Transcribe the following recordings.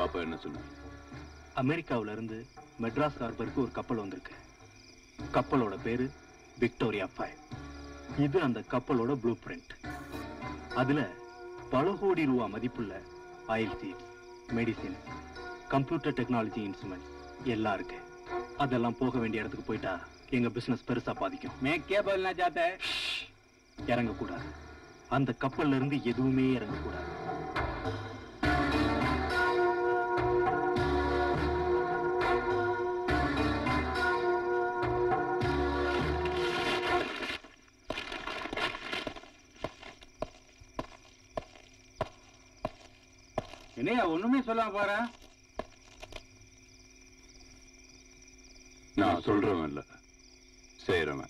பாப்பா என்ன சொன்னார் அமெரிக்காவுல இருந்து மெட்ராஸ் ஹார்பருக்கு ஒரு கப்பல் வந்திருக்கு கப்பலோட பேரு விக்டோரியா ஃபைவ் இது அந்த கப்பலோட ப்ளூ பிரிண்ட் அதுல பல கோடி ரூபா மதிப்புள்ள oil seeds medicine computer technology instruments எல்லாம் இருக்கு அதெல்லாம் போக வேண்டிய இடத்துக்கு போயிட்டா எங்க பிசினஸ் பெருசா பாதிக்கும் मैं क्या बोलना चाहता है இறங்கக்கூடாது அந்த கப்பல்ல இருந்து எதுவுமே இறங்கக்கூடாது என்னையா ஒண்ணுமே சொல்லாம போற நான் சொல்றவன் இல்ல செய்யறவன்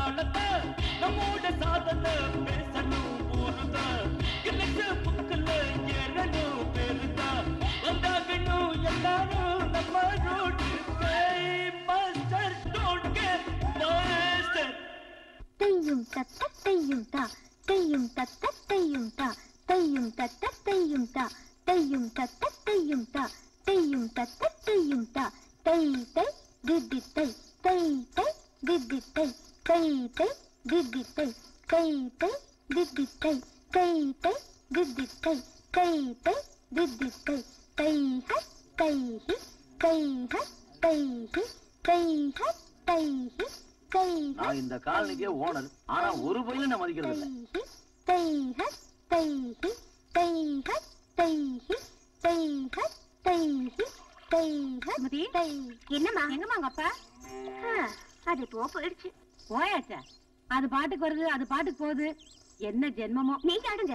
தாளத்தை நம்மோட சாதனை பேசணும் ஊருதா கிழக்கு புக்கல ஏறணும் பெருதா வந்தாகணும் எல்லாரும் நம்ம road master don't get master தையும் தத்த தையும் தா தையும் தத்த தையும் தா தையும் தத்த தையும் தா தையும் தத்த தையும் தா தையும் தத்த தையும் தா தை தை திதி தை தை தை திதி தை தை தை திதி தை தை தை திதி தை தை தை திதி தை தை தை திதி தை தை ஹ தை ஹி தை ஹ தை ஹி தை ஹ தை ஹி தை ஹ நான் இந்த காலனிக்கே ஓனர் ஆனா ஒரு பையன் நான் மதிக்கிறது இல்ல தைஹ தைஹி தைஹ தைஹி தைஹ தைஹி தைஹ சுமதி? தை என்னம்மா எங்கம்மா உங்க அப்பா ஆ, அது போ போயிடுச்சு போயாச்சா அது பாட்டுக்கு வருது அது பாட்டுக்கு போகுது என்ன ஜென்மமோ நீங்க ஆடுங்க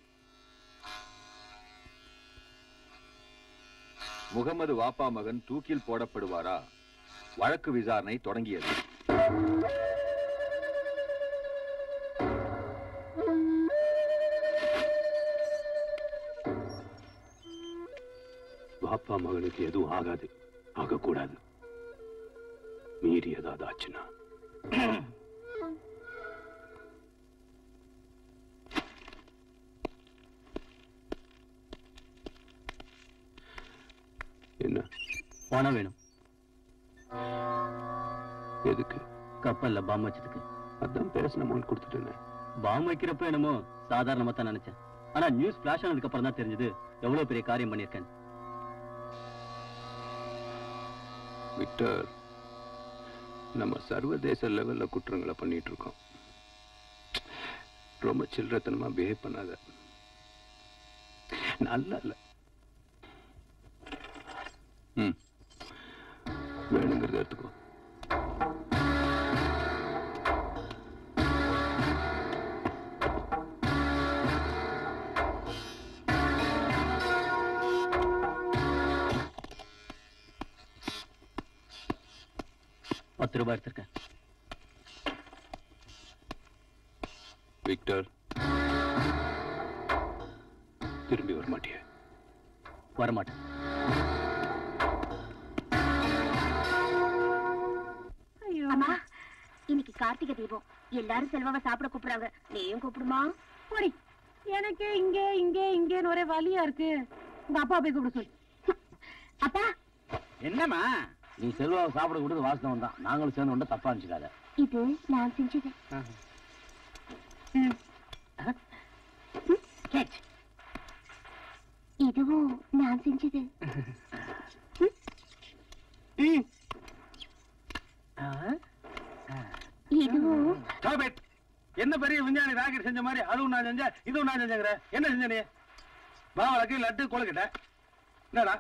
முகமது வாப்பா மகன் தூக்கில் போடப்படுவாரா வழக்கு விசாரணை தொடங்கியது வாப்பா மகனுக்கு எதுவும் ஆகாது ஆகக்கூடாது மீறி ஏதாவது ஆச்சுன்னா என்ன பணம் வேணும் எதுக்கு கப்பல்ல பாம் வச்சதுக்கு அதான் பேசின அமௌண்ட் கொடுத்துட்டேனே பாம் வைக்கிறப்ப என்னமோ சாதாரணமா தான் நினைச்சேன் ஆனா நியூஸ் பிளாஷ் ஆனதுக்கு அப்புறம் தான் தெரிஞ்சது எவ்வளவு பெரிய காரியம் பண்ணிருக்கேன் விக்டர் நம்ம சர்வதேச லெவல்ல குற்றங்களை பண்ணிட்டு இருக்கோம் ரொம்ப சில்லறத்தனமா பிஹேவ் பண்ணாத நல்லா இல்ல ம் வேணுங்கிறத எடுத்துக்கோ பத்து ரூபாய் எடுத்திருக்கேன் விக்டர் திரும்பி வர மாட்டியே வரமாட்டேன் அம்மா இன்னைக்கு கார்த்திகை தீபம் எல்லாரும் செல்வாவை சாப்பிட கூப்பிடுறாங்க நீயும் கூப்பிடுமா போடி எனக்கு இங்க இங்க இங்கன்னு ஒரே வலியா இருக்கு உங்க அப்பா போய் கூப்பிட சொல்லு அப்பா என்னம்மா நீ செல்வாவை சாப்பிட கொடுத்து வாசனம் தான் நாங்களும் சேர்ந்து கொண்டு தப்பா நினைச்சுக்காத இது நான் செஞ்சது கேட் இதுவும் நான் செஞ்சது இதுவும் Stop it. என்ன பெரிய விஞ்ஞானி ராக்கெட் செஞ்ச மாதிரி அதுவும் நான் செஞ்சேன் இதுவும் நான் செஞ்சேங்கிற என்ன செஞ்ச நீ மாவளக்கு லட்டு கொழுக்கிட்ட என்னடா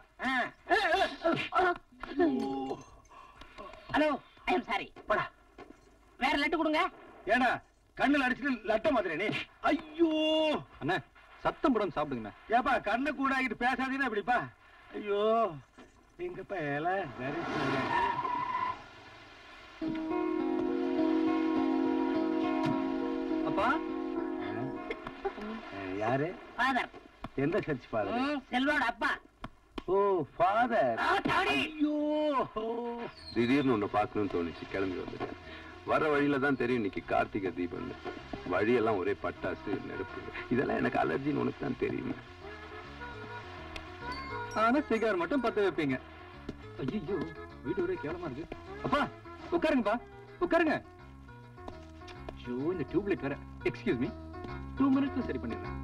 ஹலோ ஐ எம் சாரி படா வேற லட்டு கொடுங்க ஏடா கண்ணுல அடிச்சுட்டு லட்ட மாதிரி நீ ஐயோ அண்ணா சத்தம் படம் சாப்பிடுங்கண்ணா ஏப்பா கண்ணை கூட ஆகிட்டு பேசாதீங்கன்னா எப்படிப்பா ஐயோ எங்கப்பா ஏல வெரி அப்பா யாரு ஃபாதர் எந்த சர்ச் ஃபாதர் செல்வோட அப்பா ஓ ஃபாதர் ஆ, தாடி. ஐயோ திடீர்னு உன்னை பார்க்கணும்னு தோணுச்சு கிளம்பி வந்துட்டேன் வர வழியில தான் தெரியும் இன்னைக்கு கார்த்திகை தீபம் வழியெல்லாம் ஒரே பட்டாசு நெருப்பு இதெல்லாம் எனக்கு அலர்ஜின்னு உனக்கு தான் தெரியுமே ஆனா சிகார் மட்டும் பத்த வைப்பீங்க ஐயோ வீடு ஒரே கேவலமா இருக்கு அப்பா உட்காருங்கப்பா உட்காருங்க ஐயோ இந்த டியூப்லைட் வேற எக்ஸ்கியூஸ் மீ டூ மினிட்ஸ்ல சரி பண்ணிடுறேன்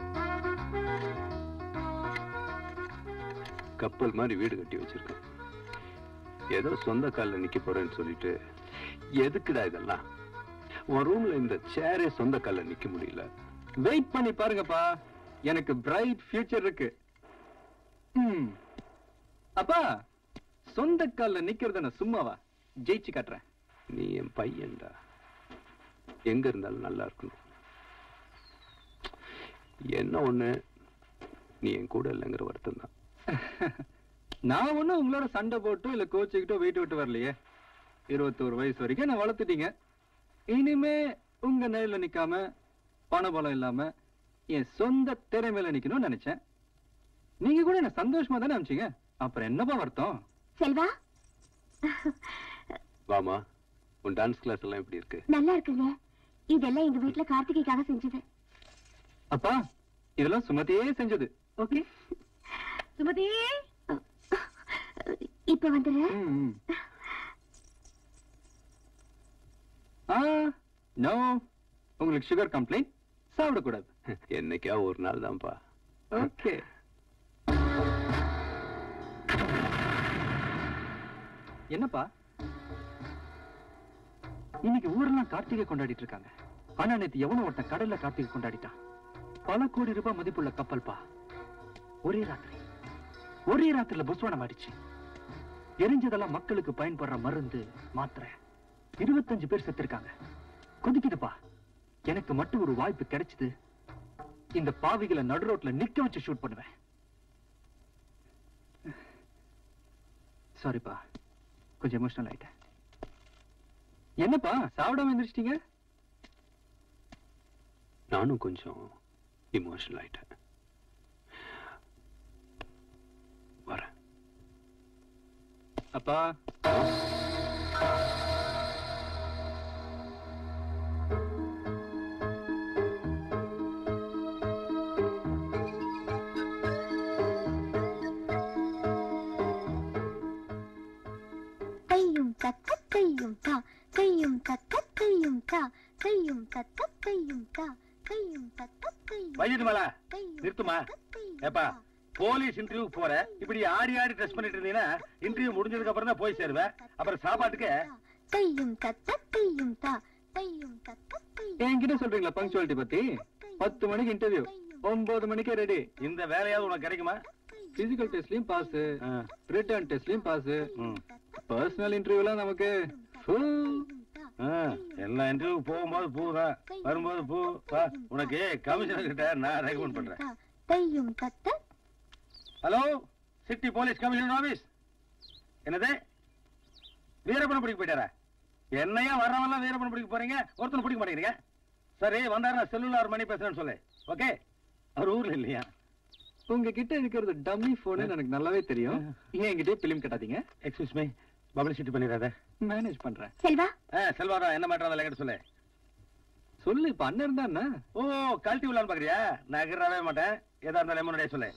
கப்பல் மாதிரி வீடு கட்டி வச்சிருக்கேன் ஏதோ சொந்த கால்ல நிக்க போறேன்னு சொல்லிட்டு எதுக்குடா இதெல்லாம் உன் ரூம்ல இந்த சேரே சொந்த கால்ல நிக்க முடியல வெயிட் பண்ணி பாருங்கப்பா எனக்கு பிரைட் ஃபியூச்சர் இருக்கு ம். அப்பா சொந்த கால்ல நிக்கிறது நான் சும்மாவா ஜெயிச்சு காட்டுறேன் நீ என் பையன்டா எங்க இருந்தாலும் நல்லா இருக்கணும் என்ன ஒண்ணு நீ என் கூட இல்லைங்கிற வருத்தம் தான் நான் ஒண்ணும் உங்களோட சண்டை போட்டு இல்ல கோச்சுக்கிட்டோ வெயிட் விட்டு வரலையே இருபத்தோரு வயசு வரைக்கும் நான் வளர்த்துட்டீங்க இனிமே உங்க நிலையில நிக்காம பணபலம் இல்லாம என் சொந்த திறமையில நிக்கணும்னு நினைச்சேன் நீங்க கூட என்ன சந்தோஷமா தானே அனுப்பிச்சீங்க அப்புறம் என்னப்பா வருத்தம் செல்வா வாமா உன் டான்ஸ் கிளாஸ் எல்லாம் எப்படி இருக்கு நல்லா இருக்குங்க இதெல்லாம் எங்க வீட்ல கார்த்திகைக்காக செஞ்சது அப்பா இதெல்லாம் சுமதியே செஞ்சது ஓகே சுமதி இப்ப வந்துரு ஆ நோ உங்களுக்கு சுகர் கம்ப்ளைண்ட் சாப்பிடக்கூடாது என்னைக்கா ஒரு நாள் தான்ப்பா ஓகே என்னப்பா இன்னைக்கு ஊரெல்லாம் கார்த்திகை கொண்டாடிட்டு இருக்காங்க ஆனா நேத்து எவனோ ஒருத்தன் கடல்ல கார்த்திகை கொண்டாடிட்டான் பல கோடி ரூபாய் மதிப்புள்ள கப்பல்பா ஒரே ராத்திரி ஒரே ராத்திரில புஸ்வானம் ஆயிடுச்சு எரிஞ்சதெல்லாம் மக்களுக்கு பயன்படுற மருந்து மாத்திரை இருபத்தஞ்சு பேர் செத்துருக்காங்க கொதிக்குதுப்பா எனக்கு மட்டும் ஒரு வாய்ப்பு கிடைச்சது இந்த பாவிகளை நடு ரோட்ல நிக்க வச்சு ஷூட் பண்ணுவேன் சாரிப்பா கொஞ்சம் எமோஷனல் ஆயிட்டேன் என்னப்பா சாப்பிடாம எந்திரிச்சிட்டீங்க நானும் கொஞ்சம் இமோஷனல் ஆயிட்டேன் வரேன் அப்பா கையும் கக்க கையும் தா கையும் கக்க கையும் தா கையும் கக்க கையும் தா கையும் கக்க கையும் வைத்திட்டு மேல கையும் நிறுத்துமா? கக்க கையும் ஏப்பா தா. போலீஸ் இன்டர்வியூக்கு போற இப்படி ஆடி ஆடி ட்ரெஸ் பண்ணிட்டு இருந்தீங்கன்னா இன்டர்வியூ முடிஞ்சதுக்கு அப்புறம் தான் போய் சேருவேன் அப்புறம் சாப்பாட்டுக்கு கையும் கக்க கையும் தா கையும் கக்க கையும் என்கிட்ட சொல்றீங்களா பங்க்சுவாலிட்டி பத்தி பத்து மணிக்கு இன்டர்வியூ ஒன்பது மணிக்கே ரெடி இந்த வேலையாவது உனக்கு கிடைக்குமா பிசிக்கல் டெஸ்ட்லயும் பாஸ் ஆ, ரிட்டர்ன் டெஸ்ட்லயும் பாஸ் ம். பர்சனல் இன்டர்வியூலாம் நமக்கு full. ஆ, எல்லா இன்டர்வியூ போகும்போது பூ தான் வரும்போது பூ வா உனக்கு கமிஷனர் கிட்ட நான் ரெக்கமெண்ட் பண்றேன் கையும் கக்க hello city police commissioner office என்னது வீரப்பன பிடிக்க போயிட்டாரா என்னையா வர்றவெல்லாம் வீரப்பன பிடிக்க போறீங்க ஒருத்தனை பிடிக்க மாட்டேங்கிறீங்க சரி வந்தாரு செல்லுலார் மணி பேசுறேன்னு சொல்லு ஓகே அவர் ஊர்ல இல்லையா உங்ககிட்ட இருக்கிறது டம்மி போன் எனக்கு நல்லாவே தெரியும் ஏன் என்கிட்ட பிலிம் கட்டாதீங்க எக்ஸ்கியூஸ் மீ பப்ளிக் சிட்டி பண்ணிடாத மேனேஜ் பண்றேன் செல்வா ஆ செல்வாரா என்ன மேட்டர் அதில் கேட்டு சொல்லு சொல்லு இப்ப அண்ணன் இருந்தா என்ன ஓ கழட்டி விடலான்னு பாக்குறியா நான் எகிறவே மாட்டேன் ஏதா இருந்தாலும் முன்னாடியே சொல்லு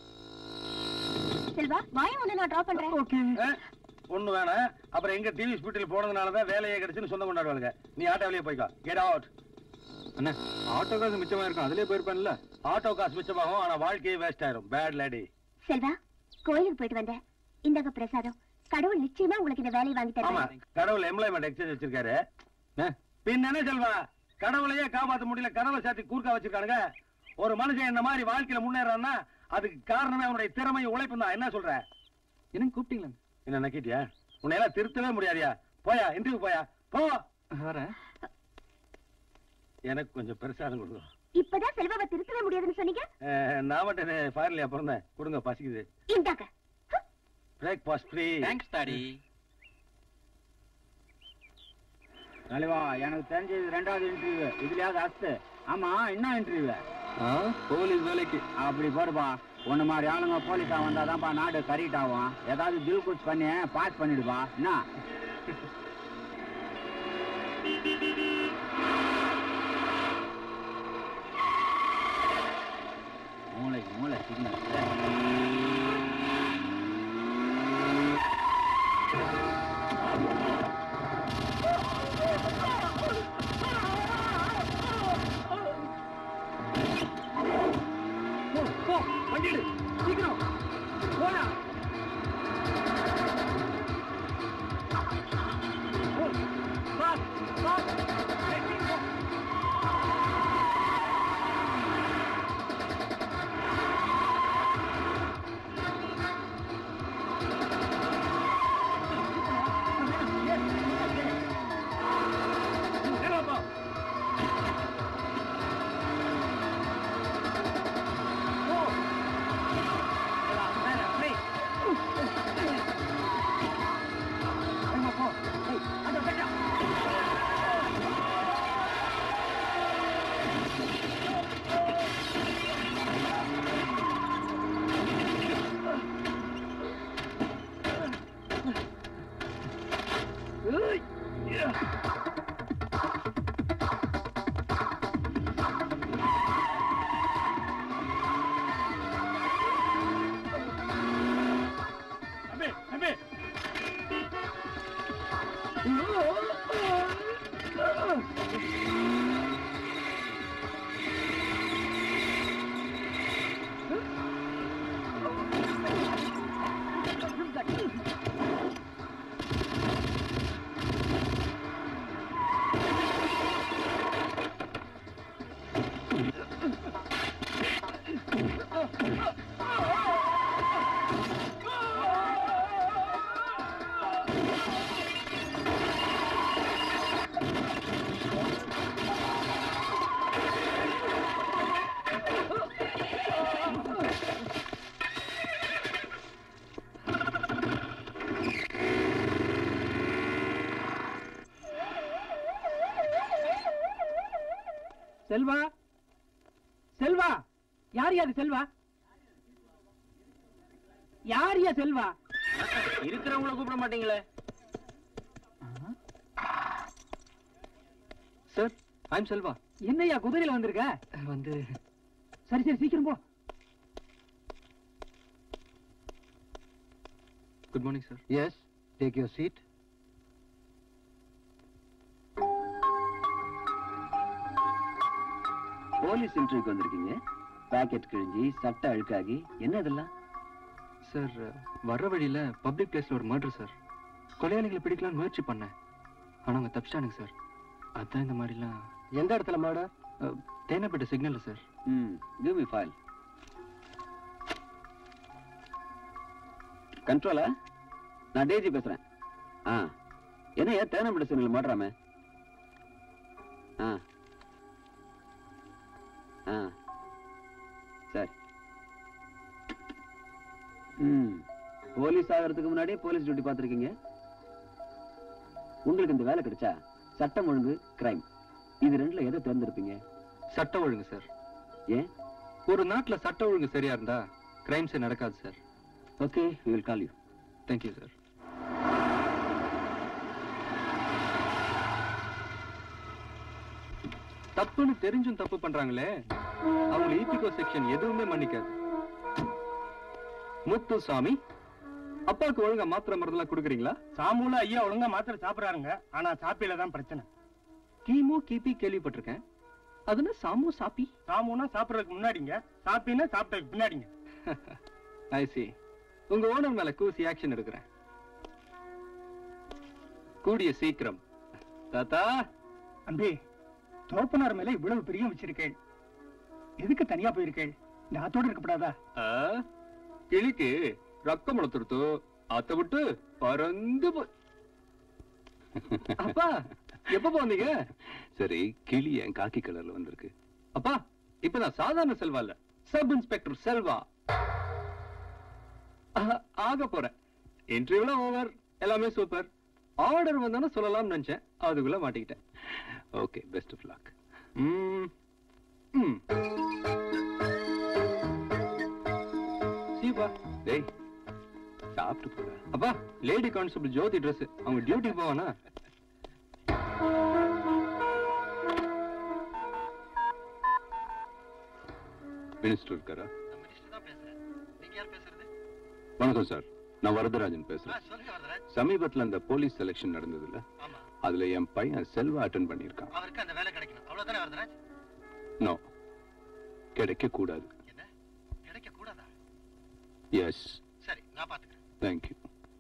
செல்வா வாயை வந்து நான் டிராப் பண்றேன் ஓகே ஆ? ஒண்ணு வேணாம் அப்புறம் எங்க டிவி ஸ்பீட்டில் போனதுனால தான் வேலையே கிடைச்சுன்னு சொந்தம் கொண்டாடுவாங்க நீ ஆட்டோ வெளியே போய்க்கோ கெட் அவுட் அண்ணா ஆட்டோ காசு மிச்சமா இருக்கும் அதுலயே போயிருப்பேன்ல ஆட்டோ காசு மிச்சமாகும் ஆனா வாழ்க்கையே வேஸ்ட் ஆயிரும் பேட் லேடி செல்வா கோயிலுக்கு போயிட்டு வந்தேன் இந்தாங்க பிரசாதம் கடவுள் நிச்சயமா உங்களுக்கு இந்த வேலையை வாங்கி ஆமா தருவாங்க கடவுள் எம்ப்ளாய்மெண்ட் எக்ஸ்சேஞ்ச் வச்சிருக்காரு பின்ன என்ன செல்வா கடவுளையே காப்பாத்த முடியல கடவுளை சாத்தி கூர்க்கா வச்சிருக்கானுங்க ஒரு மனுஷன் இந்த மாதிரி வாழ்க்கையில முன்னேறான்னா அதுக்கு காரணமே அவனுடைய திறமையும் உழைப்பும் தான் என்ன சொல்ற எனக்கு கூப்பிட்டீங்களா என்ன நக்கிட்டியா உன்னை எல்லாம் திருத்தவே முடியாதியா போயா இன்டர்வியூ போயா போ வரேன் எனக்கு கொஞ்சம் பெருசாக கொடுக்கும் இப்பதான் செல்வாவை திருத்தவே முடியாதுன்னு சொன்னீங்க அஹ், நான் மட்டும் ஃபாரின்லயா பிறந்தேன் கொடுங்க பசிக்குது இந்தாங்க பிரேக்ஃபாஸ்ட் ஃப்ரீ தேங்க்ஸ் டாடி தலைவா எனக்கு தெரிஞ்சது ரெண்டாவது இன்டர்வியூ இதுலயாவது அஸ்து ஆமா என்ன இன்டர்வியூ ஆ போலீஸ் வேலைக்கு அப்படி போடுப்பா உன்ன மாதிரி ஆளுங்க போலீஸா வந்தாதான்ப்பா நாடு கரெக்ட் ஆகும் ஏதாவது பில் குட்ஸ் பண்ணி பாஸ் பண்ணிடுப்பா என்ன மூளை மூளை சிக்னல் செல்வா செல்வா யார் யா அது செல்வா யார் யா செல்வா இருக்கிறவங்கள கூப்பிட மாட்டீங்களே சார் ஐம் செல்வா என்னய்யா குதிரையில வந்திருக்க வந்து சரி சரி சீக்கிரம் போ good morning sir yes take your seat police இன்டர்வியூக்கு வந்திருக்கீங்க பாக்கெட் கிழிஞ்சி சட்டை அழுக்காகி என்ன இதெல்லாம் சார் வர்ற வழியில பப்ளிக் பிளேஸ்ல ஒரு மர்டர் சார் கொலையாளிகளை பிடிக்கலாம்னு முயற்சி பண்ணேன் ஆனா அவங்க தப்பிச்சிட்டானுங்க சார் அதான் இந்த மாதிரிலாம் எந்த இடத்துல மர்டர் தேனப்பேட்டை சிக்னல் சார் ம் கிவ் மீ ஃபைல் கண்ட்ரோலா நான் டேஜி பேசுறேன் ஆ என்ன ஏன் தேனம்பட சிக்னல் மாட்டுறாமே ஆ ஆ சரி ம் போலீஸ் ஆகிறதுக்கு முன்னாடியே போலீஸ் டியூட்டி பார்த்துருக்கீங்க உங்களுக்கு இந்த வேலை கிடைச்சா சட்டம் ஒழுங்கு கிரைம் இது ரெண்டுல எதை தேர்ந்தெடுப்பீங்க சட்ட ஒழுங்கு சார் ஏன் ஒரு நாட்டுல சட்ட ஒழுங்கு சரியா இருந்தா கிரைம்ஸே நடக்காது sir okay we will call you thank you sir தப்புன்னு தெரிஞ்சும் தப்பு பண்றாங்களே அவங்க ஈபிகோ செக்ஷன் எதுவுமே மன்னிக்காது முத்துசாமி அப்பாவுக்கு ஒழுங்கா மாத்திரை மருந்தெல்லாம் கொடுக்குறீங்களா சாமுல ஐயா ஒழுங்கா மாத்திரை சாப்பிடுறாருங்க ஆனா சாப்பியில தான் பிரச்சனை கீமோ கிபி கேள்விப்பட்டிருக்கேன் அதுனா சாமு சாப்பி சாமுனா சாப்பிடுறதுக்கு முன்னாடிங்க சாப்பினா சாப்பிட்டதுக்கு பின்னாடிங்க ஐ சி உங்க ஓனர் மேல கூசி ஆக்ஷன் எடுக்கிறேன் கூடிய சீக்கிரம் தாத்தா அம்பி தோப்பனார் மேல இவ்வளவு பிரியம் வச்சிருக்கேன் எதுக்கு தனியா போயிருக்கேன் இந்த ஆத்தோட இருக்கப்படாதா ஆ, கிளிக்கு ரக்கம் முளத்துருத்து அத்த விட்டு பறந்து போ அப்பா எப்ப போனீங்க சரி கிளி என் காக்கி கலர்ல வந்திருக்கு அப்பா இப்ப நான் சாதாரண செல்வா இல்ல சப் இன்ஸ்பெக்டர் செல்வா ஆ- ஆக போறேன் இன்டர்வியூல ஓவர் எல்லாமே சூப்பர் ஆர்டர் வந்தானே சொல்லலாம்னு நினைச்சேன் அதுக்குள்ள மாட்டிக்கிட்டேன் ஓகே பெஸ்ட் ஆஃப் லக் ம் ம் சீப்பா டேய் சாப்பிட்டு போடா அப்பா லேடி கான்ஸ்டபிள் ஜோதி Dress அவங்க டியூட்டிக்கு போவானா மினிஸ்டர் இருக்காரா வணக்கம் சார் நான் வரதராஜன் பேசுறேன் சமீபத்துல அந்த போலீஸ் செலெக்ஷன் நடந்ததுல அதுல என் பையன் செல்வா அட்டன் பண்ணியிருக்கான் அவருக்கு அந்த வேலை கிடைக்கணும் அவ்வளவுதானே வரதராஜ் நோ கிடைக்க கூடாது என்ன கிடைக்க கூடாதா எஸ் சரி நான் பாத்துக்கிறேன் தேங்க்யூ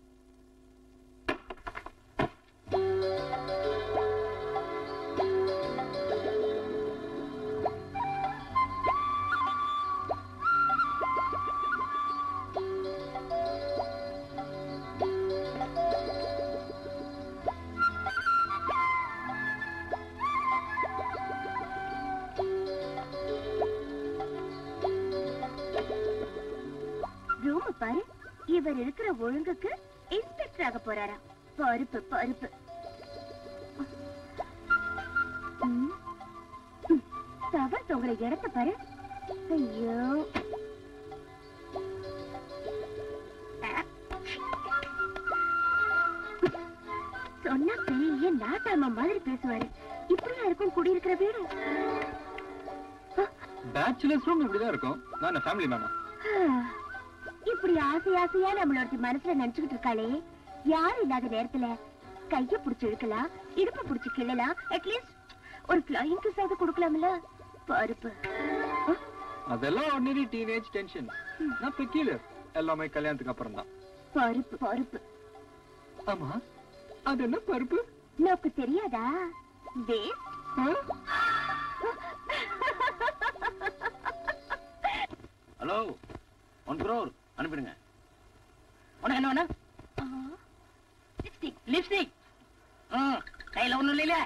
ரூம பாரு இவர் இருக்கிற ஒழுங்குக்கு இன்ஸ்பெக்டர் ஆக போறாராம் பருப்பு பருப்பு ம். ம். தவறு தொங்குற இடத்த பாரு ஐயோ சொன்னா பெரிய நாட்டாம மாதிரி பேசுவாரு இப்படியா இருக்கும் குடியிருக்கிற வீடு பேச்சுலர்ஸ் ரூம் இப்படிதான் இருக்கும் நான் ஃபேமிலி மேனா இப்படி ஆசை ஆசையா நம்மளோட மனசுல நினைச்சுக்கிட்டு இருக்காளே யாரும் இல்லாத நேரத்துல கைய புடிச்சு இழுக்கலாம் இடுப்ப புடிச்சு கிள்ளலாம் அட்லீஸ்ட் ஒரு ஃபிளைங் கிஸ் ஆவது கொடுக்கலாம்ல பருப்பு அதெல்லாம் ஆர்டினரி டீனேஜ் டென்ஷன் நான் பெக்யூலர் எல்லாமே கல்யாணத்துக்கு அப்புறம் தான் பருப்பு பருப்பு ஆமா அது என்ன பருப்பு நோக்கு தெரியாதா வேஸ்ட் ஹலோ ஒன் crore அனுப்பிடுங்க உனக்கு என்ன வேணும் லிப்ஸ்டிக் லிப்ஸ்டிக் ம் கையில ஒண்ணும் இல்லைல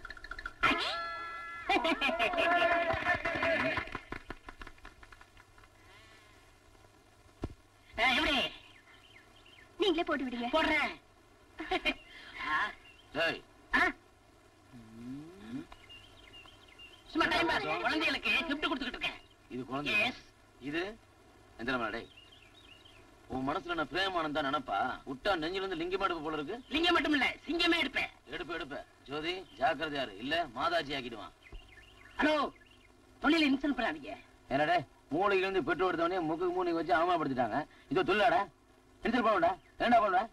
எப்படி நீங்களே போட்டு விடுங்க போடுறேன் ஆ, டேய் ஆ, சும்மா டைம் பாஸ் குழந்தைகளுக்கு gift கொடுத்துக்கிட்டு இருக்கேன் இது குழந்தை எஸ் இது எந்திரமா டேய் உன் மனசுல நான் பிரேமானந்தா நினைப்பா விட்டா நெஞ்சில இருந்து லிங்கம் எடுப்பு போல இருக்கு லிங்கம் மட்டும் இல்ல சிங்கமே எடுப்பேன் எடுப்பு எடுப்ப ஜோதி ஜாக்கிரதையாரு இல்ல மாதாஜி ஆக்கிடுவான் ஹலோ தொழில இன்சல்ட் பண்ணாதீங்க என்னடே மூளையில இருந்து பெட்ரோல் எடுத்தவனே முக்கு மூணு வச்சு அவமானப்படுத்திட்டாங்க இதோ தொழிலாடா எடுத்துட்டு போடா என்னடா பண்ணுவ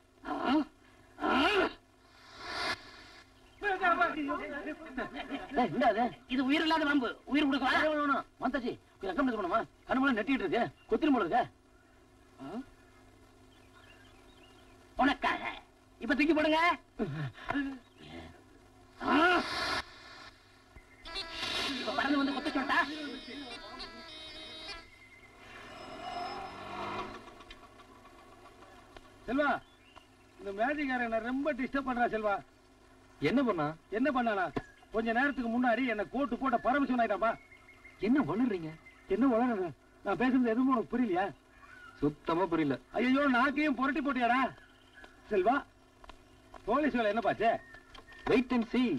டேய், என்னடா அது இது உயிர் இல்லாத வம்பு உயிர் கொடுக்கவா வேணும், வேணும், வேணும். மாதாஜி கொஞ்சம் அக்கம் பண்ணுமா கண்ணு மூலம் நெட்டிட்டு இருக்கு கொத்திரும் போல இருக்கு உனக்காக இப்ப தூக்கி போடுங்க ஆ. இப்ப பறந்து வந்து கொத்த சொல்லிட்டா செல்வா இந்த மேஜிக்காரன் என்ன ரொம்ப டிஸ்டர்ப் பண்றா செல்வா என்ன பண்ணா என்ன பண்ணானா கொஞ்ச நேரத்துக்கு முன்னாடி என்ன கோட்டு போட்ட பரமசிவன் ஆயிட்டாப்பா என்ன வளர்றீங்க என்ன வளர்றது நான் பேசுறது எதுவும் உனக்கு புரியலையா சுத்தமா புரியல ஐயோ நாக்கையும் புரட்டி போட்டியாடா செல்வா போலீஸ் வேலை என்ன பாச்சு wait and see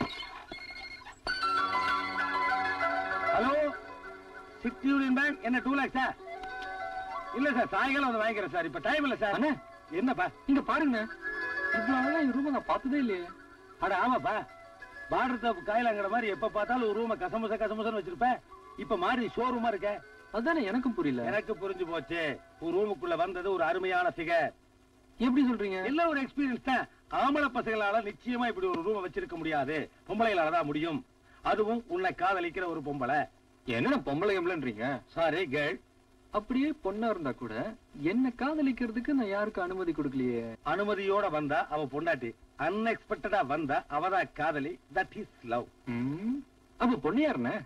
hello city union bank என்ன டூ லேக்ஸா இல்ல சார் சாயங்காலம் வந்து வாங்கிக்கிறேன் சார் இப்ப டைம் இல்ல சார் அண்ணே. என்னப்பா இங்க பாருங்க இவ்வளவு அழகா இந்த ரூம் நான் பார்த்ததே இல்லையே அட ஆமாப்பா பார்டர் தப்பு காயிலாங்கிற மாதிரி எப்ப பார்த்தாலும் ஒரு ரூம கசமுச கசமுசன்னு வச்சிருப்ப இப்ப மாறி ஷோரூமா இருக்க அதுதானே எனக்கும் புரியல எனக்கு புரிஞ்சு போச்சு ஒரு ரூமுக்குள்ள வந்தது ஒரு அருமையான ஃபிகர் எப்படி சொல்றீங்க எல்லாம் ஒரு எக்ஸ்பீரியன்ஸ் தான் ஆம்பளை பசங்களால நிச்சயமா இப்படி ஒரு ரூம வச்சிருக்க முடியாது பொம்பளைகளால தான் முடியும் அதுவும் உன்னை காதலிக்கிற ஒரு பொம்பளை என்ன பொம்பளை எம்பளன்றீங்க சாரி கேர்ள் அப்படியே பொண்ணா இருந்தா கூட என்ன காதலிக்கிறதுக்கு நான் யாருக்கும் அனுமதி கொடுக்கலையே அனுமதியோட வந்தா அவ பொண்டாட்டி அன்எக்ஸ்பெக்டடா வந்தா அவதான் காதலி தட் இஸ் லவ் ம், அப்ப பொண்ணு யாருண்ணே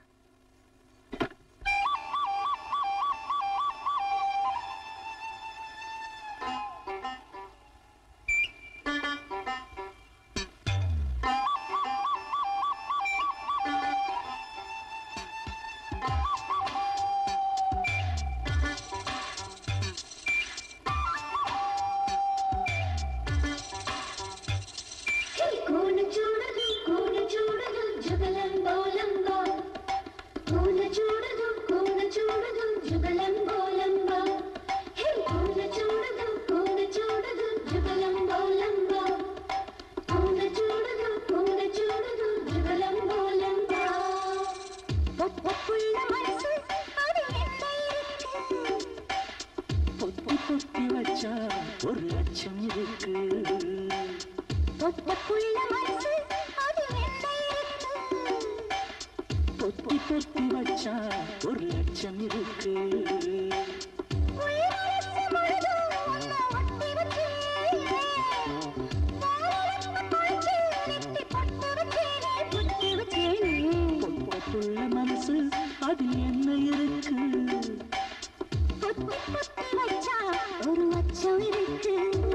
కూన చూడదు కూన చూడదు జుగలంబోలంబా కూన చూడదు కూన చూడదు జుగలంబోలంబా హే కూన చూడదు కూన చూడదు జుగలంబోలంబా కూన చూడదు కూన చూడదు జుగలంబోలంబా பொப்புள்ள மனசு அது என்ன இருக்கு பொத்தி பொத்தி வச்சா ஒரு அச்சம் இருக்கு பொப்புள்ள மனசு அது என்ன இருக்கு பொத்தி பொத்தி வச்சா ஒரு அச்சம் இருக்கு உயிரரசு முழுதும் உன்னை ஒட்டி வச்சேனே. வானரத்து குளிச்சு நெத்தி பொட்டு வச்சேனே, பொட்டு வச்சேனே. பொப்புள்ள மனசு அதில் என்ன இருக்கு பொத்தி பொத்தி வச்சா ஒரு அச்சம் இருக்கு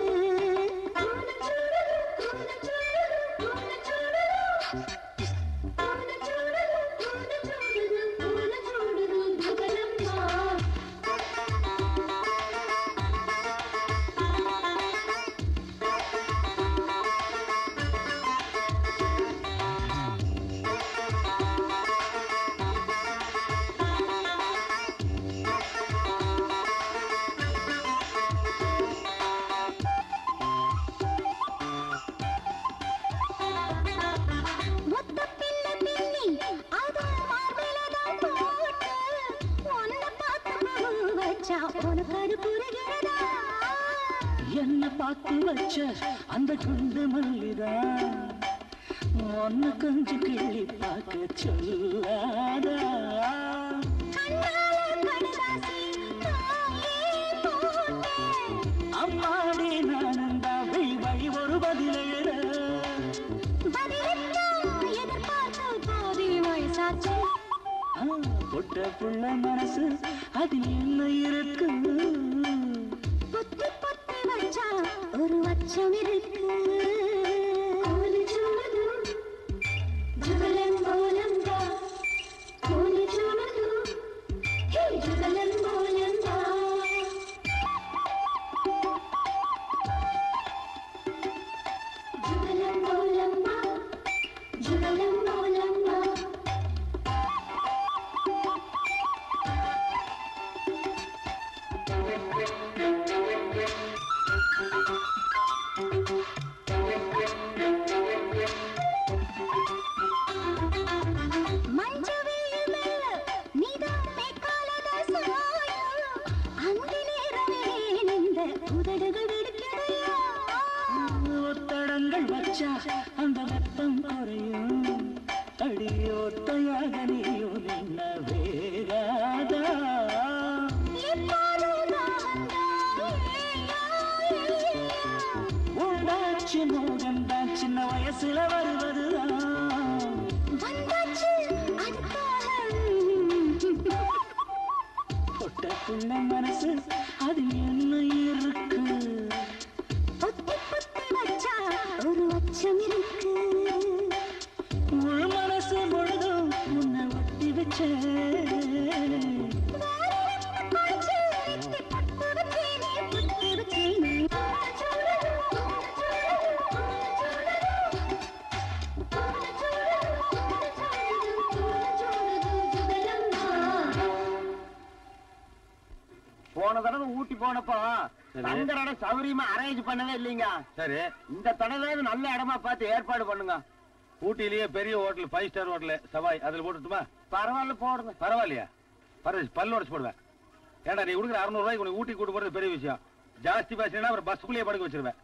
மொத்த பிள்ளை பின்னி அது மார்பிலதான் போட்டு உன்னை பார்த்து பூ வச்சா உனக்கு அது புரிகிறதா என்ன பார்த்து வச்ச அந்த குண்டு மல்லிதான் ஒன்னு கொஞ்சம் கிள்ளி பார்க்க சொல்லாதா கண்ணால கடுதாசி தாயே போட்டேன் அம்மாடி நானந்தா வழி வழி ஒரு பதில் எழுத பதிலெத்தா எதிர்பார்த்து பாதி வயசாச்சு ஆ, பொட்ட புள்ள மனசு அது என்ன இருக்கு பொத்தி பொத்தி வச்சா ஒரு அச்சம் இருக்கு கோலி சூடுது ஜுகலம் போலம்பா கோலி சூடுது ஹே ஜுகலம் போலம்பா ஜுகலம் போலம்பா ஜுகலம் போலம்பா வச்சேன் போன தடவை ஊட்டி போனப்போ சரி. தங்குற இடம் சௌரியமா அரேஞ்ச் பண்ணவே இல்லைங்க சரி இந்த தடவை நல்ல இடமா பார்த்து ஏற்பாடு பண்ணுங்க ஊட்டிலேயே பெரிய hotel five star hotel Savoy அதுல போட்டுட்டுமா பரவாயில்ல போடுங்க பரவாயில்லையா பரவாயில்ல பல்லு உடச்சு போடுவேன் ஏன்டா நீ கொடுக்குற அறுநூறு ரூபாய்க்கு உனக்கு ஊட்டி கூட்டு போறது பெரிய விஷயம் ஜாஸ்தி பேசினா அப்புறம் பஸ்ஸுக்குள்ளேயே படுக்க வச்சிருவேன்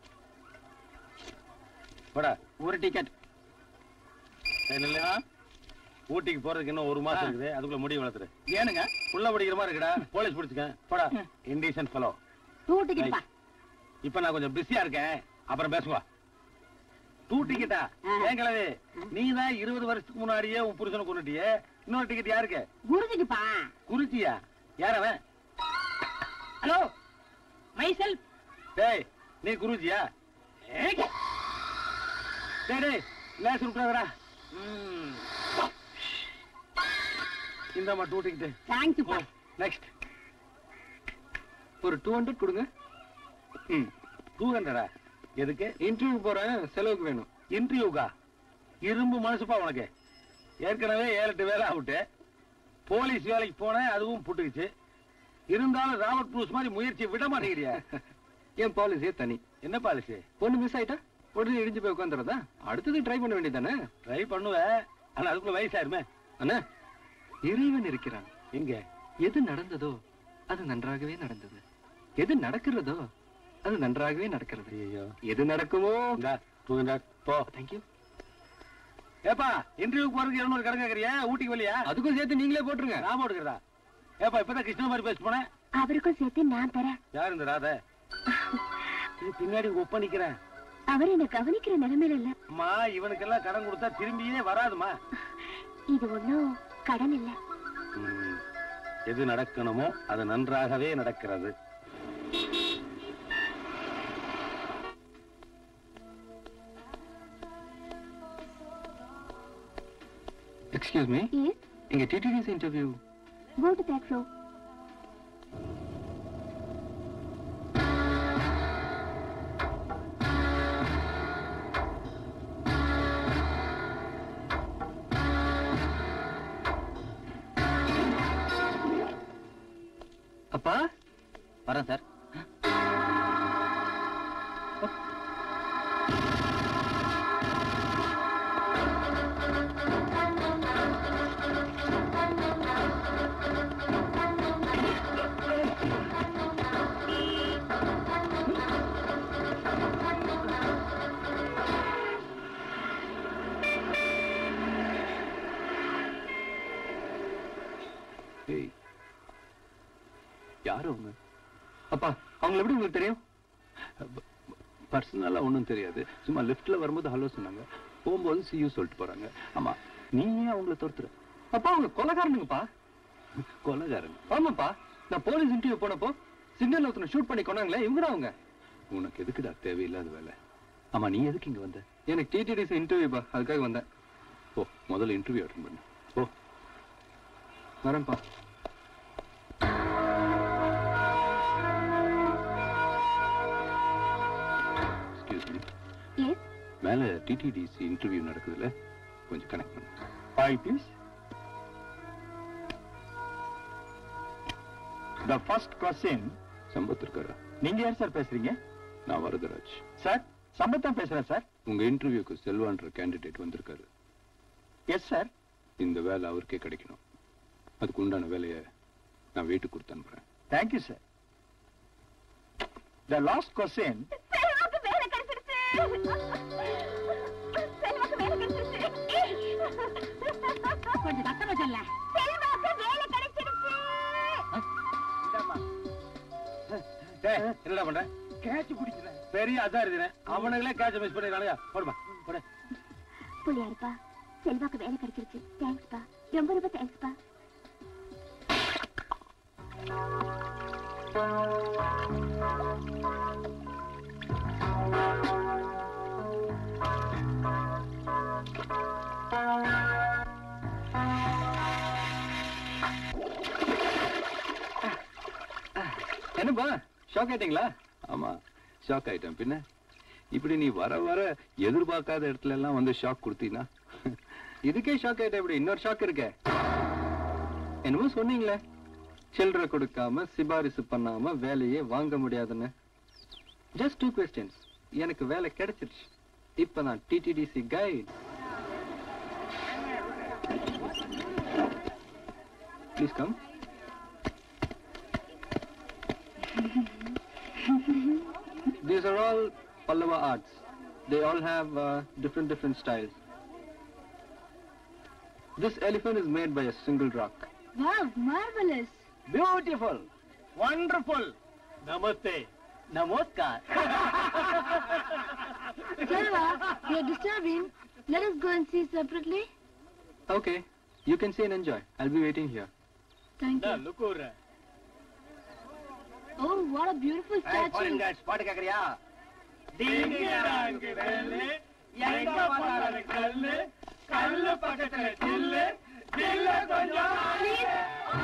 போடா ஒரு டிக்கெட் இல்லையா ஊட்டிக்கு போறதுக்கு இன்னும் ஒரு மாசம் இருக்குது அதுக்குள்ள முடி வளர்த்துரு ஏனுங்க உள்ள படிக்கிற மாதிரி இருக்குடா போலீஸ் பிடிச்சுக்க போடா இண்டீசன் ஃபெலோ டூ டிக்கெட்ப்பா இப்ப நான் கொஞ்சம் பிஸியா இருக்கேன் அப்புறம் பேசுவா டூ டிக்கெட்டா ஏன் கிழவி நீ தான் இருபது வருஷத்துக்கு முன்னாடியே உன் புருஷனை கொண்டுட்டியே இன்னொரு டிக்கெட் யாருக்கு குருஜிக்குப்பா குறிச்சியா யார் அவன் ஹலோ மை செல்ஃப் டேய் நீ குருஜியா டேய் டேய் லேஸ் விட்டுறாதடா இந்தாம்மா டூ டிக்கெட் தேங்க்ஸ்ப்பா நெக்ஸ்ட் ஒரு டூ ஹண்ட்ரட் கொடுங்க ம் டூ ஹண்ட்ரடா எதுக்கு இன்டர்வியூ போறேன் செலவுக்கு வேணும் இன்டர்வியூக்கா இரும்பு மனசுப்பா உனக்கு ஏற்கனவே ஏழு எட்டு வேலை ஆகுட்டு போலீஸ் வேலைக்கு போனேன் அதுவும் புட்டுக்குச்சு இருந்தாலும் ராபர்ட் ப்ரூஸ் மாதிரி முயற்சியை விட மாட்டேங்கிறியா என் பாலிசியே தனி என்ன பாலிசி பொண்ணு மிஸ் ஆயிட்டா உடனே இடிஞ்சு போய் உட்காந்துறதா அடுத்தது ட்ரை பண்ண வேண்டியதானே ட்ரை பண்ணுவேன் ஆனா அதுக்குள்ள வயசாயிருமே அண்ணா இறைவன் இருக்கிறான் எங்க எது நடந்ததோ அது நன்றாகவே நடந்தது எது நடக்கிறதோ அது நன்றாகவே நடக்கிறது ஐயோ எது நடக்குமோ இந்தா டூ ஹண்ட்ரட் போ தேங்க்யூ ஏப்பா இன்டர்வியூக்கு போறதுக்கு இருநூறு கடன் கேக்குறியா ஊட்டிக்கு வழியா அதுக்கும் சேர்த்து நீங்களே போட்டுருங்க நான் போட்டுக்கிறதா ஏப்பா இப்பதான் கிருஷ்ண மாதிரி பேச போனேன் அவருக்கும் சேர்த்து நான் தரேன் யார் இந்த ராத இது பின்னாடி ஒப்ப நிக்கிறேன் அவர் என்ன கவனிக்கிற நிலைமையில இல்ல அம்மா இவனுக்கெல்லாம் கடன் கொடுத்தா திரும்பியே வராதுமா இது ஒண்ணும் கடன் இல்ல ம். எது நடக்கணுமோ அது நன்றாகவே நடக்கிறது எக்ஸ்கியூஸ் மீ எஸ் இங்க TTDC interview go to that floor அப்பா வரேன் சார் ஏய் யார் அவங்க அப்பா அவங்கள எப்படி உங்களுக்கு தெரியும் பர்சனலா ஒண்ணும் தெரியாது சும்மா லிஃப்ட்ல வரும்போது ஹலோ சொன்னாங்க போகும்போது சியூ சொல்லிட்டு போறாங்க ஆமா நீ ஏன் அவங்கள தோர்த்துற அப்பா அவங்க கொலைகாரனுங்கப்பா கொலைகாரன் ஆமாப்பா நான் போலீஸ் இன்டர்வியூ போனப்போ சிக்னல் ஒருத்தனை ஷூட் பண்ணி கொண்டாங்களே இவங்க தான் அவங்க உனக்கு எதுக்குடா தேவையில்லாத வேலை ஆமா நீ எதுக்கு இங்க வந்த எனக்கு டிடிடிஸ் இன்டர்வியூப்பா அதுக்காக வந்தேன் ஓ முதல்ல இன்டர்வியூ அட்டன் பண்ணு ஓ வரேன்ப்பா எக்ஸ்கியூஸ் மீ எஸ் மேல டிடிடிசி இன்டர்வியூ நடக்குதுல்ல கொஞ்சம் கனெக்ட் பண்ணு Five, please. The first question, Sampath இருக்காரா நீங்க யார் சார் பேசுறீங்க நான் வரதராஜ் சார் சம்பத் தான் பேசுறேன் சார் உங்க இன்டர்வியூக்கு செல்வான்ற கேண்டிடேட் வந்திருக்காரு எஸ் சார் இந்த வேலை அவருக்கே கிடைக்கணும் அதுக்கு உண்டான வேலையை நான் வீட்டுக்கு கொடுத்து அனுப்புறேன் thank you sir the last question செல்வாக்கு வேலை கிடைச்சிருச்சு செல்வாக்கு வேலை கிடைச்சிருச்சு கொஞ்சம் சத்தமா சொல்ல செல்வாக்கு வேலை கிடைச்சிருச்சு டேய், என்னடா பண்ற கேட்ச் பிடிக்கிறேன் பெரிய அதாரிதனே அவனுங்களே கேட்ச் மிஸ் பண்ணிடுறானுங்க போடுமா போடு புள்ளியாருப்பா செல்வாக்கு வேலை கிடைச்சிருச்சு தேங்க்ஸ்ப்பா ரொம்ப ரொம்ப தேங்க்ஸ்ப்பா என்னப்பா ஷாக் ஆயிட்டீங்களா ஆமா ஷாக் ஆயிட்டேன் பின்ன இப்படி நீ வர வர எதிர்பார்க்காத இடத்துல எல்லாம் வந்து ஷாக் கொடுத்தீங்கன்னா இதுக்கே ஷாக் ஆயிட்டா இப்படி இன்னொரு ஷாக் இருக்கே என்னமோ சொன்னீங்களே சில்லறை கொடுக்காம சிபாரிசு பண்ணாம வேலையே வாங்க முடியாதுன்னு ஜஸ்ட் டூ கொஸ்டின்ஸ் எனக்கு வேலை கிடைச்சிருச்சு இப்ப நான் TTDC guide please come These are all Pallava arts. They all have uh, different different styles. This elephant is made by a single rock. Wow, marvelous. Beautiful wonderful நமஸ்தே நமஸ்கார் Sarva, we are disturbing. Let us go and see separately. Okay, you can see and enjoy. I'll be waiting here. Thank you. லுக்கூர் Oh, what a beautiful statue. பாட்டு கேக்குறியா எங்க பார்த்தாலும் கல்லு கல்லு பக்கத்துல சில்லு சில்ல கொஞ்சம்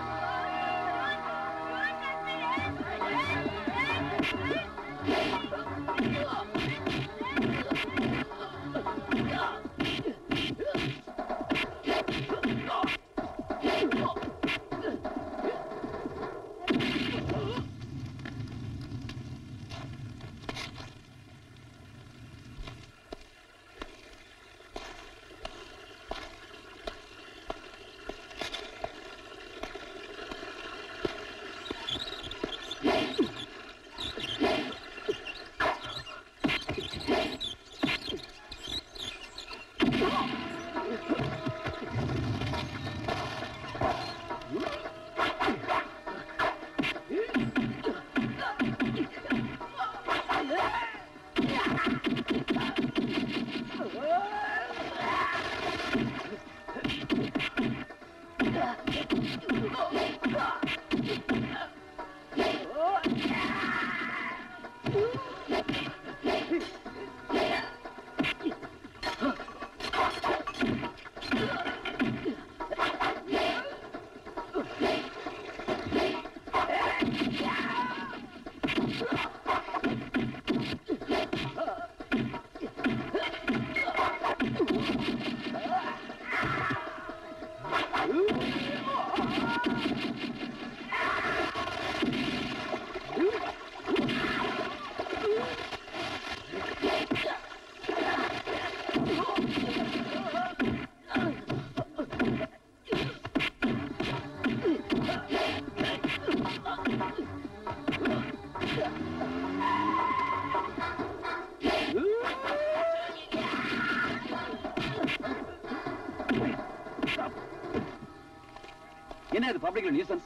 என்ன இது பப்ளிக்ல நியூசன்ஸ்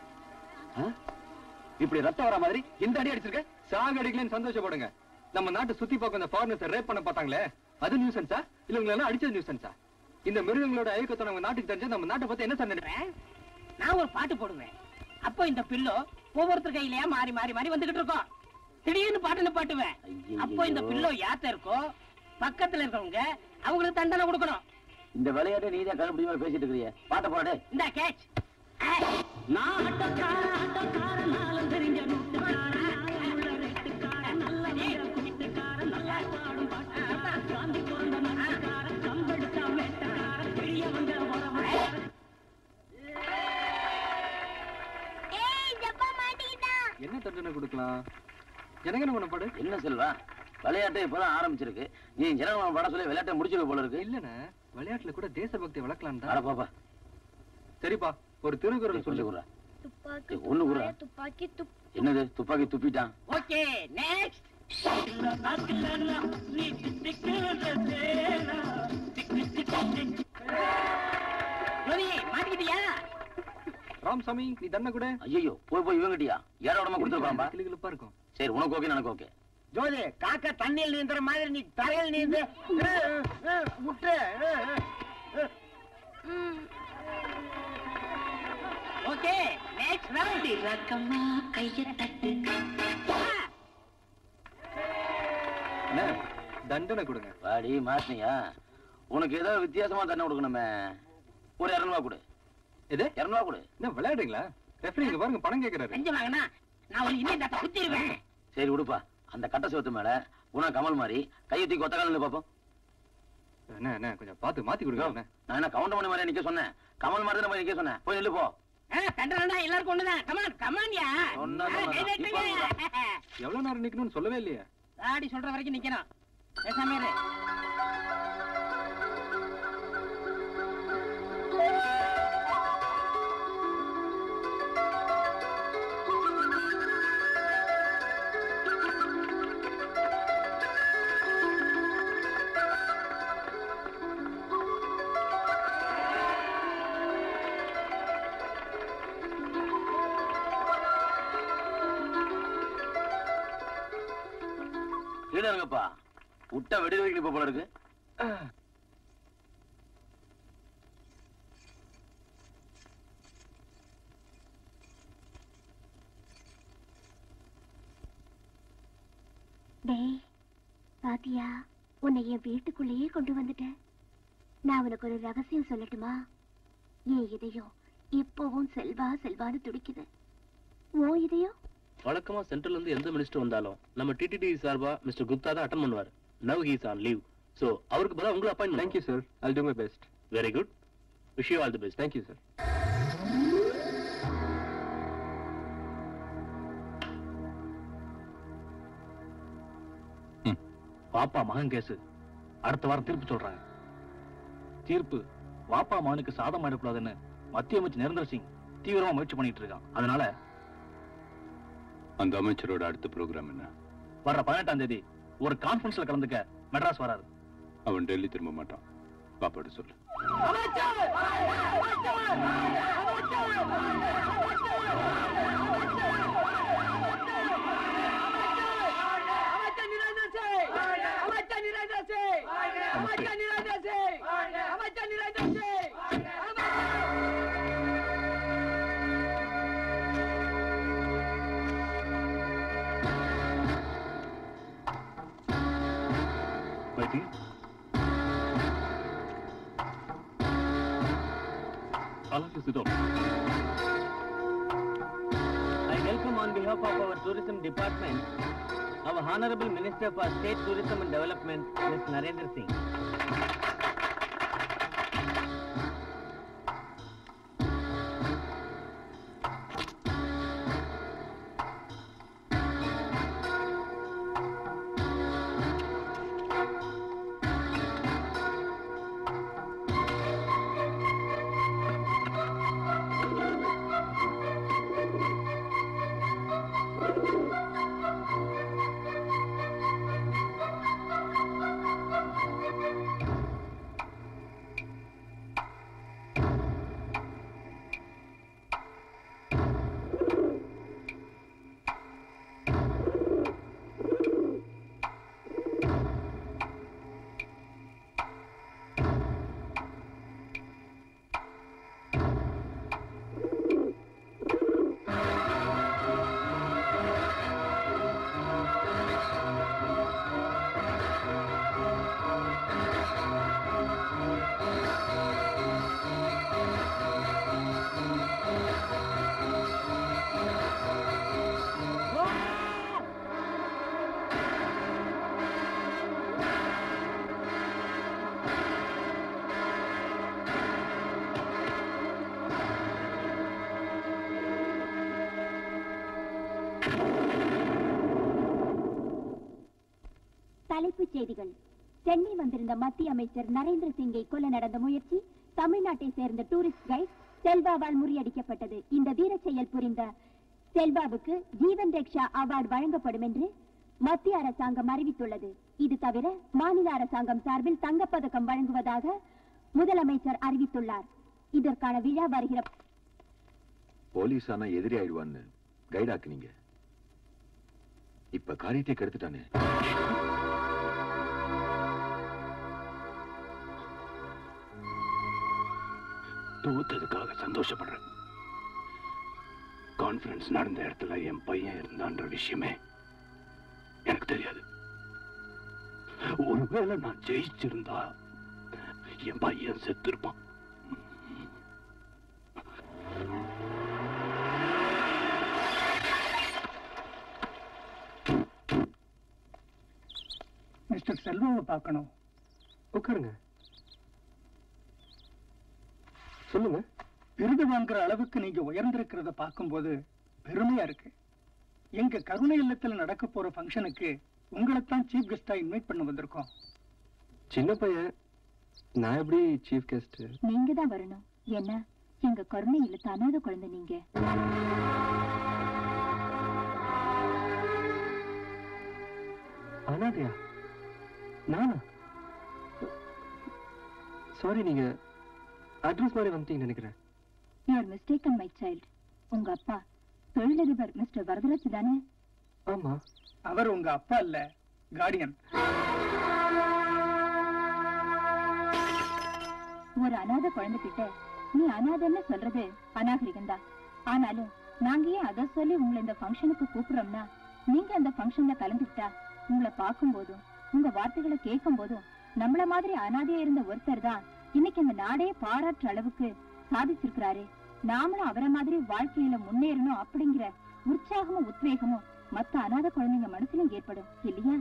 இப்படி ரத்தம் வர மாதிரி இந்த அடி அடிச்சிருக்க சாகடிக்கலன்னு சந்தோஷப்படுங்க நம்ம நாட்டை சுத்தி பார்க்க அந்த ஃபாரினர்ஸை ரேப் பண்ண பார்த்தாங்களே அது நியூசன்ஸா இல்ல உங்களை எல்லாம் அடிச்சது நியூசன்ஸா இந்த மிருகங்களோட ஐயக்கத்தை நம்ம நாட்டுக்கு தெரிஞ்சா நம்ம நாட்டை பத்தி என்ன சார் நினைக்கிறேன் நான் ஒரு பாட்டு போடுவேன் அப்போ இந்த பில்லோ ஒவ்வொருத்தர் கையிலயா மாறி மாறி மாறி வந்துகிட்டு இருக்கோம் திடீர்னு பாட்டுன்னு பாட்டுவேன் அப்போ இந்த பில்லோ யாத்த இருக்கோ பக்கத்துல இருக்கவங்க அவங்களுக்கு தண்டனை கொடுக்கணும் இந்த விளையாட்டை நீ தான் கண்டுபிடிமா பேசிட்டு இருக்கிறிய பாட்ட போடே இந்த கேட்ச் நான் ஆட்டோக்கார ஆட்டோக்கார நாளும் தெரிஞ்ச நூட்டுக்கார உள்ள ரெட்டுக்கார நல்ல நேரம் குட்டுக்கார நல்லா பாடும் பாட்டுக்கார காந்தி பிறந்த நாட்டுக்கார கம்பெடுத்தா வேட்டக்கார பெரியவங்க வரவங்க ஏய் ஜப்பா மாட்டிக்கிட்டான் என்ன தண்டனை கொடுக்கலாம் எனக்கு என்ன பண்ண பாடு என்ன செல்வா விளையாட்டு இப்பதான் ஆரம்பிச்சிருக்கு நீ ஜனநாயகம் பட சொல்லி விளையாட்டை முடிச்சிருக்க போல இருக்கு இல்லண்ணே விளையாட்டுல கூட தேசபக்தி வளர்க்கலாம் அட பாப்பா சரிப்பா ஒரு திருக்குறள் சொல்லி சொல்லு கொடுறா துப்பாக்கி ஏய், ஒண்ணு கூட. துப்பாய, துப்பாக்கி துப் என்னது துப்பாக்கி துப்பிட்டான் ஓகே நெக்ஸ்ட் மாட்டிக்கிட்டியா ராமசாமி நீ தண்டனை கூட ஐயோ போய் போய் இவங்கிட்டியா ஏற உடம்பா கொடுத்துருப்பாம்பா கிளுகிளுப்பா இருக்கும் சரி உனக்கு ஓகே எனக்கு ஓகே ஜோதி காக்கா தண்ணியில் நீந்துற மாதிரி நீ தரையில் நீந்து முட்டு ஓகே நெக்ஸ்ட் ரவுண்ட் ரக்கம்மா கைய தட்டு அண்ணே தண்டனை கொடுங்க வாடி மாட்டினியா உனக்கு ஏதோ வித்தியாசமா தண்ணி கொடுக்கணுமே ஒரு இரநூறுவா கொடு எது இரநூறுவா கொடு என்ன விளையாடுறீங்களா ரெஃபரி இங்க பாருங்க பணம் கேக்குறாரு லஞ்சம் வாங்கினா நான் உன்னை இனிமே தாத்தா குத்திடுவேன் சரி விடுப்பா அந்த கட்ட சிவத்து மேல குணா கமல் மாதிரி கையை தூக்கி ஒத்த காலில் பாப்போம் என்ன என்ன கொஞ்சம் பார்த்து மாத்தி கொடுங்க அண்ணே. நான் என்ன கவுண்டர் பண்ண மாதிரி நிக்க சொன்னேன் கமல் மாதிரி தான் போய் நிக்க சொன்னேன் போய் நில்லு போ கண்டனா எல்லாருக்கும் ஒண்ணுதான் கமான் கமான்யா சொன்னது வேணாம். எவ்வளவு நேரம் நிக்கணும்னு சொல்லவே இல்லையே தாடி சொல்ற வரைக்கும் நிக்கணும் பேசாம இரு கீழே இருங்கப்பா விட்டா வெடி வைக்கணும் போல இருக்கு டேய் பாத்தியா உன்னை என் வீட்டுக்குள்ளேயே கொண்டு வந்துட்டேன் நான் உனக்கு ஒரு ரகசியம் சொல்லட்டுமா என் இதயம் இப்பவும் செல்வா செல்வான்னு துடிக்குது ஓ இதயம் வழக்கமா சென்ட்ரல்ல இருந்து எந்த மினிஸ்டர் வந்தாலும் நம்ம டிடிடி சார்பா மிஸ்டர் குப்தா தான் அட்டன் பண்ணுவார் now he's on leave so அவருக்கு பதிலா உங்களை appoint thank you sir I'll do my best very good wish you all the best thank you sir பாப்பா மகன் கேஸ் அடுத்த வாரம் தீர்ப்பு சொல்றாங்க தீர்ப்பு வாப்பா மகனுக்கு சாதம் ஆயிடக்கூடாதுன்னு மத்திய அமைச்சர் நிரந்தர் சிங் தீவிரமா முயற்சி பண்ணிட்டு இருக்கான் அதனால அந்த அமைச்சரோட அடுத்த ப்ரோக்ராம் என்ன வர்ற பதினெட்டாம் தேதி ஒரு கான்ஃபரன்ஸ்ல கலந்துக்க மெட்ராஸ் வராரு அவன் டெல்லி திரும்ப மாட்டான் பாப்பாட்ட சொல்லு பேட்டி I'll have to sit down. I welcome on behalf of our tourism department our Honorable Minister for State Tourism and Development, Ms. Narendra Singh. தலைப்புச் செய்திகள் சென்னை வந்திருந்த மத்திய அமைச்சர் நரேந்திர சிங்கை கொல்ல நடந்த முயற்சி தமிழ்நாட்டை சேர்ந்த டூரிஸ்ட் கைட் செல்வாவால் முறியடிக்கப்பட்டது இந்த வீர செயல் புரிந்த செல்வாவுக்கு ஜீவன் ரக்ஷா அவார்டு வழங்கப்படும் என்று மத்திய அரசாங்கம் அறிவித்துள்ளது இது தவிர மாநில அரசாங்கம் சார்பில் தங்கப்பதக்கம் வழங்குவதாக முதலமைச்சர் அறிவித்துள்ளார் இதற்கான விழா வருகிற போலீஸ் ஆனா எதிரி ஆயிடுவான்னு கைடாக்குனீங்க இப்ப காரியத்தை கெடுத்துட்டானே தோத்ததுக்காக சந்தோஷப்படுறேன் கான்ஃபரன்ஸ் நடந்த இடத்துல என் பையன் இருந்தான்ற விஷயமே எனக்கு தெரியாது ஒருவேளை நான் ஜெயிச்சிருந்தா என் பையன் செத்துருப்பான் மிஸ்டர் செல்வாவை பார்க்கணும் உட்காருங்க சொல்லுங்க விருது வாங்குற அளவுக்கு நீங்க உயர்ந்திருக்கிறத பார்க்கும்போது பெருமையா இருக்கு எங்க கருணை இல்லத்துல நடக்க போற ஃபங்க்ஷனுக்கு உங்களைத்தான் சீஃப் கெஸ்டா இன்வைட் பண்ண வந்திருக்கோம் சின்ன பையன் நான் எப்படி சீஃப் கெஸ்ட் நீங்க தான் வரணும் ஏன்னா எங்க கருணை இல்ல அனாதை குழந்தை நீங்க அனாதையா நானா சாரி நீங்க அட்ரஸ் மாதிரி வந்துட்டீங்கன்னு நினைக்கிறேன் you are mistaken my child உங்க அப்பா தொழிலதிபர் மிஸ்டர் வரதராஜ் தானே ஆமா அவர் உங்க அப்பா இல்ல கார்டியன் ஒரு அனாதை குழந்தை கிட்ட நீ அனாதைன்னு சொல்றது அநாகரிகம் தான் ஆனாலும் நாங்க ஏன் அதை சொல்லி உங்களை இந்த ஃபங்க்ஷனுக்கு கூப்பிடுறோம்னா நீங்க அந்த ஃபங்க்ஷன்ல கலந்துக்கிட்டா உங்களை பார்க்கும் போதும் உங்க வார்த்தைகளை கேட்கும் போதும் நம்மள மாதிரி அனாதையா இருந்த ஒருத்தர் தான் இன்னைக்கு இந்த நாடே பாராட்டுற அளவுக்கு சாதிச்சிருக்கிறாரு நாமளும் அவரை மாதிரி வாழ்க்கையில முன்னேறணும் அப்படிங்கிற உற்சாகமும் உத்வேகமும் மத்த அனாதை குழந்தைங்க மனசுலயும் ஏற்படும் இல்லையா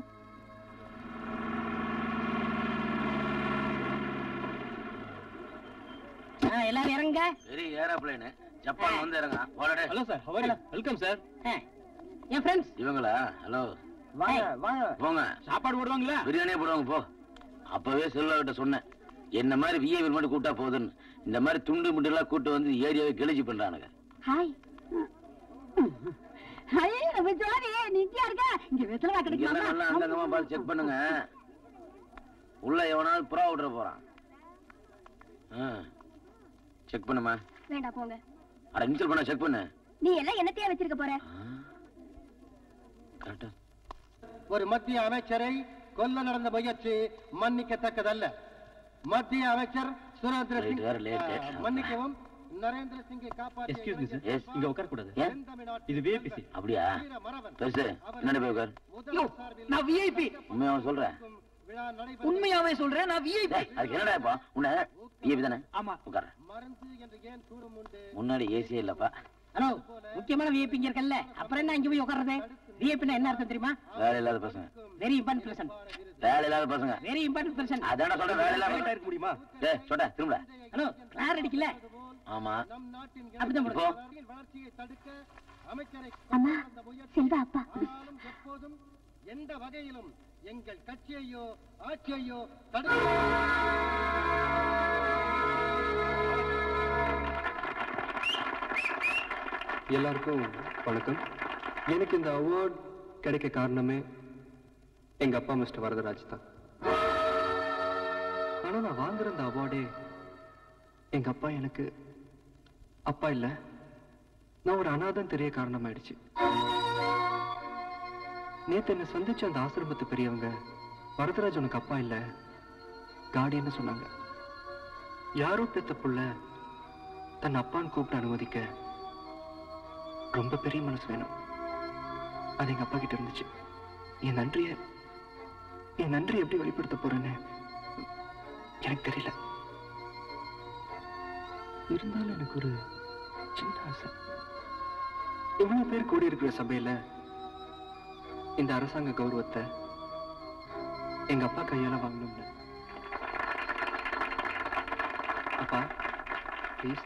எல்லாரும் இறங்க பெரிய ஏரோப்ளேனு ஜப்பான் வந்து இறங்க போலடே hello sir our welcome sir என் ஃப்ரெண்ட்ஸ் இவங்களா ஹலோ வாங்க வாங்க போங்க சாப்பாடு போடுவாங்களா பிரியாணியே போடுவாங்க போ அப்பவே செல்வா கிட்ட சொன்னேன் என்ன மாதிரி விஐபி மட்டும் கூட்டா போகுதுன்னு இந்த மாதிரி துண்டு முண்டு எல்லாம் கூட்டு வந்து ஏரியாவை கிழிச்சு பண்றானுங்க ஹாய் ஹாய் நம்ம ஜோதி நீங்க இருக்க இங்க வெத்தலை இங்க எல்லாம் நல்லா அங்கங்கமா பார்த்து செக் பண்ணுங்க உள்ள எவனாவது புறா விட்டுற போறான் செக் பண்ணுமா வேண்டாம் போங்க அட இன்சல் பண்ண செக் பண்ணு நீ எல்லாம் என்னத்தையா வச்சிருக்க போற கரெக்டா ஒரு மத்திய அமைச்சரை கொல்ல நடந்த முயற்சி மன்னிக்கத்தக்கதல்ல மத்திய அமைச்சர் Surendra Late, Singh very late. ஆ, மன்னிக்கவும் நரேந்திர சிங்கை காப்பாற்றிய எஸ்கியூஸ் மீ சார் Yes. இங்க உட்கார கூடாது ஏன்? இது விஐபிசி அப்படியா பெருசு என்னடி போய் உட்கார் நான் விஐபி உண்மையா சொல்றேன் உண்மையாவே சொல்றேன் நான் விஐபி டேய், அதுக்கு என்னடா இப்போ உன்னை விஐபி தானே ஆமா உட்கார முன்னாடி ஏசியே இல்லப்பா ஹலோ முக்கியமான விஐபி இங்க இருக்கல்ல அப்புறம் என்ன இங்க போய் உட்கார்றது விஐபினா என்ன அர்த்தம் தெரியுமா வேலை இல்லாத பசங்க வெரி இம்பார்ட்டன்ட் பர்சன் வேலை இல்லாத பசங்க வெரி இம்பார்ட்டன்ட் பர்சன் அதான சொல்றேன் வேலை இல்லாத இருக்க முடியுமா டேய் சொட திரும்ப ஹலோ கிளார் அடிக்கல ஆமா அப்படிதான் இப்போ அம்மா செல்வா அப்பா எப்போதும் எந்த வகையிலும் எங்கள் கட்சியையோ ஆட்சியையோ தடுக்க எல்லாருக்கும் வணக்கம் எனக்கு இந்த அவார்ட் கிடைக்க காரணமே எங்க அப்பா மிஸ்டர் வரதராஜ் தான் ஆனா நான் வாங்குற இந்த அவார்டே எங்க அப்பா எனக்கு அப்பா இல்ல நான் ஒரு அனாதம் தெரிய காரணமாயிடுச்சு நேத்து என்ன சந்திச்ச அந்த ஆசிரமத்து பெரியவங்க வரதராஜ் உனக்கு அப்பா இல்ல காடின்னு சொன்னாங்க யாரோ பெத்த புள்ள தன் அப்பான்னு கூப்பிட்டு அனுமதிக்க ரொம்ப பெரிய மனசு வேணும் அது எங்க அப்பா கிட்ட இருந்துச்சு என் நன்றிய என் நன்றி எப்படி வெளிப்படுத்த போறேன்னு எனக்கு தெரியல இருந்தாலும் எனக்கு ஒரு சின்ன ஆசை இவ்வளவு பேர் கூடி இருக்கிற சபையில இந்த அரசாங்க கௌரவத்தை எங்க அப்பா கையால வாங்கணும்னு அப்பா ப்ளீஸ்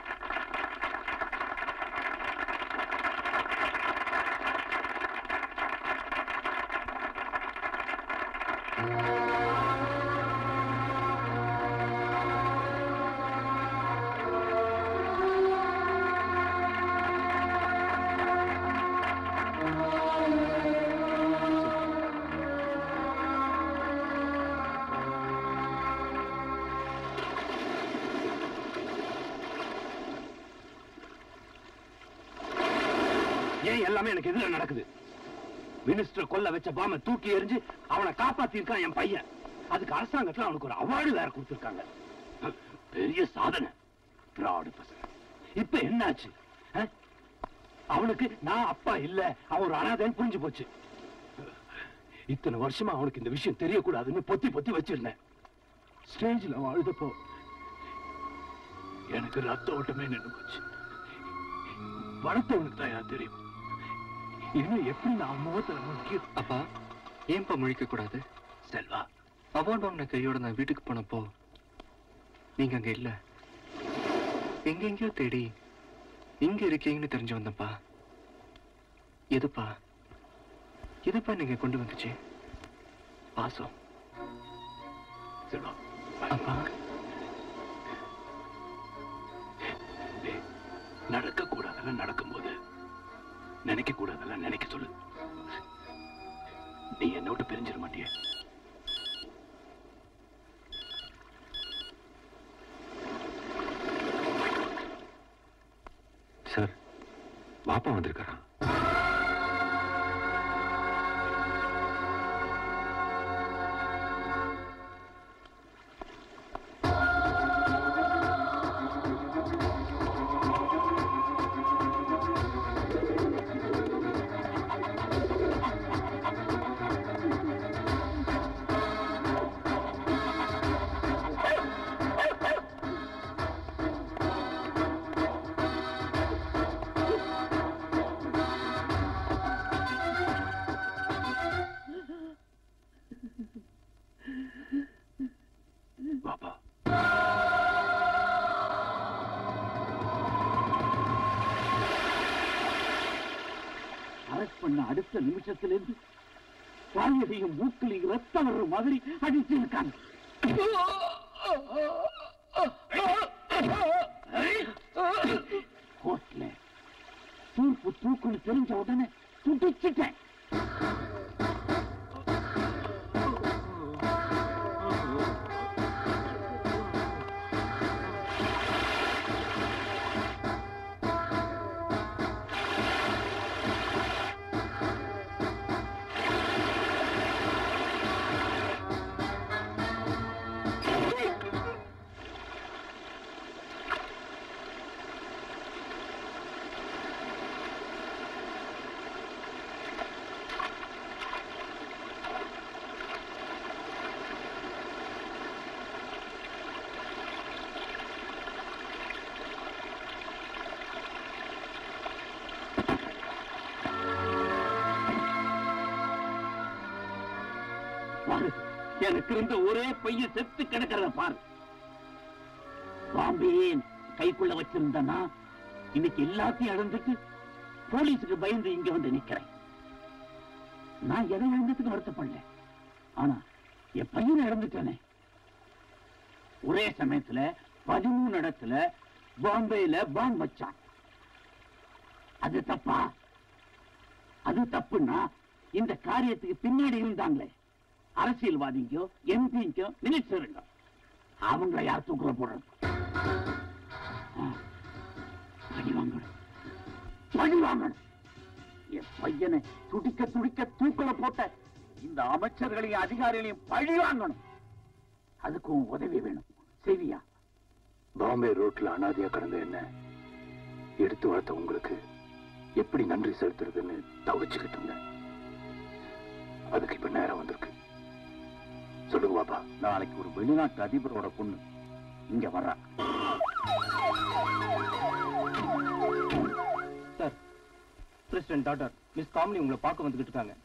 ஏன் எல்லாமே எனக்கு எதிர நடக்குது மினிஸ்டர் கொல்ல வச்ச பாம தூக்கி எறிஞ்சு அவனை காப்பாத்திருக்கான் என் பையன் அதுக்கு அரசாங்கத்துல அவனுக்கு ஒரு அவார்டு வேற கொடுத்திருக்காங்க பெரிய சாதனை பிராடு பசங்க இப்ப என்னாச்சு அஹ்? அவனுக்கு நான் அப்பா இல்ல அவன் ஒரு அனாதைன்னு புரிஞ்சு போச்சு இத்தனை வருஷமா அவனுக்கு இந்த விஷயம் தெரியக்கூடாதுன்னு பொத்தி பொத்தி வச்சிருந்தேன் ஸ்டேஜ்ல அவன் அழுதப்போ எனக்கு ரத்த ஓட்டமே நின்று போச்சு வளர்த்தவனுக்கு தான் யார் தெரியும் இனிமே எப்படி நான் முகத்துல முக்கிய அப்பா ஏன்பா முழிக்க கூடாது செல்வா அவார்ட் வாங்கின கையோட நான் வீட்டுக்கு போனப்போ நீங்க அங்க இல்ல எங்கெங்கயோ தேடி இங்க இருக்கீங்கன்னு தெரிஞ்சு வந்தப்பா எதுப்பா எதுப்பா நீங்க கொண்டு வந்துச்சு பாசம் செல்வா அப்பா நடக்க கூடாதெல்லாம் நடக்கும்போது நினைக்க கூடாதெல்லாம் நினைக்க சொல்லு நீ என்னை விட்டு பிரிஞ்சிட மாட்டிய சார் பாப்பா வந்திருக்காராம் பாப்பா அரெஸ்ட் பண்ண அடுத்த நிமிஷத்துல இருந்து வாயதையும் மூக்கிலையும் ரத்தம் வர்ற மாதிரி அடிச்சு இருக்காங்க கோர்ட்ல தூக்கு தூக்குன்னு தெரிஞ்ச உடனே துடிச்சிட்டேன் பாரு எனக்கு இருந்த ஒரே பையன் செத்து கிடக்கிறத பாரு பாம்பேயே கைக்குள்ள வச்சிருந்தனா இன்னைக்கு எல்லாத்தையும் இழந்துட்டு போலீஸுக்கு பயந்து இங்க வந்து நிக்கிறேன் நான் எதை இழந்ததுக்கு வருத்தப்படல ஆனா என் பையனை இழந்துட்டேனே ஒரே சமயத்துல பதிமூணு இடத்துல பாம்பேல பாம்பு வச்சான் அது தப்பா அது தப்புன்னா இந்த காரியத்துக்கு பின்னாடி இருந்தாங்களே அரசியல்வாதிங்கோ எம்பிங்கோ மினிஸ்டருங்க அவங்கள யார் தூக்குற போடுறது ஆ, பழி வாங்கணும் பழி வாங்கணும் என் பையனை துடிக்க துடிக்க தூக்கல போட்ட இந்த அமைச்சர்களையும் அதிகாரிகளையும் பழி வாங்கணும் அதுக்கும் உதவி வேணும் சரியா பாம்பே ரோட்ல அனாதையா கடந்த என்ன எடுத்து வளர்த்த உங்களுக்கு எப்படி நன்றி செலுத்துறதுன்னு தவிச்சுக்கிட்டு இருந்தேன் அதுக்கு இப்ப நேரம் வந்திருக்கு சொல்லுங்க பாப்பா நாளைக்கு ஒரு வெளிநாட்டு அதிபரோட பொண்ணு இங்க வர்றா sir president doctor miss Kamini உங்களை பார்க்க வந்துகிட்டு இருக்காங்க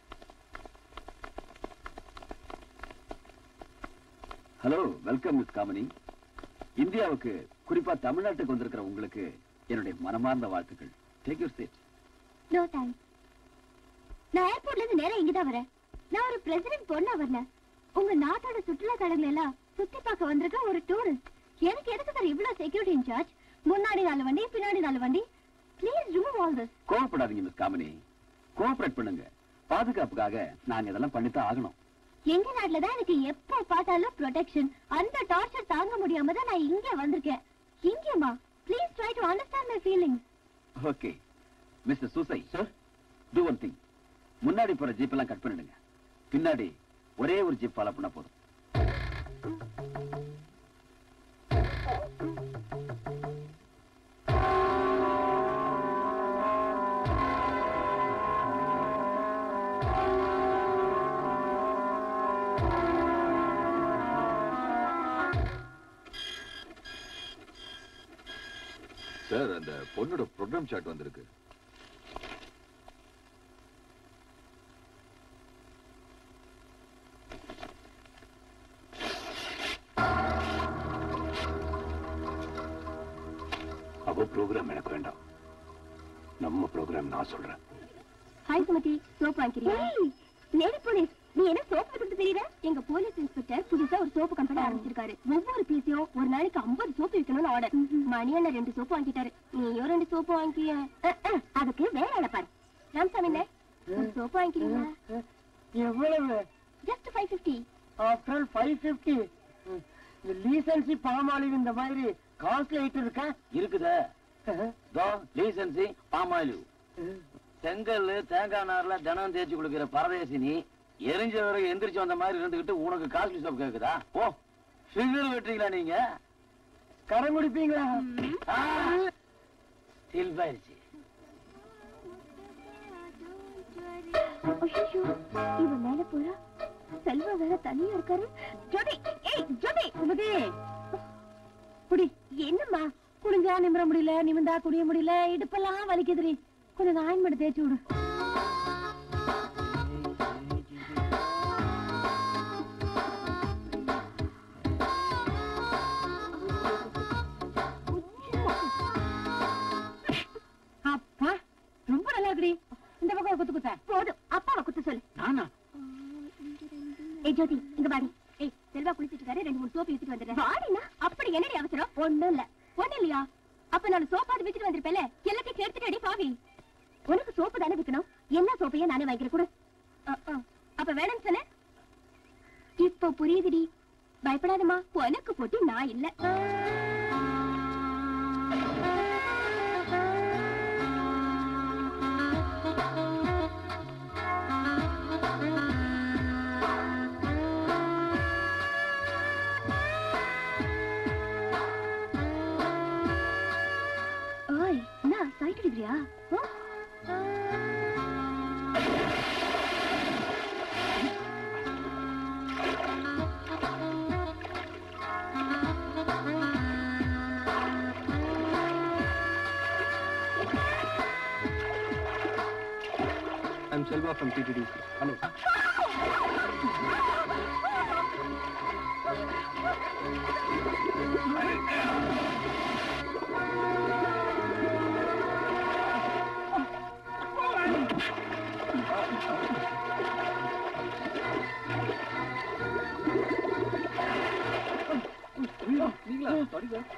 ஹலோ வெல்கம் மிஸ் காமினி இந்தியாவுக்கு குறிப்பா தமிழ்நாட்டுக்கு வந்திருக்கிற உங்களுக்கு என்னுடைய மனமார்ந்த வாழ்த்துக்கள் take your seat no thanks நான் ஏர்போர்ட்ல இருந்து நேரா இங்க தான் வரேன் நான் ஒரு பிரசிடென்ட் பொண்ணா வரல உங்க நாட்டோட சுற்றுலா தலங்களை எல்லாம் சுத்தி பார்க்க வந்திருக்க ஒரு டூரிஸ்ட் எனக்கு எதுக்கு சார் இவ்வளவு செக்யூரிட்டி இன்சார்ஜ் முன்னாடி நாலு வண்டி பின்னாடி நாலு வண்டி ப்ளீஸ் ரிமூவ் ஆல் திஸ் கோவப்படாதீங்க மிஸ் காமினி கோஆபரேட் பண்ணுங்க பாதுகாப்புக்காக நாங்க இதெல்லாம் பண்ணித்தான் ஆகணும் எங்க நாட்டுல தான் எனக்கு எப்ப பார்த்தாலும் ப்ரொடெக்ஷன் அந்த டார்ச்சர் தாங்க முடியாம தான் நான் இங்க வந்திருக்கேன் இங்கேமா please try to understand my feelings okay mister Soosai sir do one thing முன்னாடி போற ஜீப் எல்லாம் கட் பண்ணிடுங்க பின்னாடி ஒரே ஒரு ஜீப் ஃபாலோ பண்ணா போதும் சார் அந்த பொண்ணோட ப்ரோக்ராம் சார்ட் வந்திருக்கு அவ ப்ரோக்ராம் எனக்கு வேண்டாம் நம்ம ப்ரோக்ராம் நான் சொல்றேன் ஹாய் சுமதி சோப்பு வாங்கிக்கிறியா லேடி போலீஸ் நீ என்ன சோப்பு வித்துட்டு தெரியல எங்க போலீஸ் இன்ஸ்பெக்டர் புதுசா ஒரு சோப்பு கம்பெனி ஆரம்பிச்சிருக்காரு ஒவ்வொரு பீஸையும் ஒரு நாளைக்கு 50 சோப்பு விற்கணும்னு ஆர்டர் மணி அண்ணன் ரெண்டு சோப்பு வாங்கிட்டாரு நீயும் ரெண்டு சோப்பு வாங்கிய அதுக்கு வேற ஆளை பாரு ராமசாமி அண்ணே, ஒரு சோப்பு வாங்கிக்கிறீங்களா எவ்வளவு just five fifty after all five fifty இந்த லீசன்சி பாமாலிவ் இந்த மாதிரி காஸ்ட்லி ஐட்டம் இருக்கா இருக்குதே தோ டீசன்சி பாமாயிலு செங்கல் தேங்காய் நார்ல தினம் தேய்ச்சி கொடுக்கிற பரதேசி நீ எரிஞ்ச வரைக்கும் எந்திரிச்சு வந்த மாதிரி இருந்துகிட்டு உனக்கு காஸ்ட்லி சோப் கேக்குதா ஓ ஃபிகர் வெட்டுறீங்களா நீங்க கடன் குடிப்பீங்களா சில்பாயிருச்சு ஐயோ இவன் மேல போறா செல்வா வேற தனியா இருக்காரு ஜோடி ஏய் ஜோடி சுமதி குடி என்னம்மா குடிஞ்சா நிமிர முடியல நிமிந்தா குடிய முடியல இடுப்பெல்லாம் வலிக்குதுரி கொஞ்சம் ஆயின்மெண்ட் தேய்ச்சி விடு அப்பா ரொம்ப நல்லா இருக்குடி இந்த பக்கம் ஒரு குத்து குத்த போதும் அப்பாவை குத்து சொல்லு நானா ஏய் ஜோதி இங்க பாடி ஏய் செல்வா குளிச்சிட்டு இருக்காரு ரெண்டு மூணு சோப்பு எடுத்துட்டு வந்துடுறேன் வாடினா அப்படி என்னடி அவசரம் ஒண்ணும் இல்ல ஒண்ணு இல்லையா அப்ப நான் சோப்பாது வித்துட்டு வந்திருப்பேன்ல எல்லாத்தையும் எடுத்துட்டு அடி பாவி உனக்கு சோப்பு தானே விக்கணும் என்ன சோப்பையும் நானே வாங்கிக்கிற கூட அப்ப வேணும்னு சொன்ன இப்போ புரியுதுடி பயப்படாதம்மா உனக்கு போட்டி நான் இல்ல ஓய் நான் சைட் அடிக்கிறியா I'm Selva from TTDC. Hello. நீங்களா சாரி சார்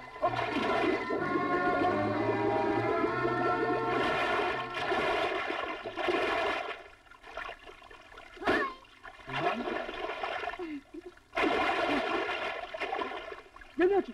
என்னாச்சு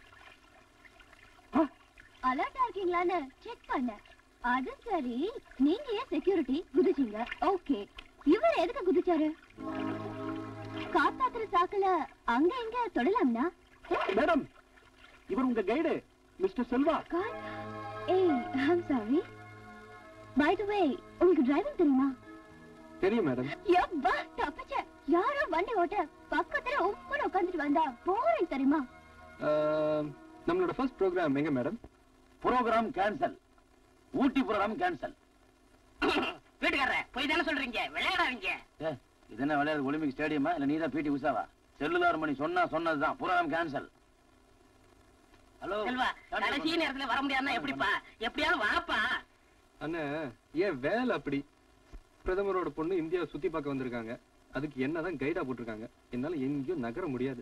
அலர்ட்டா இருக்கீங்களான்னு செக் பண்ண அது சரி நீங்க ஏன் செக்யூரிட்டி குதிச்சீங்க ஓகே இவர் எதுக்கு குதிச்சாரு காப்பாத்துற சாக்குல அங்க எங்க தொடலாம்னா மேடம் இவர் உங்க கைடு மிஸ்டர் செல்வா ஏய் I'm sorry by the way உங்களுக்கு டிரைவிங் தெரியுமா தெரியும் மேடம் யப்பா தப்பிச்ச யாரோ வண்டி ஓட்ட பக்கத்துல உப்புன்னு உட்காந்துட்டு வந்தா போறேன் தெரியுமா நம்மளோட ஃபர்ஸ்ட் ப்ரோக்ராம் எங்க madam programme cancel Ooty programme cancel வீட்டுக்காரர போய் தானே சொல்றீங்க விளையாடாதீங்க ஏ இது என்ன விளையாடு ஒலிம்பிக் ஸ்டேடியமா இல்ல நீதான் பிடி உஷாவா செல்லுலார் மணி சொன்னா சொன்னதுதான் ப்ரோக்ராம் கேன்சல் ஹலோ செல்வா கடைசி நேரத்துல வர முடியாதுன்னா எப்படிப்பா எப்படியாவது வாப்பா அண்ணா ஏன் வேலை அப்படி பிரதமரோட பொண்ணு இந்தியாவை சுத்தி பார்க்க வந்திருக்காங்க அதுக்கு என்னதான் கைடா போட்டிருக்காங்க என்னால எங்கேயும் நகர முடியாது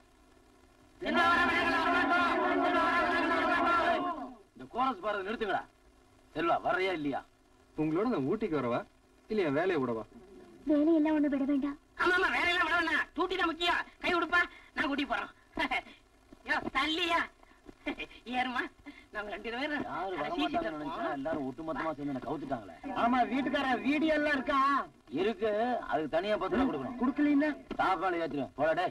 இந்த கோரஸ் பாடுறது நிறுத்துங்கடா செல்வா வர்றையா இல்லையா உங்களோட நான் ஊட்டிக்கு வரவா இல்ல என் வேலையை விடவா வேலையெல்லாம் ஒண்ணு விட வேண்டாம் ஆமா ஆமா வேற எல்லாம் விட வேணாம் டூட்டி தான் முக்கியம் கை கொடுப்பா நான் கூட்டி போறோம் யோ தள்ளியா ஏறுமா நாங்க ரெண்டு பேரும் யாரு கடைசி seat ல வரமாட்டாங்கன்னு நினைச்சா இருப்போம். எல்லாரும் ஒட்டுமொத்தமா சேர்ந்து என்ன கவுத்துட்டாங்களே ஆமா வீட்டுக்கார வீடியோ எல்லாம் இருக்கா இருக்கு அதுக்கு தனியா பத்து ரூபா கொடுக்கணும் குடுக்கலீன்னா சாப்பாடு ஏத்துருவேன் போடா டேய்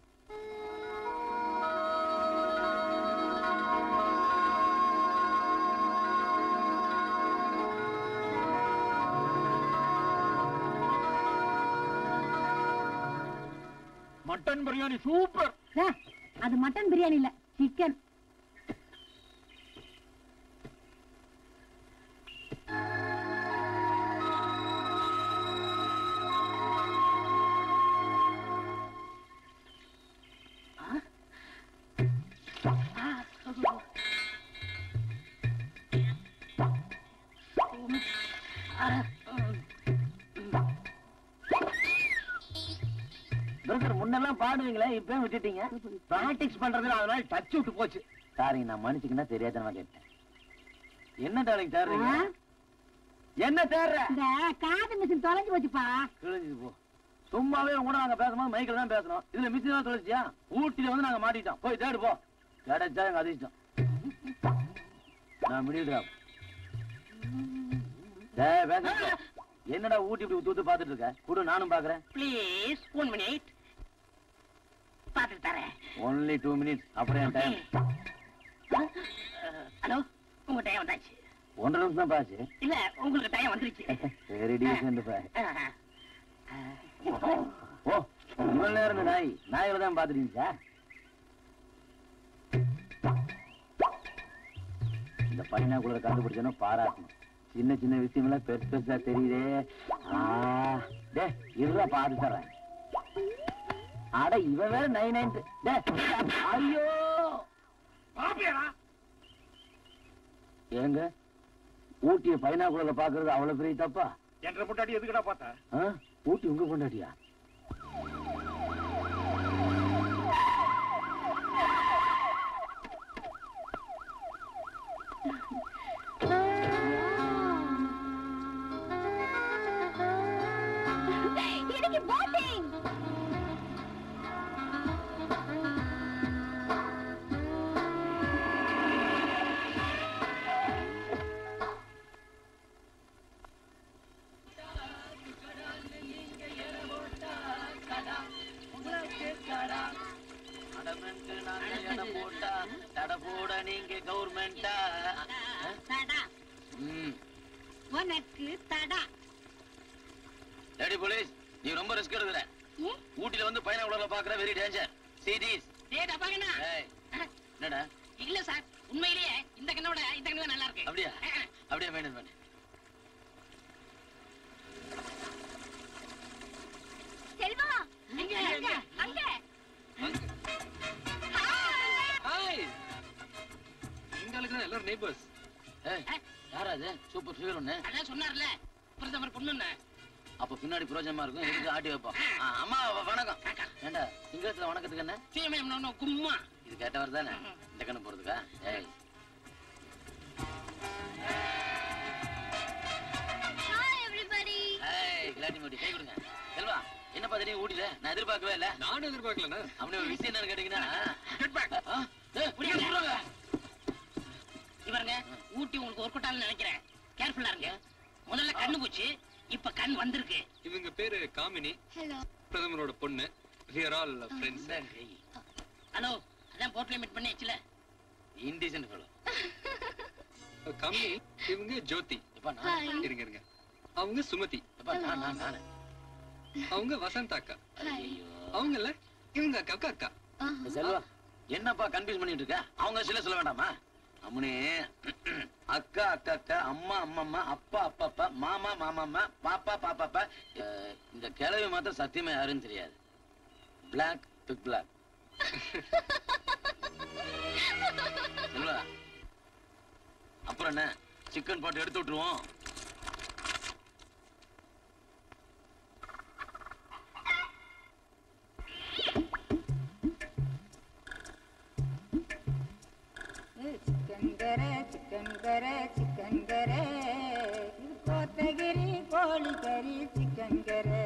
மட்டன் பிரியாணி சூப்பர் ஆ, அது மட்டன் பிரியாணி இல்ல சிக்கன் தான் பாடுவீங்களே இப்பயும் விட்டுட்டீங்க பிராக்டிஸ் பண்றதுல அதனால டச் விட்டு போச்சு சாரிங்க நான் மன்னிச்சுக்கினா தெரியாதனமா கேட்டேன் என்ன டாலிங் தேடுறீங்க என்ன தேடுற இந்த காது மிஷின் தொலைஞ்சு போச்சுப்பா கிழிஞ்சது போ சும்மாவே உங்க கூட நாங்க பேசணும் மைக்கில் தான் பேசணும் இதுல மிஸ் தான் தொலைச்சியா ஊட்டில வந்து நாங்க மாட்டிட்டோம் போய் தேடு போ கிடைச்சா எங்க அதிர்ஷ்டம் நான் மிடில் டிராப் டேய் பேச என்னடா ஊட்டி இப்படி ஊத்து ஊத்து பாத்துட்டு இருக்க கூட நானும் பாக்குறேன் ப்ளீஸ் ஒன் மினிட் பார்த்துட்டு தரேன் ஒன்லி டூ மினிட்ஸ் அப்புறம் என் டைம் ஹலோ உங்க டைம் வந்தாச்சு ஒன்றரை நிமிஷம் தான் பாச்சு இல்ல உங்களுக்கு டைம் வந்துருச்சு வெரி டீசென்ட் பா ஓ இவ்வளவு நேரம் இந்த நாய் நாயில தான் பாத்துட்டீங்க இந்த பனினாக்குள்ள கண்டுபிடிச்சனோ பாராட்டணும் சின்ன சின்ன விஷயமெல்லாம் பெருசு பெருசா தெரியுதே ஆ டே இருடா பாத்து தர்றேன் அட இவன் வேற நைன் நைன் டே ஐயோ ஏங்க ஊட்டிய பைனாக்குள்ள பாக்குறது அவ்வளவு பெரிய தப்பா என்ற பொண்டாட்டி எதுக்குடா பார்த்தா ஆ? ஊட்டி உங்க கொண்டாட்டியா இன்னைக்கு போட்டிங் தட போட நீங்க கவர்மெண்டா தடா ம் உனக்கு தடா லேடி போலீஸ் நீ ரொம்ப ரிஸ்க் எடுக்கிற ஊட்டில வந்து பையனா உடல பாக்குற வெரி டேஞ்சர் சீரியஸ் டேய் டபாகனா ஏய் என்னடா இல்ல சார் உண்மையிலேயே இந்த கண்ணோட இந்த கண்ணு தான் நல்லா இருக்கு அப்படியா அப்படியே மெயின்டைன் பண்ணு செல்வா எங்க, அங்க எங்க? அங்க ஹாய் இந்த ஆளுக்கு தான் எல்லாரும் நெய்பர்ஸ் ஏய் யாரா அது சூப்பர் ஃபிகர் ஒண்ணு அதான் சொன்னார்ல பிரதமர் பொண்ணுன்னு அப்ப பின்னாடி பிரயோஜனமா இருக்கும் எதுக்கு ஆட்டி வைப்போம் ஆ, அம்மா வ- வணக்கம் ஏண்டா சிங்களத்துல வணக்கத்துக்கு என்ன சீமயம் கும்மா இது கேட்டவர் தானே இந்த கண்ணு போறதுக்கா ஏய் ஹாய் எவரிபடி ஏய் கிளாட்டி மூடி கை கொடுங்க செல்வா என்ன பாத்துட்டு ஊட்டில நான் எதிர்பார்க்கவே இல்ல நானும் எதிர்பார்க்கலண்ணா அப்படி ஒரு விஷயம் என்னன்னு கேட்டீங்கன்னா ஆ, ஏய், புரியுது. விட்ருங்க. இவருங்க ஊட்டி உங்களுக்கு ஒர்க் அவுட் நினைக்கிறேன் கேர்ஃபுல்லா இருங்க முதல்ல கண்ணு போச்சு இப்ப கண் வந்திருக்கு இவங்க பேரு காமினி ஹலோ பிரதமரோட பொண்ணு we are all friends hello அதான் போர்ட்ல மீட் பண்ணியாச்சுல இன்டீசென்ட் ஃபெலோ காமினி இவங்க ஜோதி Hi. இருங்க இருங்க அவங்க சுமதி நான் நான் நானு அவங்க வசந்த் அக்கா அவங்கல்ல இவங்க அக்கா அக்கா செல்வா என்னப்பா கன்ஃபியூஸ் பண்ணிட்டு இருக்க அவங்க சில சொல்ல வேண்டாமா அம்முனே அக்கா அக்கா அக்கா அம்மா அம்மா அம்மா அப்பா அப்பா அப்பா மாமா மாமா அம்மா பாப்பா பாப்பா அப்பா அஹ், இந்த கிழவி மாத்திரம் சத்தியமா யாருன்னு தெரியாது பிளாக் பிக் பிளாக் செல்வா அப்புறம் என்ன சிக்கன் போட்டு எடுத்து விட்டுருவோம் ಚಿಕನ್ ಗರೆ ಚಿಕನ್ ಗರೆ ಚಿಕನ್ ಗರೆ ಇದು ಕೋತಗಿರಿ ಕೋಳಿ ಕರಿ ಚಿಕನ್ ಗರೆ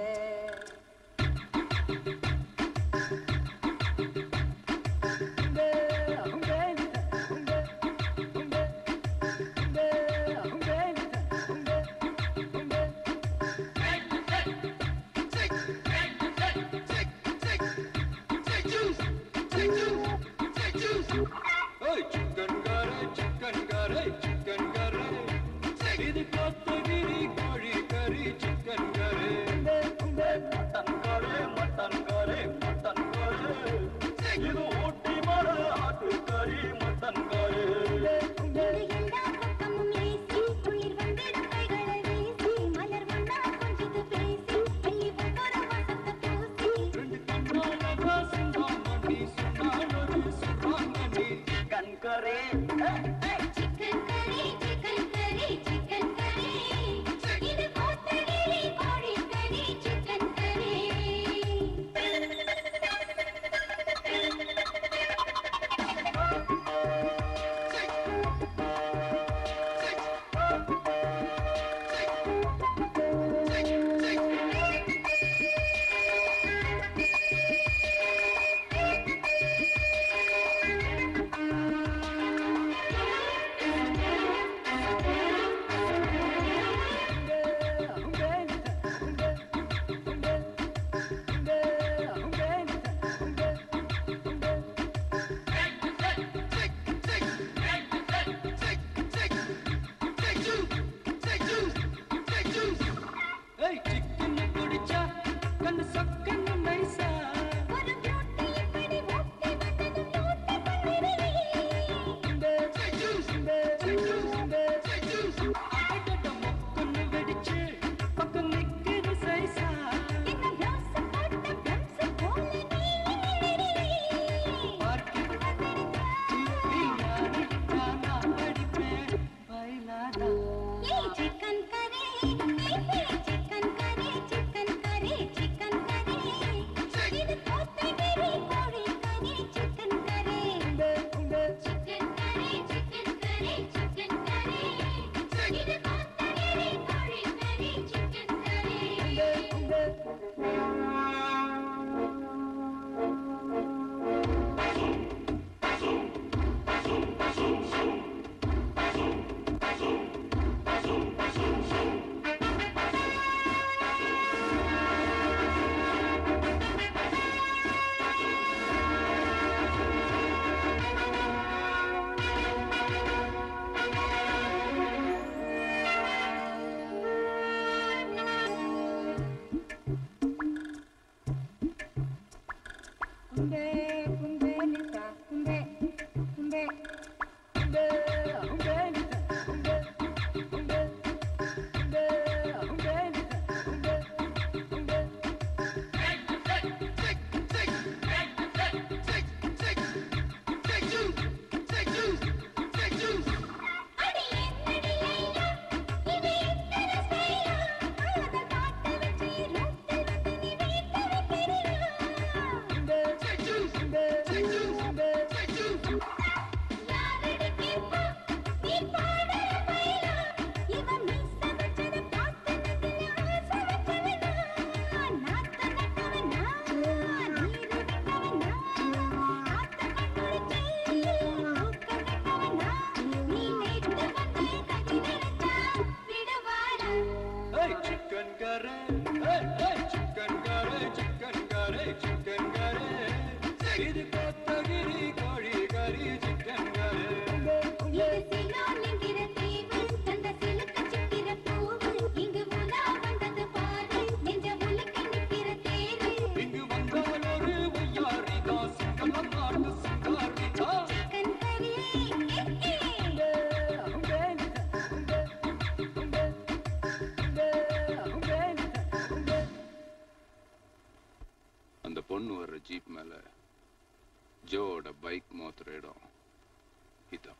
பொண்ணு வர்ற ஜீப் மேல ஜோவோட பைக் மோத்துற இடம் இதான்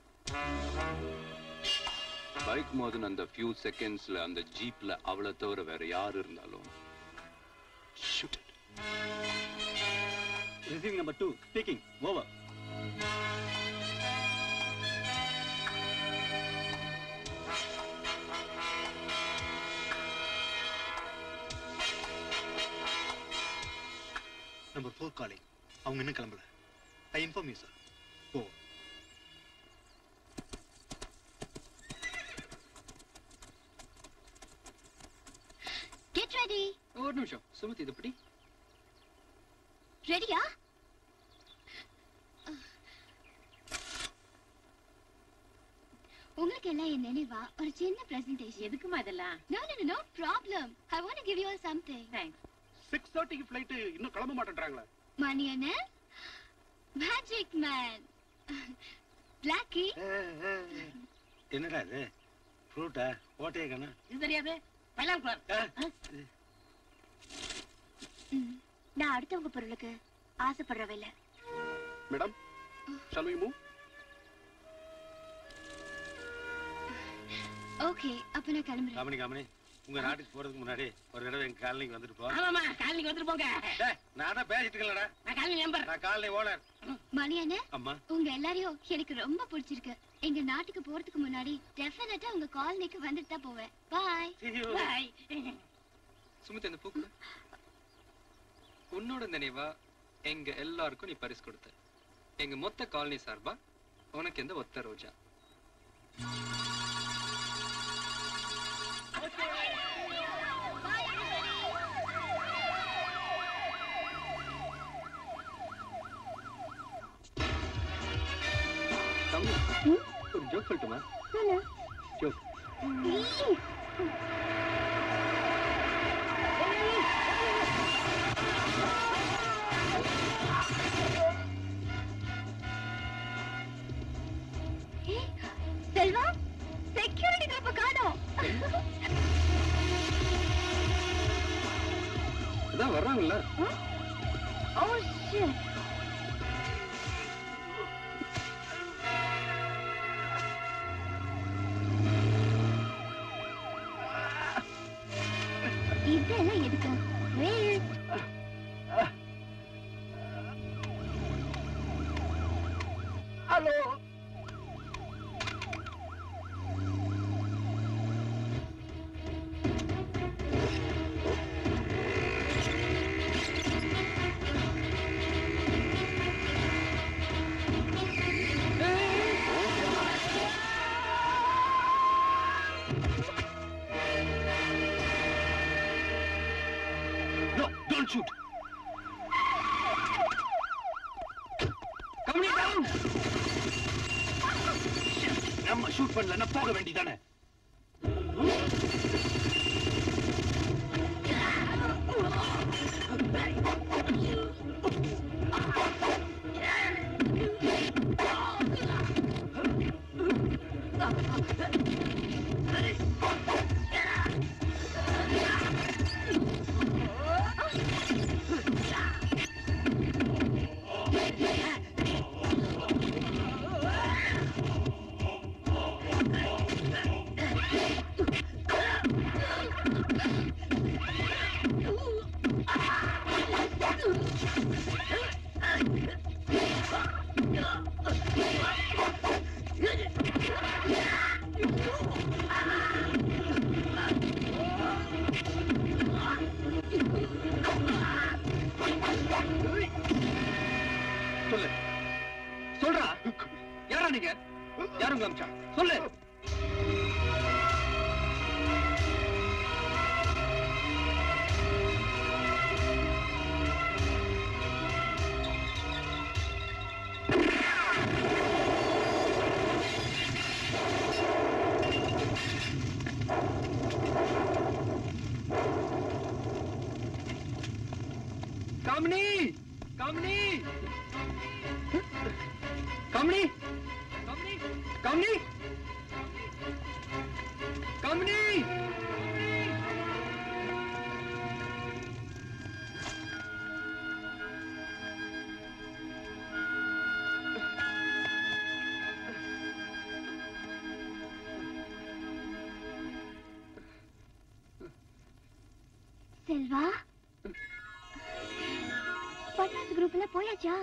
பைக் மோதின அந்த ஃபியூ செகண்ட்ஸ்ல அந்த ஜீப்ல அவளை தவிர வேற யார் இருந்தாலும் shoot it. Receiving number two speaking over number four calling அவங்க இன்னும் கிளம்பல I inform you sir oh get ready ஒரு நிமிஷம் சுமதி இது எப்படி ரெடியா உங்களுக்கு எல்லாம் என் நினைவா ஒரு சின்ன பிரசன்டேஷன் எதுக்குமா இதெல்லாம் no no no problem I want to give you all something thanks six தேர்ட்டிக்கு ஃப்ளைட்டு இன்னும் கிளம்ப மாட்டேன்றாங்களே மணி என்ன மேஜிக் மேன் பிளாக்கி என்னடா இது ஃப்ரூட்டா ஓட்டையே காணா இது தெரியாது பைலான் குளர் நான் அடுத்தவங்க பொருளுக்கு ஆசைப்படுறவ இல்ல madam shall we move okay அப்ப நான் கிளம்புறேன் காமனி காமனி உங்க நாட்டுக்கு போறதுக்கு முன்னாடி ஒரு தடவை எங்க காலனிக்கு வந்துட்டு போ ஆமாமா காலனிக்கு வந்துட்டு போங்க டேய், நான் தான் பேசிட்டு இருக்கலடா நான் காலனி மெம்பர் நான் காலனி ஓனர் மணி என்ன அம்மா உங்க எல்லாரையும் எனக்கு ரொம்ப பிடிச்சிருக்கு எங்க நாட்டுக்கு போறதுக்கு முன்னாடி டெஃபினட்டா உங்க காலனிக்கு வந்துட்டு தான் போவேன் பாய் பாய் சுமித் அந்த பூக்கு உன்னோட நினைவா எங்க எல்லாருக்கும் நீ பரிசு கொடுத்த எங்க மொத்த காலனி சார்பா உனக்கு எந்த ஒத்த ரோஜா தம்பி, ஒரு ஜோக் சொல்லட்டுமா ஜோக் செல்வா செக்யூரிட்டி கிளப்ப காணோம் இதான் வர்றாங்கல்ல ஓ ஷிட் இதெல்லாம் எதுக்கு Wait. Hello no don't shoot company down நம்ம ஷூட் பண்ணலன்னா போக வேண்டியதானே சொல்லு சொல்றா யாரா நீங்க யார் உங்க அமிச்சா சொல்லு காமினி காமினி காமினி காமினி காமினி காமினி செல்வா பட்டாசு குரூப்ல போயாச்சா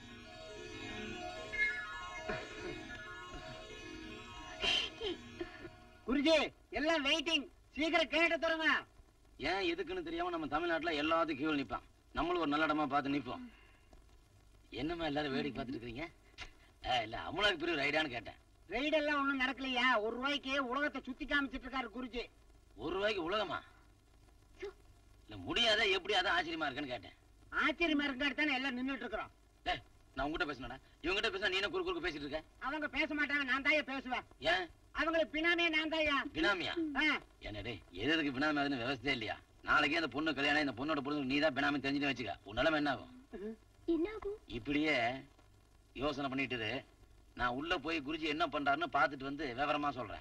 குருஜி எல்லாம் வெயிட்டிங் சீக்கிரம் கேட்டு தருங்க ஏன் எதுக்குன்னு தெரியாம நம்ம தமிழ்நாட்டுல எல்லாத்துக்கும் கீழ் நிப்பான் நம்மளும் ஒரு நல்ல இடமா பார்த்து நிப்போம் என்னம்மா எல்லாரும் வேடிக்கை பார்த்துட்டு இருக்கீங்க ஆ, இல்ல அமுலாக்கு பெரிய ரைடான்னு கேட்டேன் ரெய்டெல்லாம் ஒண்ணும் நடக்கலையா ஒரு ரூபாய்க்கு உலகத்தை சுத்தி காமிச்சிட்டு இருக்காரு குருஜி ஒரு ரூபாய்க்கு உலகமா இல்ல முடியாத எப்படி அதான் ஆச்சரியமா இருக்குன்னு கேட்டேன் ஆச்சரியமா இருக்காரு தானே எல்லாம் நின்னுட்டு இருக்கிறோம் டேய், நான் உங்ககிட்ட பேசினடா இவங்ககிட்ட பேசினா நீ என்ன குறுக்கு குறுக்கு பேசிட்டு இருக்க அவங்க பேச மாட்டாங்க நான் தாயா பேசுவேன் ஏன் அவங்களுக்கு பினாமே நான் தாயா பினாமியா என்ன டேய் எது எதுக்கு பினாமி அதுன்னு விவசாயம் இல்லையா நாளைக்கே அந்த பொண்ணு கல்யாணம் இந்த பொண்ணோட பொண்ணு நீ தான் பினாமி தெரிஞ்சுட்டு வச்சுக்க உன் நிலைமை என்ன ஆகும் என்ன ஆகும் இப்படியே யோசனை பண்ணிட்டு இரு. நான் உள்ள போய் குருஜி என்ன பண்றாருன்னு பார்த்துட்டு வந்து விவரமா சொல்றேன்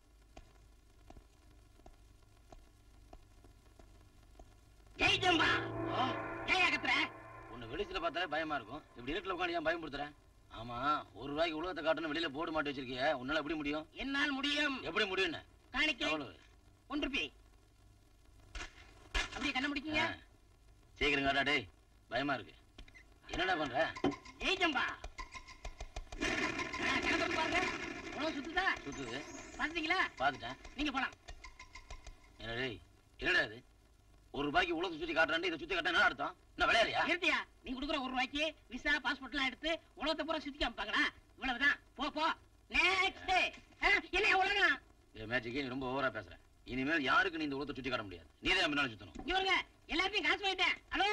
ஜெய் ஜம்பா ஏன் கத்துற உன்னை வெளிச்சல பார்த்தாலே பயமா இருக்கும் இப்படி இருட்டில் உட்காந்து ஏன் பயன்படுத்துற ஆமா ஒரு ரூபாய்க்கு உலகத்தை காட்டணும் வெளியில போர்டு மாட்டி வச்சிருக்கிய உன்னால எப்படி முடியும் என்னால் முடியும் எப்படி முடியும்னு காணிக்கை எவ்வளவு ஒன்று ரூபாய் அப்படியே கண்ண முடிக்கீங்க சீக்கிரம் காட்டா டேய் பயமா இருக்கு என்னடா பண்ற ஜெய் ஜம்பா ஆ, கணக்கு வந்து பாருங்க உணவு சுத்துதா சுத்துது பாத்தீங்களா பார்த்துட்டேன் நீங்க போலாம் என்ன டேய் என்னடா இது ஒரு ரூபாய்க்கு உலகத்தை சுத்தி காட்டுறான் இதை சுத்தி காட்டுறா என்ன அர்த்தம் என்ன விளையாடுறியா இருட்டியா நீ கொடுக்குற ஒரு ரூபாய்க்கு விசா பாஸ்போர்ட் எல்லாம் எடுத்து உலகத்தை பூரா சுத்தி காமிப்பாங்களா இவ்வளவுதான் போ போ நெக்ஸ்ட் என்ன உலகம் இந்த மேட்சுக்கு நீ ரொம்ப ஓவரா பேசுற இனிமேல் யாருக்கு நீ இந்த உலகத்தை சுத்தி காட்ட முடியாது நீ தான் பின்னாடி சுத்தணும் இவருங்க எல்லாத்தையும் காசு வாங்கிட்டேன் ஹலோ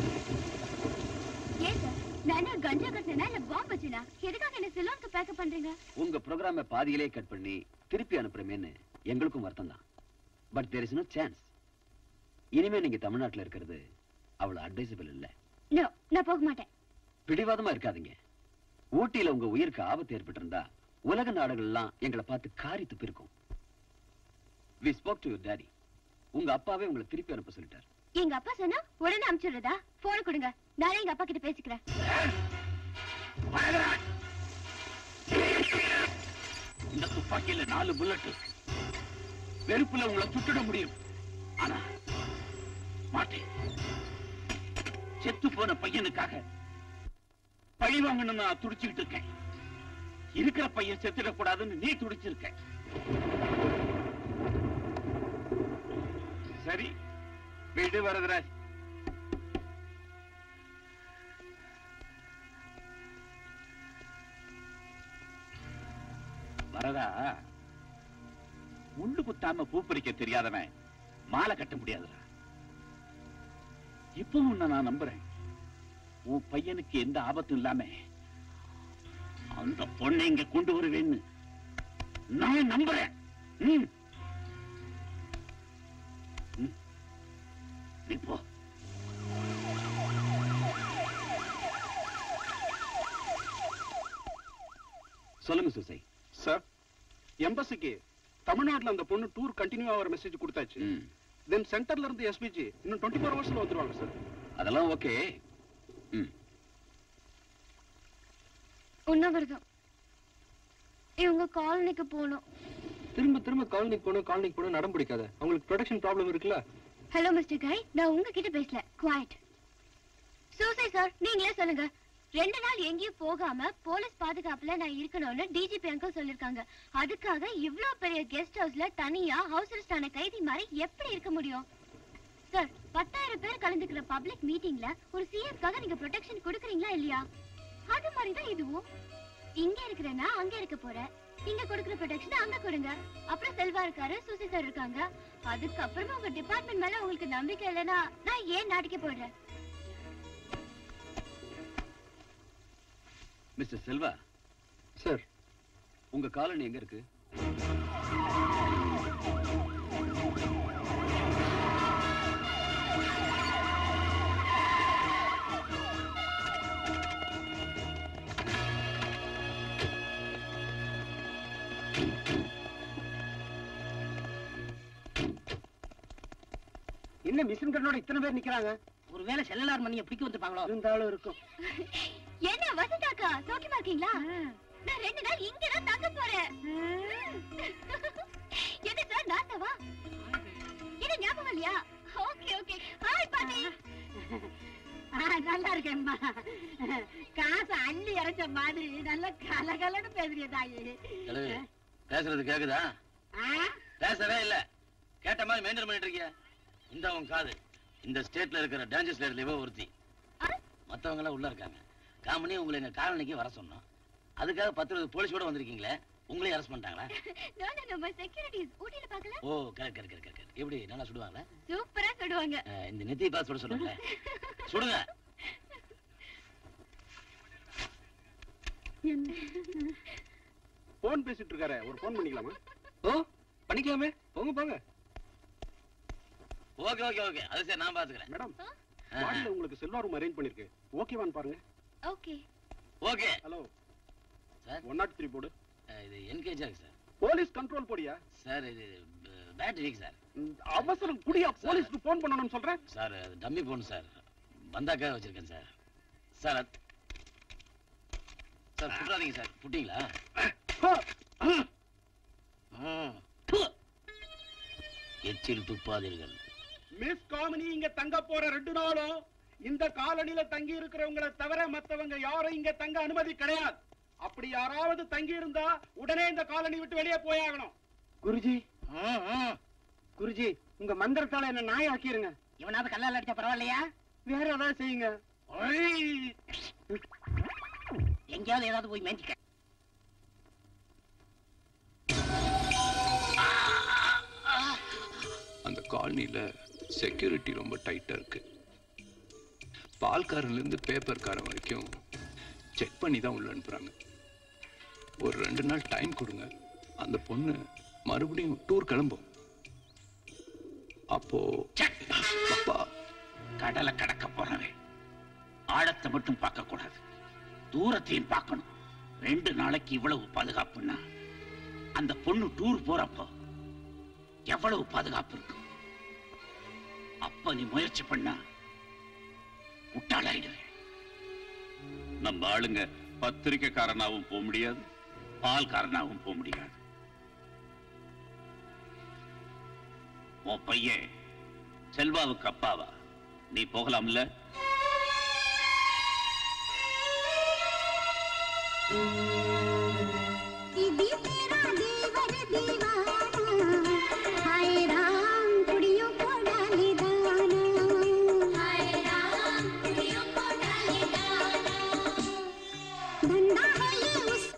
ஏன் சார் நான் என்ன கஞ்சா கட்டினா இல்ல பாம்பு வச்சுனா எதுக்காக என்ன சிலோனுக்கு பேக்கப் பண்றீங்க உங்க ப்ரோக்ராம பாதியிலே கட் பண்ணி திருப்பி அனுப்புறமேன்னு எங்களுக்கும் வருத்தம் தான் but there is no chance இனிமே நீங்க தமிழ்நாட்டுல இருக்கிறது அவ்வளவு அட்வைசபிள் இல்ல நோ நான் போக மாட்டேன் பிடிவாதமா இருக்காதீங்க ஊட்டியில உங்க உயிருக்கு ஆபத்து ஏற்பட்டிருந்தா உலக நாடுகள் எல்லாம் எங்களை பார்த்து காரி துப்பிருக்கும் we spoke to your daddy உங்க அப்பாவே உங்களை திருப்பி அனுப்ப சொல்லிட்டார் எங்க அப்பா சொன்னா உடனே அனுப்பிச்சுடுறதா போன் கொடுங்க நானே எங்க அப்பா கிட்ட பேசிக்கிறேன் இந்த துப்பாக்கியில நாலு புல்லட் இருக்கு வெறுப்புல உங்களை சுட்டுட முடியும் ஆனா மாட்டேன் செத்து போன பையனுக்காக பழி வாங்கணும்னு நான் துடிச்சுக்கிட்டு இருக்கேன் இருக்கிற பையன் செத்துடக்கூடாதுன்னு நீ துடிச்சிருக்க சரி விடு வரதராஜ் வரதா முள்ளு குத்தாம பூ பறிக்க தெரியாதவன் மாலை கட்ட முடியாதுடா இப்போ உன்னை நான் நம்புறேன் உன் பையனுக்கு எந்த ஆபத்தும் இல்லாம அந்த பொண்ணை இங்க கொண்டு வருவேன்னு நான் நம்புறேன் ம். ம். நீ போ சொல்லுங்க சுசை சார் எம்பசிக்கு தமிழ்நாட்டுல அந்த பொண்ணு டூர் கண்டினியூ ஆகிற மெசேஜ் கொடுத்தாச்சு தென் சென்டர்ல இருந்து எஸ்பிஜி இன்னும் டுவெண்ட்டி ஃபோர் ஹவர்ஸ்ல வந்துருவாங்க சார் அதெல்லாம் ஓகே உண்ணாவிரதம் இவங்க காலனிக்கு போகணும் திரும்ப திரும்ப காலனிக்கு போகணும் காலனிக்கு போகணும் நடம் பிடிக்காத அவங்களுக்கு ப்ரொடக்ஷன் ப்ராப்ளம் இருக்குல்ல ஹலோ மிஸ்டர் கை நான் உங்ககிட்ட பேசல குவாய்ட் சூசை சார் நீங்களே சொல்லுங்க ரெண்டு நாள் எங்கேயும் போகாம போலீஸ் பாதுகாப்புல நான் இருக்கணும்னு டிஜிபி அங்கிள் சொல்லிருக்காங்க அதுக்காக இவ்ளோ பெரிய கெஸ்ட் ஹவுஸ்ல தனியா ஹவுஸ் அரெஸ்ட் ஆன கைதி மாதிரி எப்படி இருக்க முடியும் சார் பத்தாயிரம் பேர் கலந்துக்கிற பப்ளிக் மீட்டிங்ல ஒரு சிஎஸ்க்காக நீங்க ப்ரொடெக்ஷன் கொடுக்குறீங்களா இல்லையா அது மாதிரி தான் இதுவும் இங்க இருக்கிறேன்னா அங்க இருக்க போறேன் இங்க கொடுக்குற ப்ரொடெக்ஷன் அங்க கொடுங்க அப்புறம் செல்வா இருக்காரு சுசி சார் இருக்காங்க அதுக்கப்புறமா உங்க டிபார்ட்மெண்ட் மேல உங்களுக்கு நம்பிக்கை இல்லைன்னா நான் ஏன் நாட்டுக்கே போயிடுறேன் மிஸ்டர் செல்வா சார் உங்க காலனி எங்க இருக்கு என்ன மிஷின் கண்ணோட இத்தனை பேர் நிக்கிறாங்க ஒருவேளை செல்லலார் மணியை பிடிக்க வந்திருப்பாங்களோ இருந்தாலும் இருக்கும் என்ன வசந்தாக்கா சௌக்கியமா இருக்கீங்களா நான் ரெண்டு நாள் இங்க தான் தங்க போறேன் என்ன சார் நாசவா என்ன ஞாபகம் இல்லையா ஓகே ஓகே ஆ நல்லா இருக்கேன்மா காசு அள்ளி இறைச்ச மாதிரி நல்ல கலகலன்னு பேசுறிய தாயி கிழவி பேசுறது கேக்குதா ஆ? பேசவே இல்ல கேட்ட மாதிரி மெயின்டைன் பண்ணிட்டு இருக்கிய இந்த உன் காது இந்த ஸ்டேட்ல இருக்கிற டேஞ்சர்ஸ் லேடர் இவ ஒருத்தி மத்தவங்க எல்லாம் உள்ள இருக்காங்க காமனி உங்களை எங்க காலனிக்கு வர சொன்னோம் அதுக்காக பத்து இருபது போலீஸ் கூட வந்திருக்கீங்களே உங்களையும் அரெஸ்ட் பண்ணிட்டாங்களா no no no my securities ஊட்டில பார்க்கல oh correct correct correct correct எப்படி நல்லா சுடுவாங்களா சூப்பரா சொல்லுவாங்க அஹ், இந்த நெத்தி பாஸ் சுட சொல்லுங்க சுடுங்க போன் பேசிட்டு இருக்காரு ஒரு போன் பண்ணிக்கலாமா ஓ பண்ணிக்கலாமே போங்க போங்க ஓகே ஓகே ஓகே அது சரி நான் பாத்துக்கிறேன் மேடம் வார்டில் உங்களுக்கு செல்வா ரூம் அரேஞ்ச் பண்ணிருக்கு ஓகேவான்னு பாருங்க okay okay hello sir one nought three போடு இது என்கேஜ் ஆகுது சார் போலீஸ் கண்ட்ரோல் போடியா சார் இது பேட்டரி சார் அவசரம் குடியா போலீஸ்க்கு போன் பண்ணணும்னு சொல்றேன் சார் அது டம்மி போன் சார் பந்தாக்காக வச்சிருக்கேன் சார் சார் அது- சார் புட்டாதீங்க சார் புட்டிங்களா ம். ப்பு. எச்சில் துப்பாதீர்கள் மிஸ் காமினி இங்க தங்க போற ரெண்டு நாளும் இந்த காலனில தங்கி இருக்கிறவங்கள தவிர மத்தவங்க யாரும் இங்க தங்க அனுமதி கிடையாது அப்படி யாராவது தங்கி இருந்தா உடனே இந்த காலனி விட்டு வெளியே போயாகணும் குருஜி குருஜி உங்க மந்திரத்தால என்ன நாய் ஆக்கிருங்க இவனாவது கல்லால் அடிச்சா பரவாயில்லையா வேற ஏதாவது செய்யுங்க எங்கேயாவது ஏதாவது போய் மேய்ச்சிக்க அந்த காலனில செக்யூரிட்டி ரொம்ப டைட்டா இருக்கு பால்காரன்ல இருந்து பேப்பர்காரன் வரைக்கும் செக் பண்ணி தான் உள்ள அனுப்புறாங்க ஒரு ரெண்டு நாள் டைம் கொடுங்க அந்த பொண்ணு மறுபடியும் டூர் கிளம்பும் அப்போ அப்பா கடலை கடக்க போறவன் ஆழத்தை மட்டும் பார்க்க கூடாது தூரத்தையும் பார்க்கணும் ரெண்டு நாளைக்கு இவ்வளவு பாதுகாப்புன்னா அந்த பொண்ணு டூர் போறப்போ எவ்வளவு பாதுகாப்பு இருக்கும் அப்ப நீ முயற்சி பண்ணா முட்டாளாயிடுவேன் நம்ம ஆளுங்க பத்திரிக்கைக்காரனாவும் போக முடியாது பால்காரனாவும் போக முடியாது உன் பையன் செல்வாவுக்கு அப்பாவா நீ போகலாம்ல दीदी तेरा देवर दीवाना हाय राम कुड़ियों को डाली दाना हाय राम कुड़ियों को डाली दाना धंधा है ये उस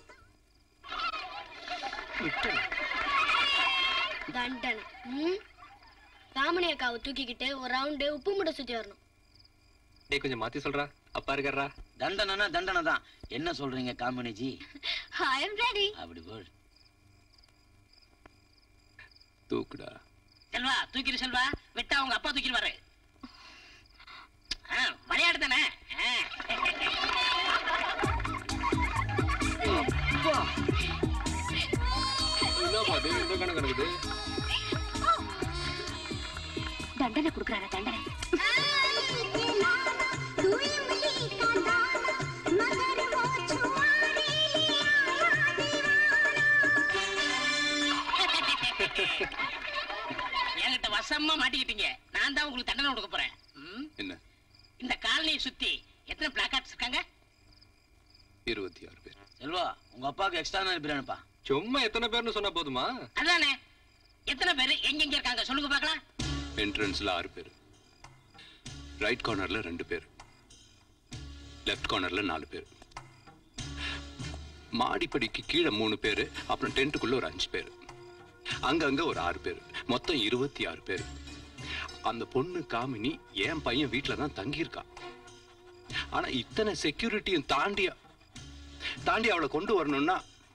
தண்டன் ம் தாமணி அக்காவை தூக்கிக்கிட்டு ஒரு ரவுண்டு உப்பு மூட்டை சுத்தி வரணும் டேய் கொஞ்சம் மாத்தி சொல்றா அப்பா இருக்காரா தண்டனைனா தண்டனை தான் என்ன சொல்றீங்க காமினிஜி ஐ அம் ரெடி அப்படி போல் தூக்குடா செல்வா தூக்கிடு செல்வா விட்டா உங்க அப்பா தூக்கிடுவாரு ஆ, விளையாடு தானே ஆ. என்னப்பா இது இந்த கணக்கு நடக்குது தண்டனை கொடுக்குறாங்க தண்டனை तू इमली का दाना मगर वो छुआने ले என்கிட்ட வசமா மாட்டிக்கிட்டீங்க நான் தான் உங்களுக்கு தண்டனை கொடுக்க போறேன் ம்? என்ன இந்த காலனியை சுத்தி எத்தனை பிளாக்கார்ட்ஸ் இருக்காங்க இருபத்தி ஆறு பேர் செல்வா உங்க அப்பாவுக்கு எக்ஸ்ட்ரா அனுப்பிடுறேன்ப்பா சும்மா எத்தனை பேர்னு சொன்னா போதுமா அதானே எத்தனை பேர் எங்கெங்க இருக்காங்க சொல்லுங்க பார்க்கலாம் என்ட்ரன்ஸ்ல ஆறு பேர் ரைட் கார்னர்ல ரெண்டு பேர் லெஃப்ட் கார்னர்ல நாலு பேர் மாடிப்படிக்கு கீழே மூணு பேர் அப்புறம் டென்ட்டுக்குள்ள ஒரு அஞ்சு பேர் அங்கங்க ஒரு ஆறு பேர் மொத்தம் இருபத்தி ஆறு பேர் அந்த பொண்ணு காமினி என் பையன் வீட்டுல தான் தங்கியிருக்கா ஆனா இத்தனை செக்யூரிட்டியும் தாண்டி தாண்டி அவளை கொண்டு வரணும்னா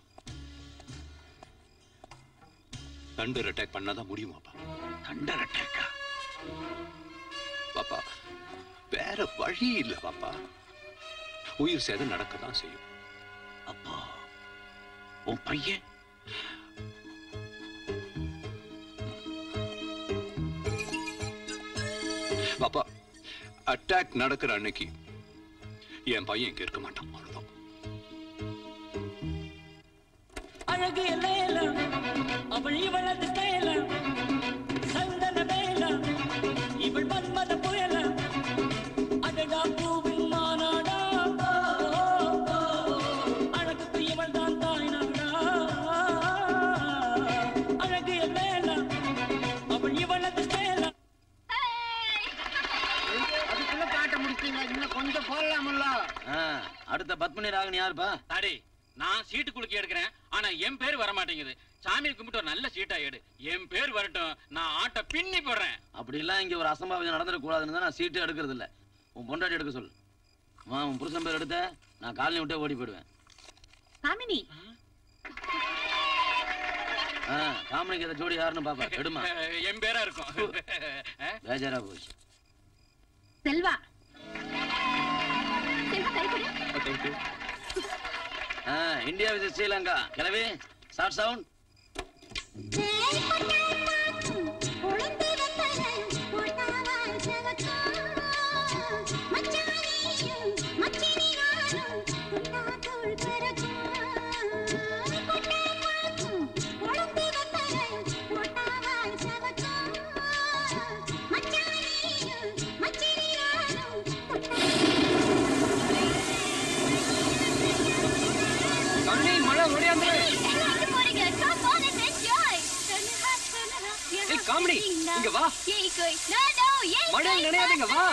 தண்டர் அட்டாக் பண்ணாதான் முடியுமாப்பா தண்டர் அட்டாக்கா பாப்பா வேற வழி இல்ல பாப்பா உயிர் சேதம் நடக்கத்தான் செய்யும் அப்பா உன் பையன் பாப்பா அட்டாக் நடக்கிற அன்னைக்கு என் பையன் இங்க இருக்க மாட்டான் அவ்வளவுதான் அழகிய லேலா அவள் இவளது ஸ்டைலா சந்தன வேலா இவள் மன்மத புயலா அடடா பூவின் அடுத்த பத்மினி ராகன் யாருப்பா அடே நான் சீட்டு குலுக்கி எடுக்கிறேன் ஆனா என் பேர் வர மாட்டேங்குது சாமியை கும்பிட்டு ஒரு நல்ல சீட்டா எடு என் பேர் வரட்டும் நான் ஆட்டை பின்னி போடுறேன் அப்படிலாம் இங்க ஒரு அசம்பாவிதம் நடந்துடக்கூடாதுன்னு தான் நான் சீட்டு எடுக்கிறது இல்ல உன் பொண்டாட்டி எடுக்க சொல்லு அம்மா உன் புருஷன் பேர் எடுத்த நான் காலனி விட்டே ஓடி போயிடுவேன் காமினி ஆ, காமெடிக்கு எதை ஜோடி யாருன்னு பாப்பா எடுமா என் பேரா இருக்கும் பேஜாரா போச்சு செல்வா ஆ, இந்தியா விசஸ் ஸ்ரீலங்கா கிளவி ஸ்டார்ட் சவுண்ட் கண்ணி மழை ஓடியாந்துரு ஏய் காமெடி இங்க வா மழை நினையாதீங்க வா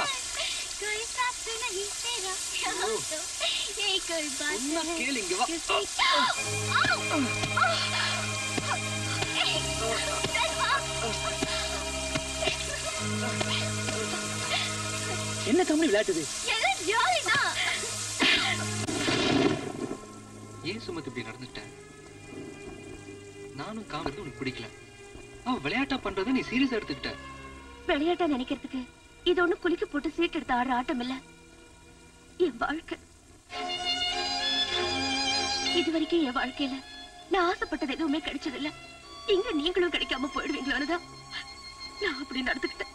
சொன்னா கேளு இங்க வா என்ன கம்பெனி விளையாட்டுது ஏன் சுமத்து இப்படி நடந்துட்டேன் நானும் காமெடி உனக்கு பிடிக்கல அவ விளையாட்டா பண்றதை நீ சீரியஸா எடுத்துக்கிட்ட விளையாட்டா நினைக்கிறதுக்கு இது ஒண்ணு குலுக்கி போட்டு சீட் எடுத்து ஆடுற ஆட்டம் இல்ல என் வாழ்க்கை இது வரைக்கும் என் வாழ்க்கையில நான் ஆசைப்பட்டது எதுவுமே கிடைச்சதில்ல இங்க நீங்களும் கிடைக்காம போயிடுவீங்களோன்னு தான் நான் அப்படி நடந்துக்கிட்டேன்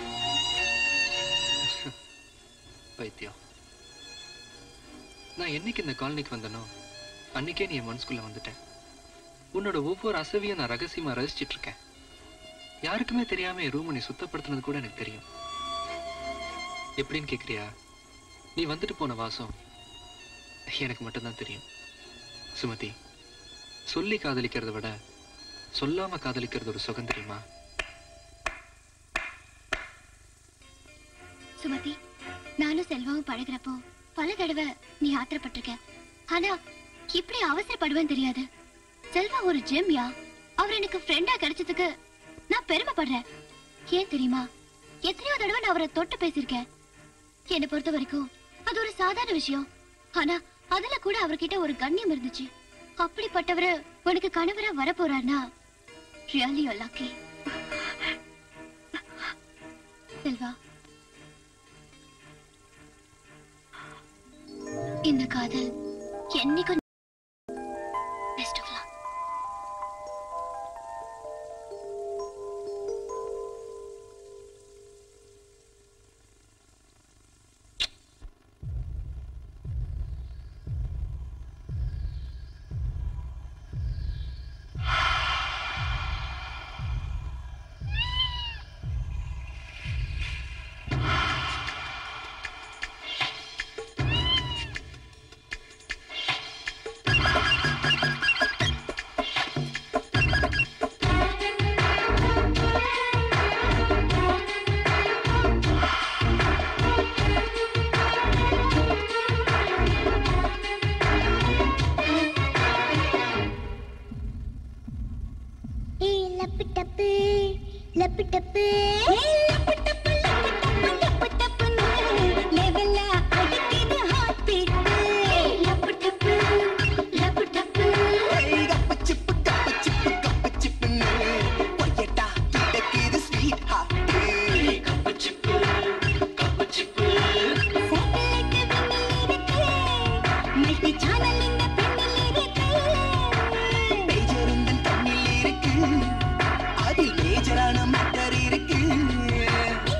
பைத்தியம் நான் என்னைக்கு இந்த காலனிக்கு வந்தனோ அன்னைக்கே நீ என் மனசுக்குள்ள வந்துட்டேன் உன்னோட ஒவ்வொரு அசவியும் நான் ரகசியமா ரசிச்சிட்டு இருக்கேன் யாருக்குமே தெரியாம என் ரூமை நீ சுத்தப்படுத்தினது கூட எனக்கு தெரியும் எப்படின்னு கேக்குறியா நீ வந்துட்டு போன வாசம் எனக்கு மட்டும்தான் தெரியும் சுமதி சொல்லி காதலிக்கிறத விட சொல்லாம காதலிக்கிறது ஒரு சுகம் தெரியுமா சுமதி நானும் செல்வாவும் பழகுறப்போ பல தடவை நீ ஆத்திரப்பட்டிருக்க ஆனா இப்படி அவசரப்படுவேன்னு தெரியாது செல்வா ஒரு ஜெம்யா அவர் எனக்கு ஃப்ரெண்டா கிடைச்சதுக்கு நான் பெருமைப்படுறேன் ஏன் தெரியுமா எத்தனையோ தடவை நான் அவரை தொட்டு பேசியிருக்கேன் என்னை பொறுத்த வரைக்கும் அது ஒரு சாதாரண விஷயம் ஆனா அதுல கூட அவர்கிட்ட ஒரு கண்ணியம் இருந்துச்சு அப்படிப்பட்டவரு உனக்கு கணவரா வரப்போறாருன்னா ரியலி லக்கி செல்வா இந்த காதல் என்னைக்கும் பெஸ்ட் ஆஃப் லக் ஏய் லப்பு டப்பு லப்பு டப்பு ஏய் லப்பு டப்பு லப்பு டப்பு லப்பு டப்புன்னு லெவலா அடிக்குது ஹார்ட் பீட் ஏய் லப்பு டப்பு லப்பு டப்பு ஏய் கப்பு சிப்பு கப்பு சிப்பு கப்பு சிப்புன்னு பொய்யட்டா கிடக்குது ஸ்வீட் ஹார்ட் ஏய் கப்பு சிப்பு கப்பு சிப்பு சேட்டலைட் விண்ணில் இருக்கு மல்டி சேனல் இந்த பெண்ணில் இருக்கு பேஜர் இந்த கண்ணில் இருக்கு அதில் மேஜரான மேட்டர் இருக்கு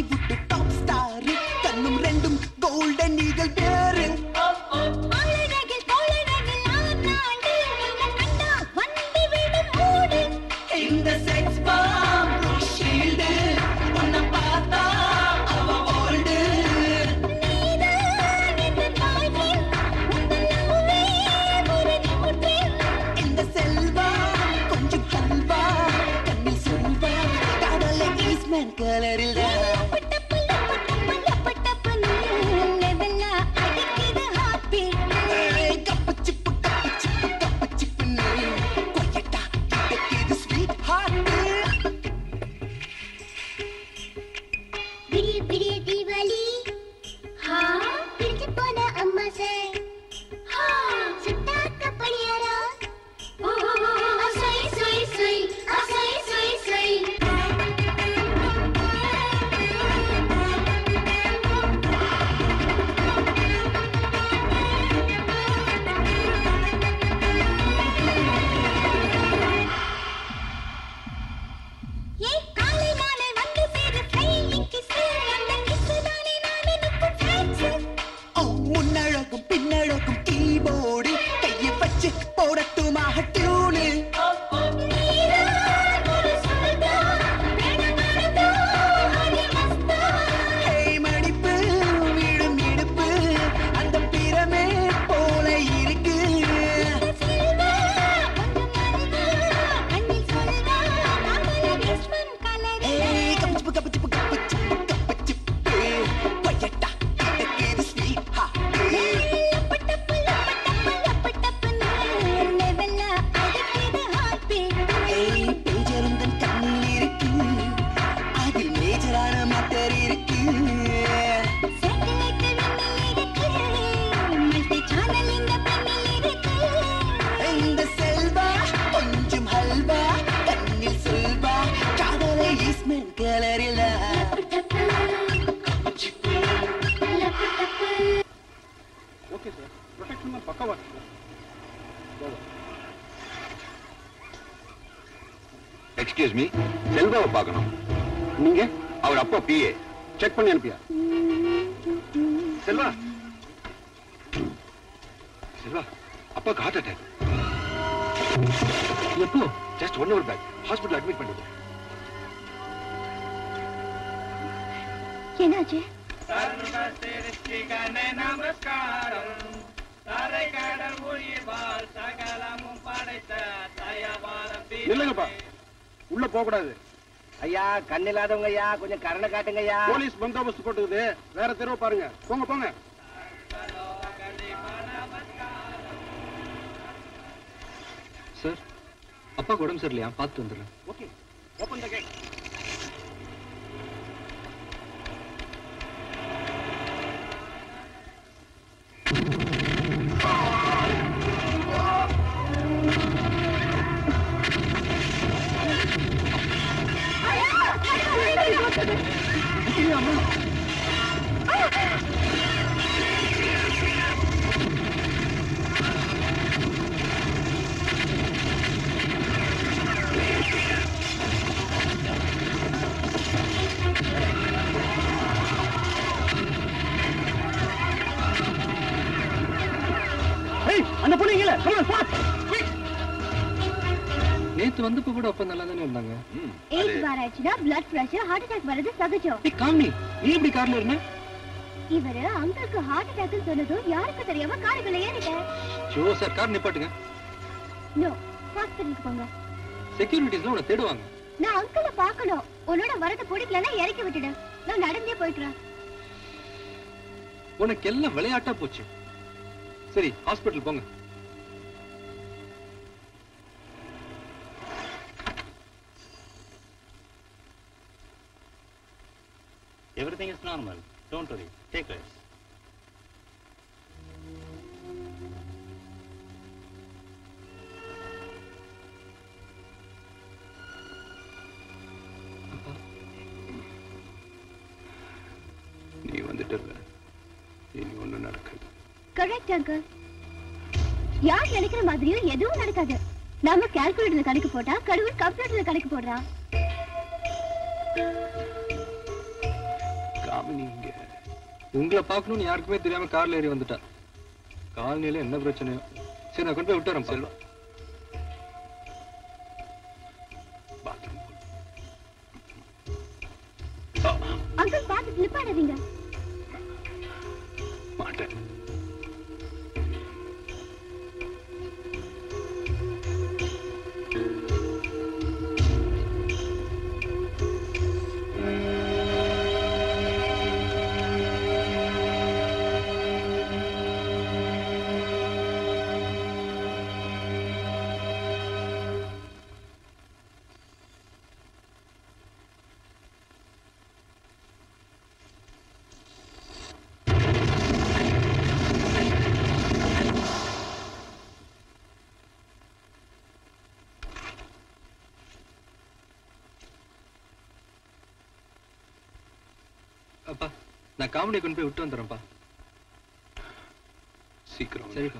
பாலிவுட் டாப் ஸ்டார் கண்ணும் ரெண்டும் கோல்டன் ஈகல் பேரு அழகில் தோழனகில் ஆனாண்டு உன்னை கண்டா வந்து விடும் மூடு இந்த செக்ஸ் பாம் ஷீல்டு உன்னை பார்த்தா அவ ஓல்டு நீதான் இந்த boyfriend, உங்கள் love-ஏ ஒரு நிமிடம். இந்த செல்வா கொஞ்சம் கல்வா கண்ணில் செல்வா கடலை ஈஸ்மேன் கலரில் லெவலா அடிக்குது heart beat. கப்பு சிப்பு கப்பு சிப்பு கப்பு சிப்புன்னு கொய்யட்டா கிட்டக்கிது ஸ்வீட் ஹார்ட் பிரிய பிரிய தீபாவளி ஹா பிரிஞ்சு போன அம்மா சார் ஹா சுட்டாக்க பணியாரா ஓ சொய் சொய் சொய் சொய் சொய் சொய் ஏய் காலை மாலை வந்து சேரு flying kiss அந்த kiss தானே நான் நினைக்கும் fancy ஓ முன்னழகும் பின்னழகும் கீபோர்டு கையை வச்சு போடட்டுமா டியூனு நீதான் ஒரு சொல்தா வேணாம் மறந்தா அது மஸ்தா ஹே மடிப்பு விழும் இடுப்பு அந்த பிரமே போல இருக்கு செல்வா கொஞ்சம் மல்வா கண்ணில் சொல்வா காதல கிஸ்மன் கலரில் ஏய் கப்பு சிப்பு கப்பு சிப்பு கப்பு சிப்பு கப்பு சிப்பு கொய்யட்டா கிட்டக்கிது ஸ்வீட் ஹார்ட் லெவலா அடிக்குது heart beat. ஏய் பேஜருந்தன் கண்ணில் இருக்கு அதில் மேஜரான மேட்டர் இருக்கு Satellite விண்ணில் இருக்கு. multi-channel இந்த பெண்ணில் இருக்கு. இந்த செல்வா கொஞ்சம் ஹல்வா கண்ணில் சொல்வா காதலை ஈஸ்மேன் கலரில் ஓகே சார் ப்ரொடெக்ஷன் பக்கவா எக்ஸ்கியூஸ் மீ செல்வாவை பார்க்கணும் நீங்க அவர் அப்பா பிஏ செக் பண்ணி அனுப்பியா செல்வா செல்வா அப்பாக்கு ஹார்ட் அட்டாக் எப்போ just one hour back hospital admit பண்ணிட்டு என்னாச்சு இல்லைங்கப்பா உள்ள போக கூடாது ஐயா கண் இல்லாதவங்க ஐயா கொஞ்சம் கருணை காட்டுங்க ஐயா போலீஸ் பந்தோபஸ்து போட்டுக்குது வேற தெருவு பாருங்க போங்க போங்க சார் அப்பாவுக்கு உடம்பு சரியில்லையா பார்த்து வந்துடுறேன் ஓகே ஓபன் த கேட் ஏய் அந்த பொண்ணு இங்கல come on fast நேத்து வந்தப்ப கூட அப்பா நல்லா தானே இருந்தாங்க ஏஜ் பார் ஆயிடுச்சுன்னா பிளட் பிரஷர் ஹார்ட் அட்டாக் வர்றது சகஜம் ஏய் காமி நீ எப்படி கார்ல இருந்த இவரு அங்கிளுக்கு ஹார்ட் அட்டாக் சொன்னதும் யாருக்கு தெரியாம காருக்குள்ள ஏறிட்டேன் ஷோ சார் கார் நிப்பாட்டுங்க நோ ஹாஸ்பிட்டலுக்கு போங்க செக்யூரிட்டிஸ்லாம் உன்னை தேடுவாங்க நான் அங்கிள பார்க்கணும் உன்னோட வரத பிடிக்கலன்னா இறக்கி விட்டுடு நான் நடந்தே போயிட்டுறேன் உனக்கு எல்லாம் விளையாட்டா போச்சு சரி ஹாஸ்பிட்டல் போங்க Everything is normal. Don't worry. Take rest. நீ வந்துட்டல இனி ஒண்ணும் நடக்காது கரெக்ட் அங்கிள் யார் நினைக்கிற மாதிரியும் எதுவும் நடக்காது நாம கால்குலேட்டர்ல கணக்கு போட்டா கடவுள் கம்ப்யூட்டர்ல கணக்கு போடுறான் காமினி இங்க உங்களை பார்க்கணும்னு யாருக்குமே தெரியாம கார்ல ஏறி வந்துட்டா காலனியில என்ன பிரச்சனையோ சரி நான் கொண்டு போய் விட்டுறேன் செல்வா அங்கிள் பார்த்து ஸ்லிப் ஆடாதீங்க மாட்டேன் அப்பா நான் காமெடி கொண்டு போய் விட்டு வந்துடுறேன்ப்பா சீக்கிரம் சரிப்பா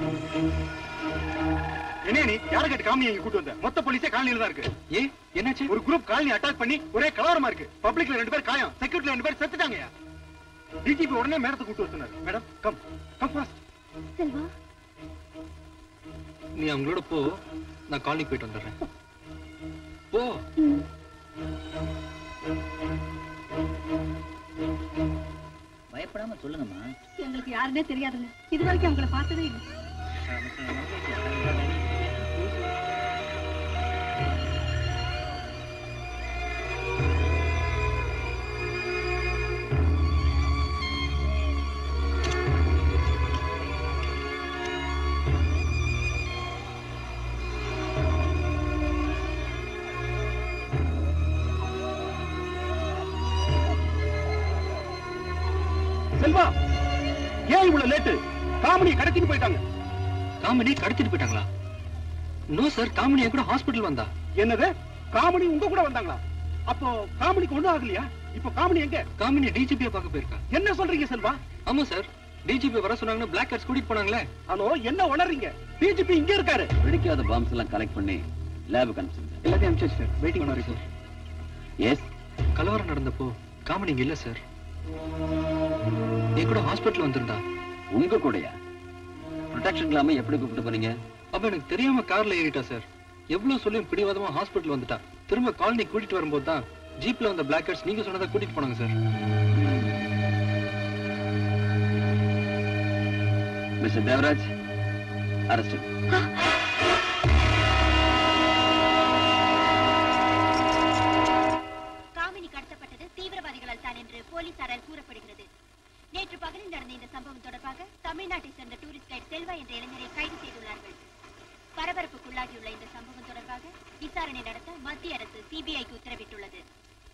என்ன நீ யார கேட்டு காலனி இங்க கூட்டு வந்த மொத்த போலீஸே காலனில தான் இருக்கு ஏ என்னாச்சு ஒரு குரூப் காலனி அட்டாக் பண்ணி ஒரே கலவரமா இருக்கு பப்ளிக்ல ரெண்டு பேர் காயம் செக்யூரிட்டில ரெண்டு பேர் செத்துட்டாங்க டிஜிபி உடனே மேடத்தை கூட்டு வர சொன்னாரு madam come come fast Selva நீ அவங்களோட போ நான் காலனிக்கு போயிட்டு வந்துடுறேன் போ பயப்படாம சொல்லுங்கம்மா எங்களுக்கு யாருன்னே தெரியாதுங்க இது வரைக்கும் அவங்கள பார்த்ததே இல்லை செல்வா ஏன் இவ்வளவு லேட்டு காமெடி கடத்திட்டு போயிட்டாங்க காமெடி கடத்திட்டு போயிட்டாங்களா நோ சார் காமெடி என் கூட ஹாஸ்பிட்டல் வந்தா என்னது காமெடி உங்க கூட வந்தாங்களா அப்போ காமெடிக்கு ஒண்ணும் ஆகலையா இப்போ காமெடி எங்க காமெடி டிஜிபியை பார்க்க போயிருக்கா என்ன சொல்றீங்க செல்வா ஆமா சார் டிஜிபி வர சொன்னாங்கன்னா பிளாக் கார்ட்ஸ் கூட்டிட்டு போனாங்களே ஹலோ என்ன உளறீங்க டிஜிபி இங்க இருக்காரு வெடிக்காத பாம்ஸ் எல்லாம் கலெக்ட் பண்ணி லேபுக்கு அனுப்பிச்சிருங்க எல்லாத்தையும் அனுப்பிச்சு சார் வெயிட்டிங் பண்ணாரு சார் எஸ் கலவரம் நடந்தப்போ காமெடி இங்க இல்ல சார் என் கூட ஹாஸ்பிட்டல் வந்திருந்தா உங்க கூடயா ப்ரொடெக்ஷன் இல்லாம எப்படி கூப்பிட்டு போனீங்க அப்ப எனக்கு தெரியாம கார்ல ஏறிட்டா சார் எவ்வளவு சொல்லியும் பிடிவாதமா ஹாஸ்பிட்டல் வந்துட்டா திரும்ப காலனி கூட்டிட்டு வரும்போது தான் ஜீப்ல வந்த பிளாக் கார்ட்ஸ் நீங்க சொன்னதை கூட்டிட்டு போனாங்க sir mister Devaraj arrest Kamini கடத்தப்பட்டது தீவிரவாதிகளால் தான் என்று போலீசாரால் கூறப்படுகிறது நேற்று பகலில் நடந்த இந்த சம்பவம் தொடர்பாக தமிழ்நாட்டை சேர்ந்த டூரிஸ்ட் கைட் செல்வா என்ற இளைஞரை கைது செய்துள்ளார்கள் பரபரப்புக்குள்ளாகியுள்ள இந்த சம்பவம் தொடர்பாக விசாரணை நடத்த மத்திய அரசு சிபிஐக்கு உத்தரவிட்டுள்ளது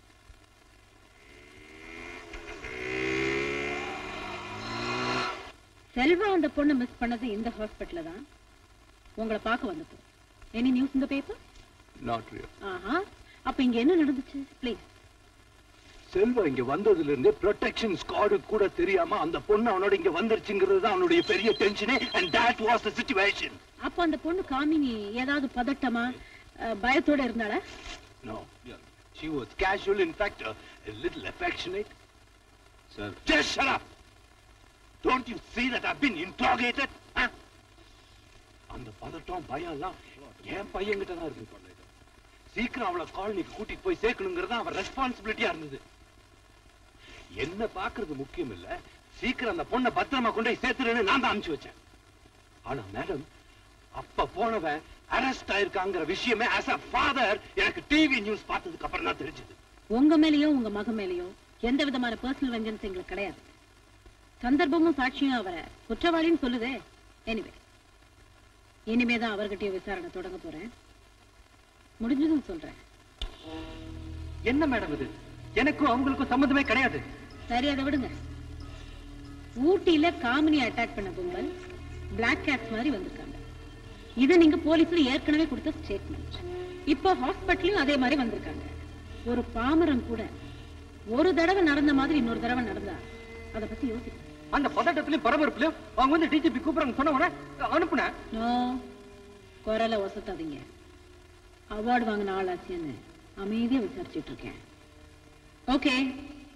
செல்வா அந்த பொண்ணு மிஸ் பண்ணது இந்த ஹாஸ்பிட்டல்ல தான் உங்களை பார்க்க வந்தப்போ எனி நியூஸ் இந்த பேப்பர் நாட் ரியல் ஆஹா அப்ப இங்க என்ன நடந்துச்சு ப்ளீஸ் செல்வா இங்க வந்ததுல இருந்தே ப்ரொடெக்ஷன் ஸ்குவாடு கூட தெரியாம அந்த பொண்ணு அவனோட இங்க வந்துருச்சுங்கிறது தான் அவனுடைய பெரிய டென்ஷனே and that was the situation அப்ப அந்த பொண்ணு காமினி ஏதாவது பதட்டமா அஹ், பயத்தோட இருந்தாளா No, yeah. she was casual, in fact, uh, a little affectionate. Sir. Just shut up! Don't you see that I've been interrogated? Huh? அந்த பதட்டம் பயம் எல்லாம் என் பையன்கிட்ட தான் இருக்கு சீக்கிரம் அவளை காலனிக்கு கூட்டிட்டு போய் சேர்க்கணுங்கிறது அவன் ரெஸ்பான்சிபிலிட்டியா இருந்தது என்ன பாக்குறது முக்கியம் இல்ல சீக்கிரம் அந்த பொண்ணை பத்திரமா கொண்டு போய் சேர்த்துருன்னு நான் தான் அனுப்பிச்சு வச்சேன் ஆனா மேடம் அப்ப போனவன் அரெஸ்ட் ஆயிருக்காங்கிற விஷயமே ஆஸ் அ ஃபாதர் எனக்கு டிவி நியூஸ் பார்த்ததுக்கு அப்புறம் தான் தெரிஞ்சது உங்க மேலயோ உங்க மக மேலயோ எந்த விதமான பர்சனல் வெஞ்சன்ஸ் எங்களுக்கு கிடையாது சந்தர்ப்பமும் சாட்சியும் அவரை குற்றவாளின்னு சொல்லுதே எனிவே இனிமே தான் அவர்கிட்டயும் விசாரணை தொடங்க போறேன் முடிஞ்சதும் சொல்றேன் என்ன மேடம் இது எனக்கும் அவங்களுக்கும் சம்மந்தமே கிடையாது சரி அதை விடுங்க ஊட்டியில காமினி அட்டாக் பண்ண கும்பல் பிளாக் கேட்ஸ் மாதிரி வந்திருக்காங்க இதை நீங்க போலீஸ்ல ஏற்கனவே கொடுத்த ஸ்டேட்மெண்ட் இப்போ ஹாஸ்பிட்டலையும் அதே மாதிரி வந்திருக்காங்க ஒரு பாமரன் கூட ஒரு தடவை நடந்த மாதிரி இன்னொரு தடவை நடந்தா அத பத்தி யோசிக்க அந்த பதட்டத்திலயும் பரபரப்புலயும் அவங்க வந்து டிஜிபி கூப்பிடுறாங்க சொன்ன உடனே அனுப்புனேன் நோ குரலை ஒசத்தாதீங்க அவார்டு வாங்கின ஆளாச்சின்னு அமைதியா விசாரிச்சுட்டு இருக்கேன் ஓகே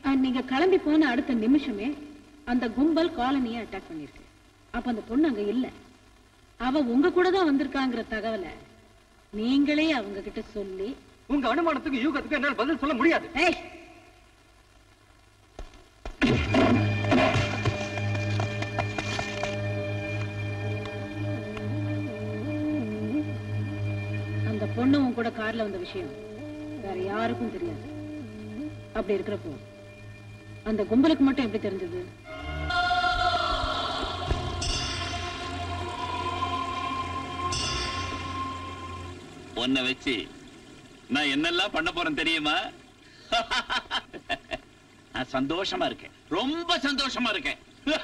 அஹ், நீங்க கிளம்பி போன அடுத்த நிமிஷமே அந்த கும்பல் காலனியை அட்டாக் பண்ணிருக்கு அப்ப அந்த பொண்ணு அங்க இல்ல அவ உங்க கூட தான் வந்திருக்காங்கிற தகவலை நீங்களே அவங்க கிட்ட சொல்லி உங்க அனுமானத்துக்கு யூகத்துக்கு என்னால பதில் சொல்ல முடியாது ஏய் அந்த பொண்ணு உன் கூட கார்ல வந்த விஷயம் வேற யாருக்கும் தெரியாது அப்படி இருக்கிறப்போ அந்த கும்பலுக்கு மட்டும் எப்படி தெரிஞ்சது உன்னை வச்சு நான் என்னெல்லாம் பண்ண போறேன் தெரியுமா நான் சந்தோஷமா இருக்கேன் ரொம்ப சந்தோஷமா இருக்கேன்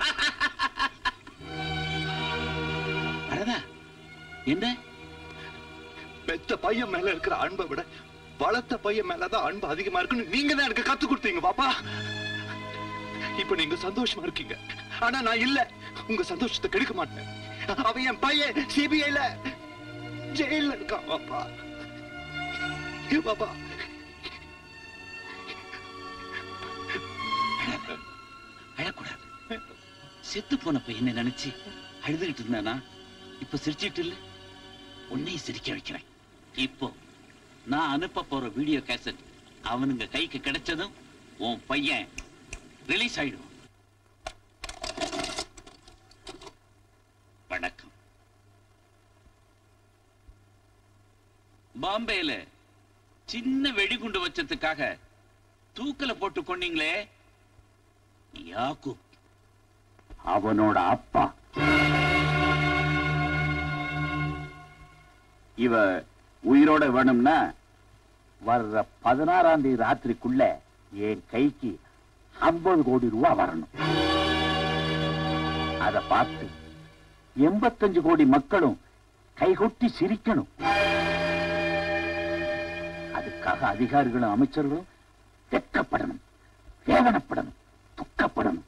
வரதா என்ன பெத்த பையன் மேல இருக்கிற அன்பை விட வளர்த்த பையன் மேலதான் அன்பு அதிகமா இருக்குன்னு நீங்க தான் எனக்கு கத்து கொடுத்தீங்க பாப்பா இப்ப நீங்க சந்தோஷமா இருக்கீங்க ஆனா நான் இல்ல உங்க சந்தோஷத்தை கெடுக்க மாட்டேன் அவன் என் பையன் சிபிஐல ஜெயில இருக்கான் பாப்பா ஏ பாப்பா அழக்கூடாது செத்து போன பையனை நினைச்சு அழுதுகிட்டு இருந்தானா இப்ப சிரிச்சிட்டு இல்ல உன்னையும் சிரிக்க வைக்கிறேன் இப்போ நான் அனுப்ப போற வீடியோ கேசட் அவனுங்க கைக்கு கிடைச்சதும் உன் பையன் ரிலீஸ் ஆயிடும் வணக்கம் பாம்பேல சின்ன வெடிகுண்டு வச்சதுக்காக தூக்கல போட்டு கொன்னீங்களே யாக்கூப் அவனோட அப்பா இவ உயிரோட வேணும்னா வர்ற பதினாறாம் தேதி ராத்திரிக்குள்ள என் கைக்கு ஐம்பது கோடி ரூபாய் வரணும் அத பார்த்து எண்பத்தஞ்சு கோடி மக்களும் கைகொட்டி சிரிக்கணும் அதுக்காக அதிகாரிகளும் அமைச்சர்களும் வெட்கப்படணும் வேதனைப்படணும் துக்கப்படணும்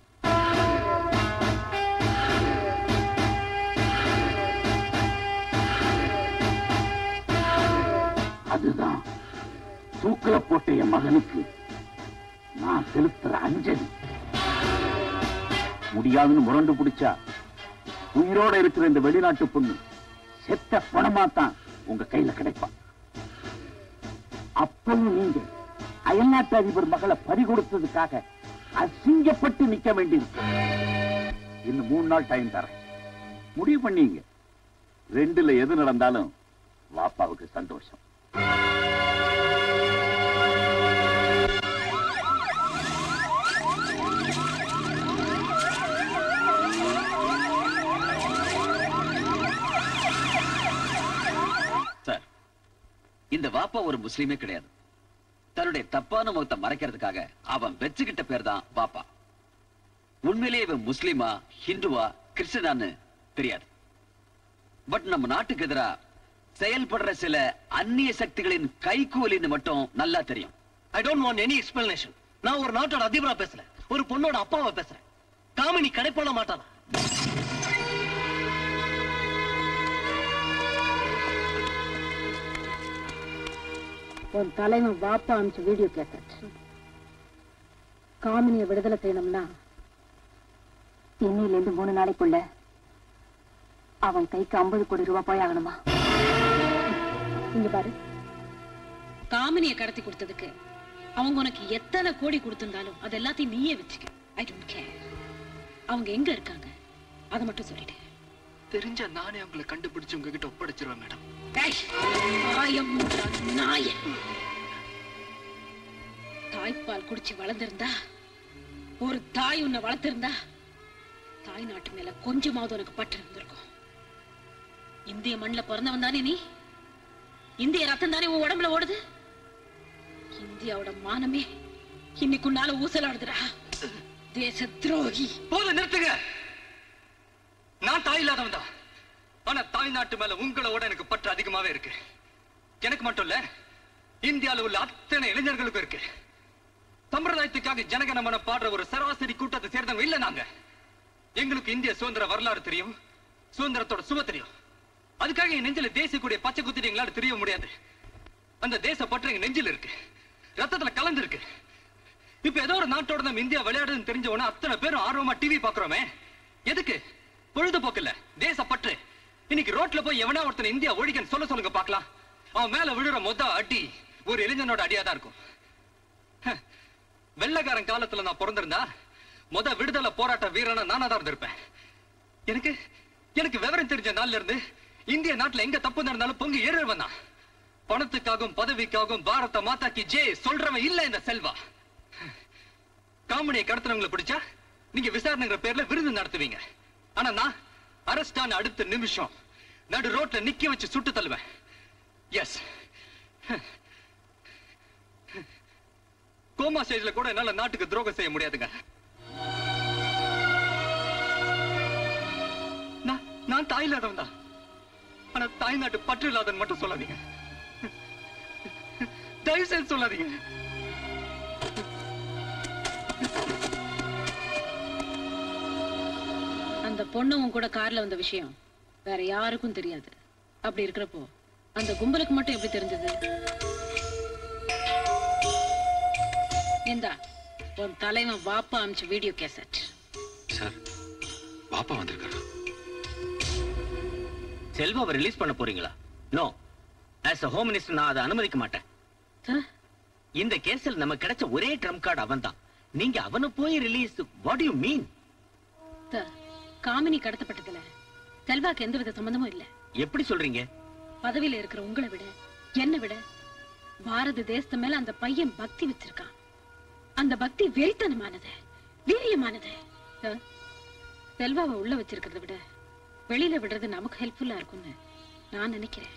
அதுதான் தூக்கல போட்ட என் மகனுக்கு நான் செலுத்துற அஞ்சலி முடியாதுன்னு முரண்டு பிடிச்சா உயிரோட இருக்கிற இந்த வெளிநாட்டு பொண்ணு செத்த பணமா தான் உங்க கையில கிடைப்பான் அப்பவும் நீங்க அயல்நாட்டு அதிபர் மகளை பறி கொடுத்ததுக்காக அசிங்கப்பட்டு நிக்க வேண்டியிருக்கு இன்னும் மூணு நாள் டைம் தரேன் முடிவு பண்ணீங்க ரெண்டுல எது நடந்தாலும் வாப்பாவுக்கு சந்தோஷம் சார் இந்த வாப்பா ஒரு முஸ்லீமே கிடையாது தன்னுடைய தப்பான முகத்தை மறைக்கிறதுக்காக அவன் வச்சுக்கிட்ட பேர் தான் வாப்பா உண்மையிலேயே இவன் முஸ்லீமா ஹிந்துவா கிறிஸ்டனான்னு தெரியாது பட் நம்ம நாட்டுக்கு எதிரா செயல்படுற சில அந்நிய சக்திகளின் கைகூலின்னு மட்டும் நல்லா தெரியும் I don't want any explanation நான் ஒரு நாட்டோட அதிபரா பேசல ஒரு பொண்ணோட அப்பாவை பேசுறேன் காமினி கடை போட மாட்டானா உன் தலைவன் வாப்பா அனுப்பிச்ச வீடியோ கேசட் காமினியை விடுதலை செய்யணும்னா இன்னையில இருந்து மூணு நாளைக்குள்ள அவன் கைக்கு ஐம்பது கோடி ரூபாய் போய் ஆகணுமா இங்க பாரு காமினியை கடத்தி கொடுத்ததுக்கு அவங்க உனக்கு எத்தனை கோடி கொடுத்திருந்தாலும் அது எல்லாத்தையும் நீயே வச்சுக்க ஐ டோன்ட் கேர் அவங்க எங்க இருக்காங்க அதை மட்டும் சொல்லிடு தெரிஞ்சா நானே அவங்களை கண்டுபிடிச்சு உங்ககிட்ட ஒப்படைச்சிருவேன் மேடம் ஏய், நாயம் மூன்றா நாய தாய்ப்பால் குடிச்சு வளர்ந்திருந்தா ஒரு தாய் உன்னை வளர்த்திருந்தா தாய் நாட்டு மேல கொஞ்சமாவது உனக்கு பற்று இருந்திருக்கும் இந்திய மண்ணுல பிறந்தவன் தானே நீ இந்திய ரத்தம் தானே உன் உடம்புல ஓடுது இந்தியாவோட மானமே இன்னைக்குன்னால ஊசலாடுதுடா தேச துரோகி போதும் நிறுத்துங்க நான் தாய் இல்லாதவன் தான் ஆனா தாய் நாட்டு மேல உங்களோட எனக்கு பற்று அதிகமாவே இருக்கு எனக்கு மட்டும் இல்ல இந்தியால உள்ள அத்தனை இளைஞர்களுக்கும் இருக்கு சம்பிரதாயத்துக்காக ஜனகணமன பாடுற ஒரு சராசரி கூட்டத்தை சேர்ந்தவங்க இல்ல நாங்க எங்களுக்கு இந்திய சுதந்திர வரலாறு தெரியும் சுதந்திரத்தோட சுவ தெரியும் அதுக்காக என் நெஞ்சில தேசிய கூடிய பச்சை குத்திட்டு எங்களால தெரிய முடியாது அந்த தேச பற்று எங்க நெஞ்சில் இருக்கு ரத்தத்துல கலந்து இருக்கு இப்ப ஏதோ ஒரு நாட்டோட நம்ம இந்தியா விளையாடுதுன்னு தெரிஞ்ச உடனே அத்தனை பேரும் ஆர்வமா டிவி பாக்குறோமே எதுக்கு பொழுதுபோக்கு இல்ல தேசப்பற்று இன்னைக்கு ரோட்ல போய் எவனா ஒருத்தன் இந்தியா ஒழிக்கன்னு சொல்ல சொல்லுங்க பார்க்கலாம் அவன் மேல விழுற மொத அடி ஒரு இளைஞனோட அடியா தான் இருக்கும் ஹ, வெள்ளைக்காரன் காலத்துல நான் பிறந்திருந்தா முத விடுதலை போராட்ட வீரனா நானா தான் இருந்திருப்பேன் எனக்கு எனக்கு விவரம் தெரிஞ்ச நாள்ல இருந்து இந்திய நாட்டுல எங்க தப்பு நடந்தாலும் பொங்கி ஏறுவன் தான் பணத்துக்காகவும் பதவிக்காகவும் பாரத மாதாக்கு ஜே சொல்றவன் இல்ல இந்த செல்வா காமெடியை கடத்துறவங்களை பிடிச்சா நீங்க விசாரணைங்கிற பேர்ல விருந்து நடத்துவீங்க ஆனா நான் அரஸ்டான அடுத்த நிமிஷம் நடு ரோட்ல நிக்க வச்சு சுட்டு தள்ளுவேன் எஸ் கோமா ஸ்டேஜ்ல கூட என்னால நாட்டுக்கு துரோகம் செய்ய முடியாதுங்க நான் நான் தாய் இல்லாதவன் தான் ஆனா தாய்நாட்டு பற்று இல்லாதவன் மட்டும் சொல்லாதீங்க தயவு செய்து சொல்லாதீங்க அந்த பொண்ணு உன் கூட கார்ல வந்த விஷயம் வேற யாருக்கும் தெரியாது அப்படி இருக்கிறப்போ அந்த கும்பலுக்கு மட்டும் எப்படி தெரிஞ்சது இந்தா உன் தலைவன் வாப்பா அமிச்ச வீடியோ கேசட் சார் பாப்பா வந்திருக்காரா செல்வாவை ரிலீஸ் பண்ண போறீங்களா no as a home minister நான் அதை அனுமதிக்க மாட்டேன் இந்த கேஸில் நமக்கு கிடைச்ச ஒரே ட்ரம் கார்டு அவன் தான் நீங்க அவனை போய் release what you mean the, Kamini கடத்தப்பட்டதுல செல்வாக்கு எந்தவித சம்பந்தமும் இல்ல எப்படி சொல்றீங்க பதவியில இருக்கிற உங்களை விட என்ன விட பாரத தேசத்து மேல அந்த பையன் பக்தி வச்சிருக்கான் அந்த பக்தி வெறித்தனமானது வீரியமானது த, செல்வாவை உள்ள வச்சிருக்கிறத விட வெளியில விடுறது நமக்கு ஹெல்ப்ஃபுல்லா இருக்கும்னு நான் நினைக்கிறேன்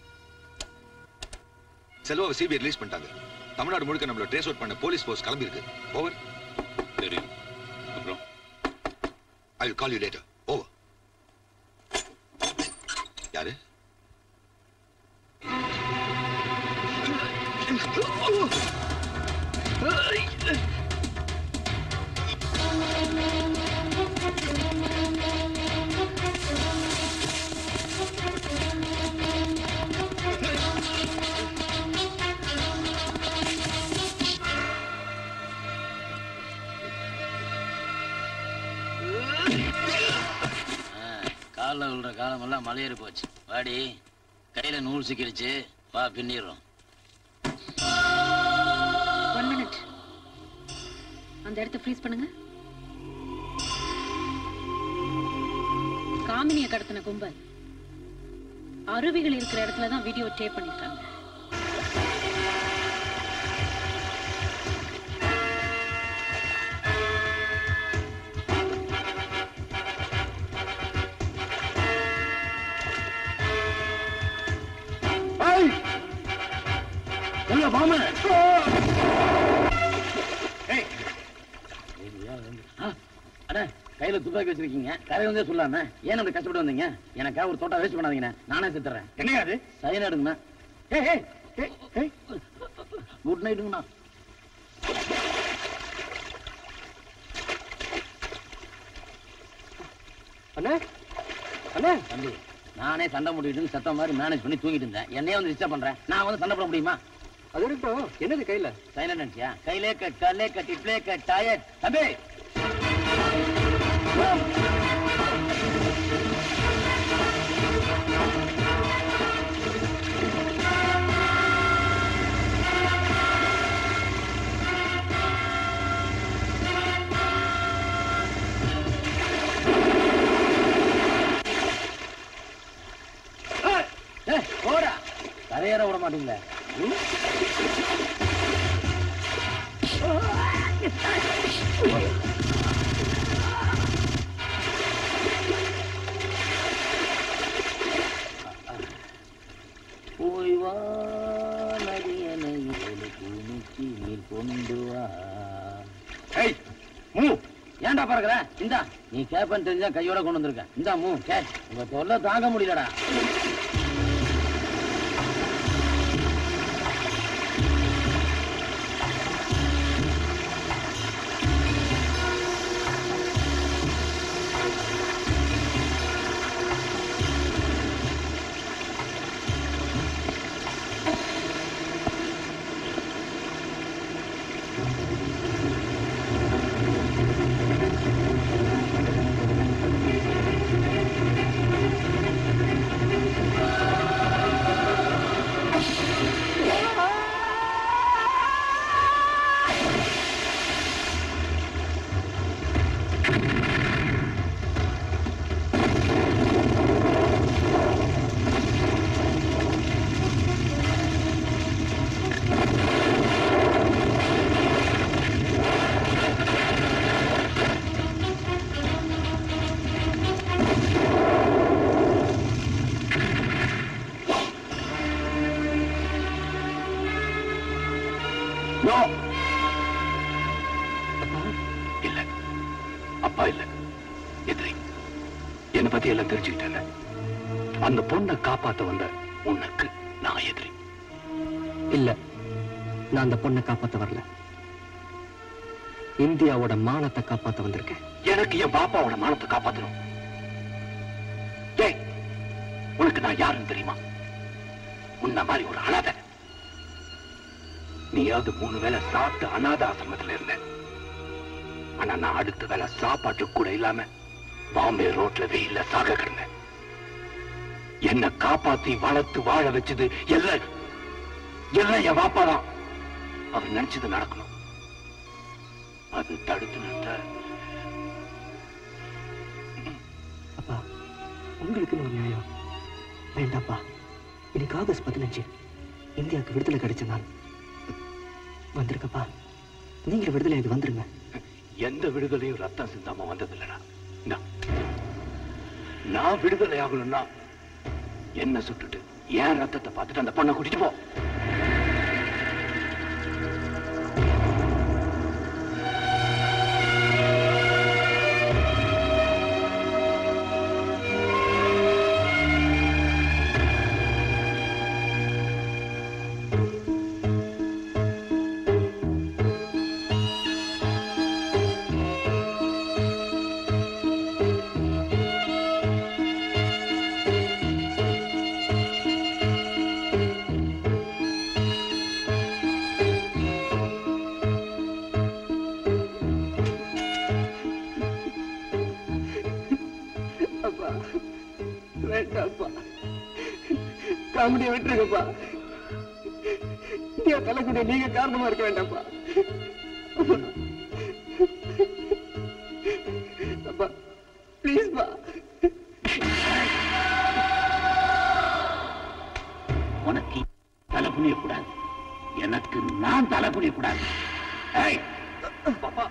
செல்வாவை சிபிஐ ரிலீஸ் பண்ணிட்டாங்க தமிழ்நாடு முழுக்க நம்மள ட்ரேஸ் அவுட் பண்ண போலீஸ் ஃபோர்ஸ் கிளம்பி இருக்கு ஓவர் தெரியும் அப்புறம் I will call you later over யாரு காலில் விழுற காலமெல்லாம் மலையேறி போச்சு வாடி கையில நூல் சிக்கிருச்சு வா பின்னிடுறோம் ஒன் மினிட் அந்த இடத்த ஃப்ரீஸ் பண்ணுங்க காமினிய கடத்தின கும்பல் அருவிகள் இருக்கிற இடத்துல தான் வீடியோ டேப் பண்ணிருக்காங்க சொல்ல பாம அண்ணா கையில துப்பாக்கி வச்சிருக்கீங்க கரை வந்தே சொல்லாம ஏன் அப்படி கஷ்டப்பட்டு வந்தீங்க எனக்காக ஒரு தோட்டம் வேஸ்ட் பண்ணாதீங்கண்ணே நானே செத்துறேன் என்னங்க அது சைன் எடுங்கண்ணா குட் நைட்டுங்கண்ணா அண்ணே அண்ணே தம்பி நானே சண்டை முடிட்டு சத்தம் மாதிரி மேனேஜ் பண்ணி தூங்கிட்டு இருந்தேன் என்னையே வந்து டிஸ்டர்ப் பண்றேன் நான் வந்து சண்டை போட முடியுமா அது இருக்கட்டும் என்னது கையில சைலன்ட்யா கையிலே கட் கல்லே கட் இட்லே கட் டயட் தம்பி ஏய், போடா கரையேற விட மாட்டீங்களே ம்? போய் வா நதியனை ஒரு பூமிக்கு நீர் கொண்டு வா ஏய் மூ ஏன்டா பறக்குற இந்தா நீ கேப்பன் தெரிஞ்சா கையோட கொண்டு வந்திருக்க இந்தா மூ கேட் உங்க தொல்லை தாங்க முடியலடா அப்பா இல்ல எதிரி என்னை பத்தி எல்லாம் தெரிஞ்சுக்கிட்டேன்ல அந்த பொண்ணை காப்பாத்த வந்த உனக்கு நான் எதிரி இல்ல நான் அந்த பொண்ணை காப்பாத்த வரல இந்தியாவோட மானத்தை காப்பாத்த வந்திருக்கேன் எனக்கு என் பாப்பாவோட மானத்தை காப்பாத்தணும் டேய் உனக்கு நான் யாருன்னு தெரியுமா உன்ன மாதிரி ஒரு அனாதை நீயாவது மூணு வேளை சாப்பிட்டு அனாத ஆசிரமத்துல இருந்த ஆனா நான் அடுத்த வேளை சாப்பாட்டுக்கு கூட இல்லாம பாம்பே ரோட்ல வெயில்ல சாக கிடந்தேன் என்ன காப்பாத்தி வளர்த்து வாழ வச்சது எல்லாம் எல்லாம் என் பாப்பா தான் அவர் நினைச்சது நடக்கணும் அது தடுத்து நிறுத்த அப்பா உங்களுக்குன்னு ஒரு நியாயம் வேண்டாப்பா இன்னைக்கு ஆகஸ்ட் பதினஞ்சு இந்தியாவுக்கு விடுதலை கிடைச்ச நாள் வந்திருக்கப்பா நீங்க விடுதலை இது வந்துருங்க எந்த விடுதலையும் ரத்தம் சிந்தாம வந்ததில்லடா இந்தா. நான் விடுதலை ஆகணும்னா என்ன சுட்டுட்டு ஏன் ரத்தத்தை பார்த்துட்டு அந்த பொண்ணை கூட்டிட்டு போ அப்பா வேண்டாம்ப்பா காமெடியை விட்டுருங்கப்பா இந்தியா தலைக்கூடிய நீங்க காரணமா இருக்க வேண்டாம்ப்பா அப்பா ப்ளீஸ்ப்பா உனக்கு தலை குனியக்கூடாது எனக்கு நான் தலை குனியக்கூடாது ஏய், பாப்பா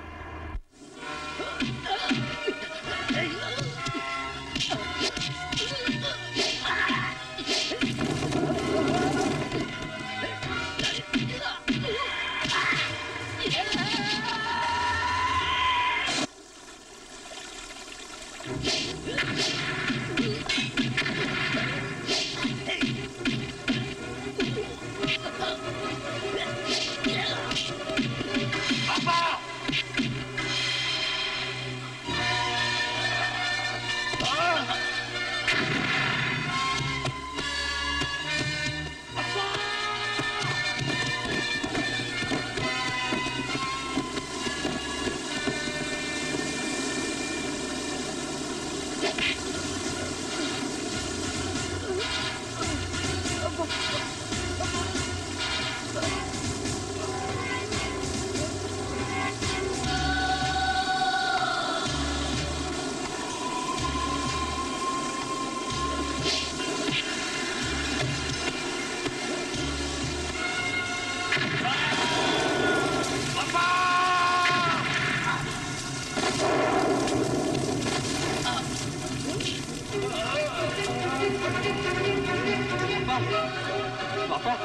பாப்பா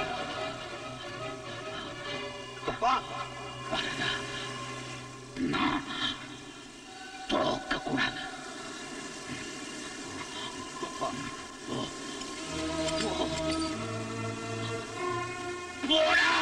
பாப்பா நான் தோக்க கூடாது போடா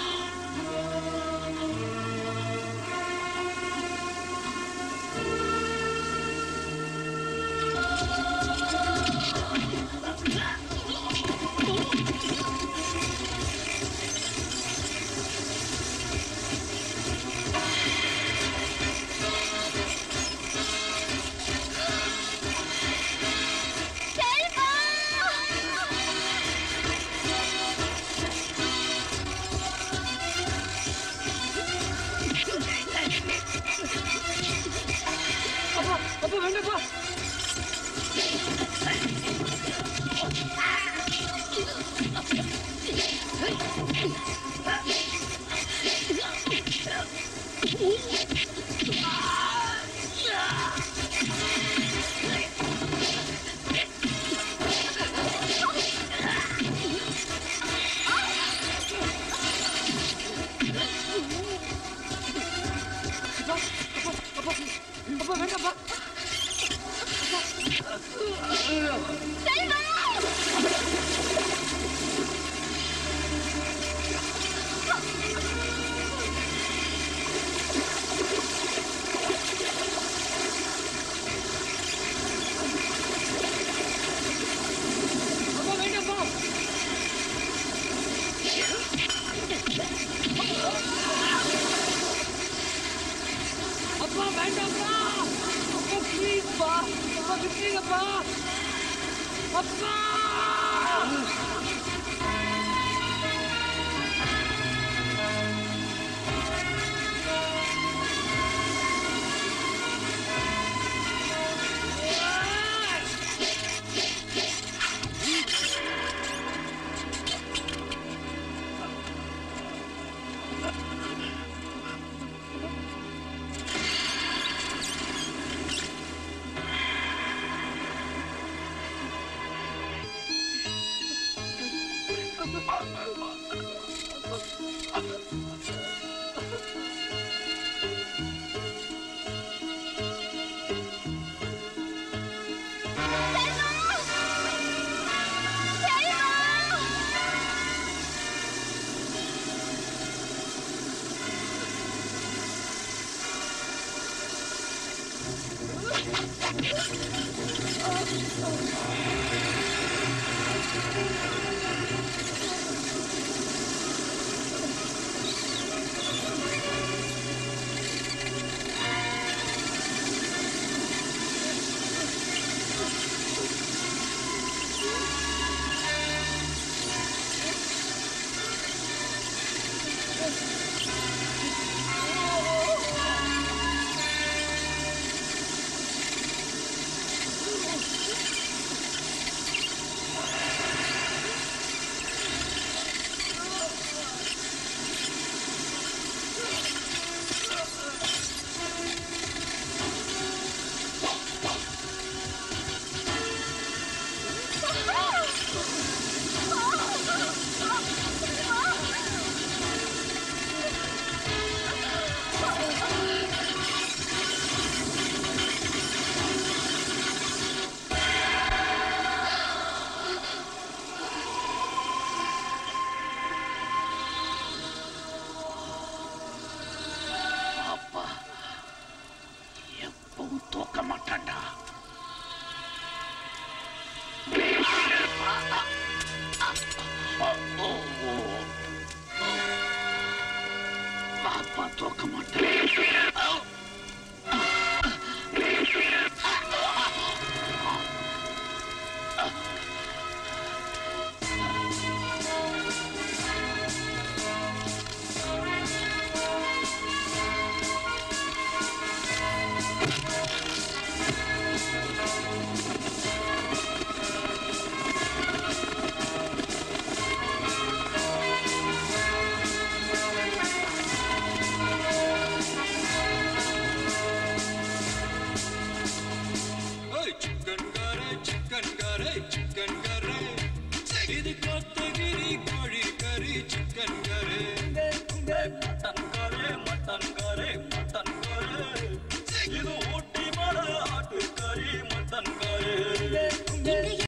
அப்பா வேண்டாப்பா அப்பா அப்பா வேண்டாப்பா அப்பா வேண்டாப்பா அப்பா வேண்டாப்பா அப்பா ப்ளீஸ் பா அப்பா விட்டுருங்கப்பா அப்பா அப்பா எப்பவும் தோக்க மாட்டான்டா அப்பா தோக்க மாட்டான் சிக்கன் கரை சிக்கன் கரை சிக்கன் கரை இது கோத்தகிரி கோழி கறி சிக்கன் கரை மட்டன் கரை மட்டன் கரை மட்டன் கரை இது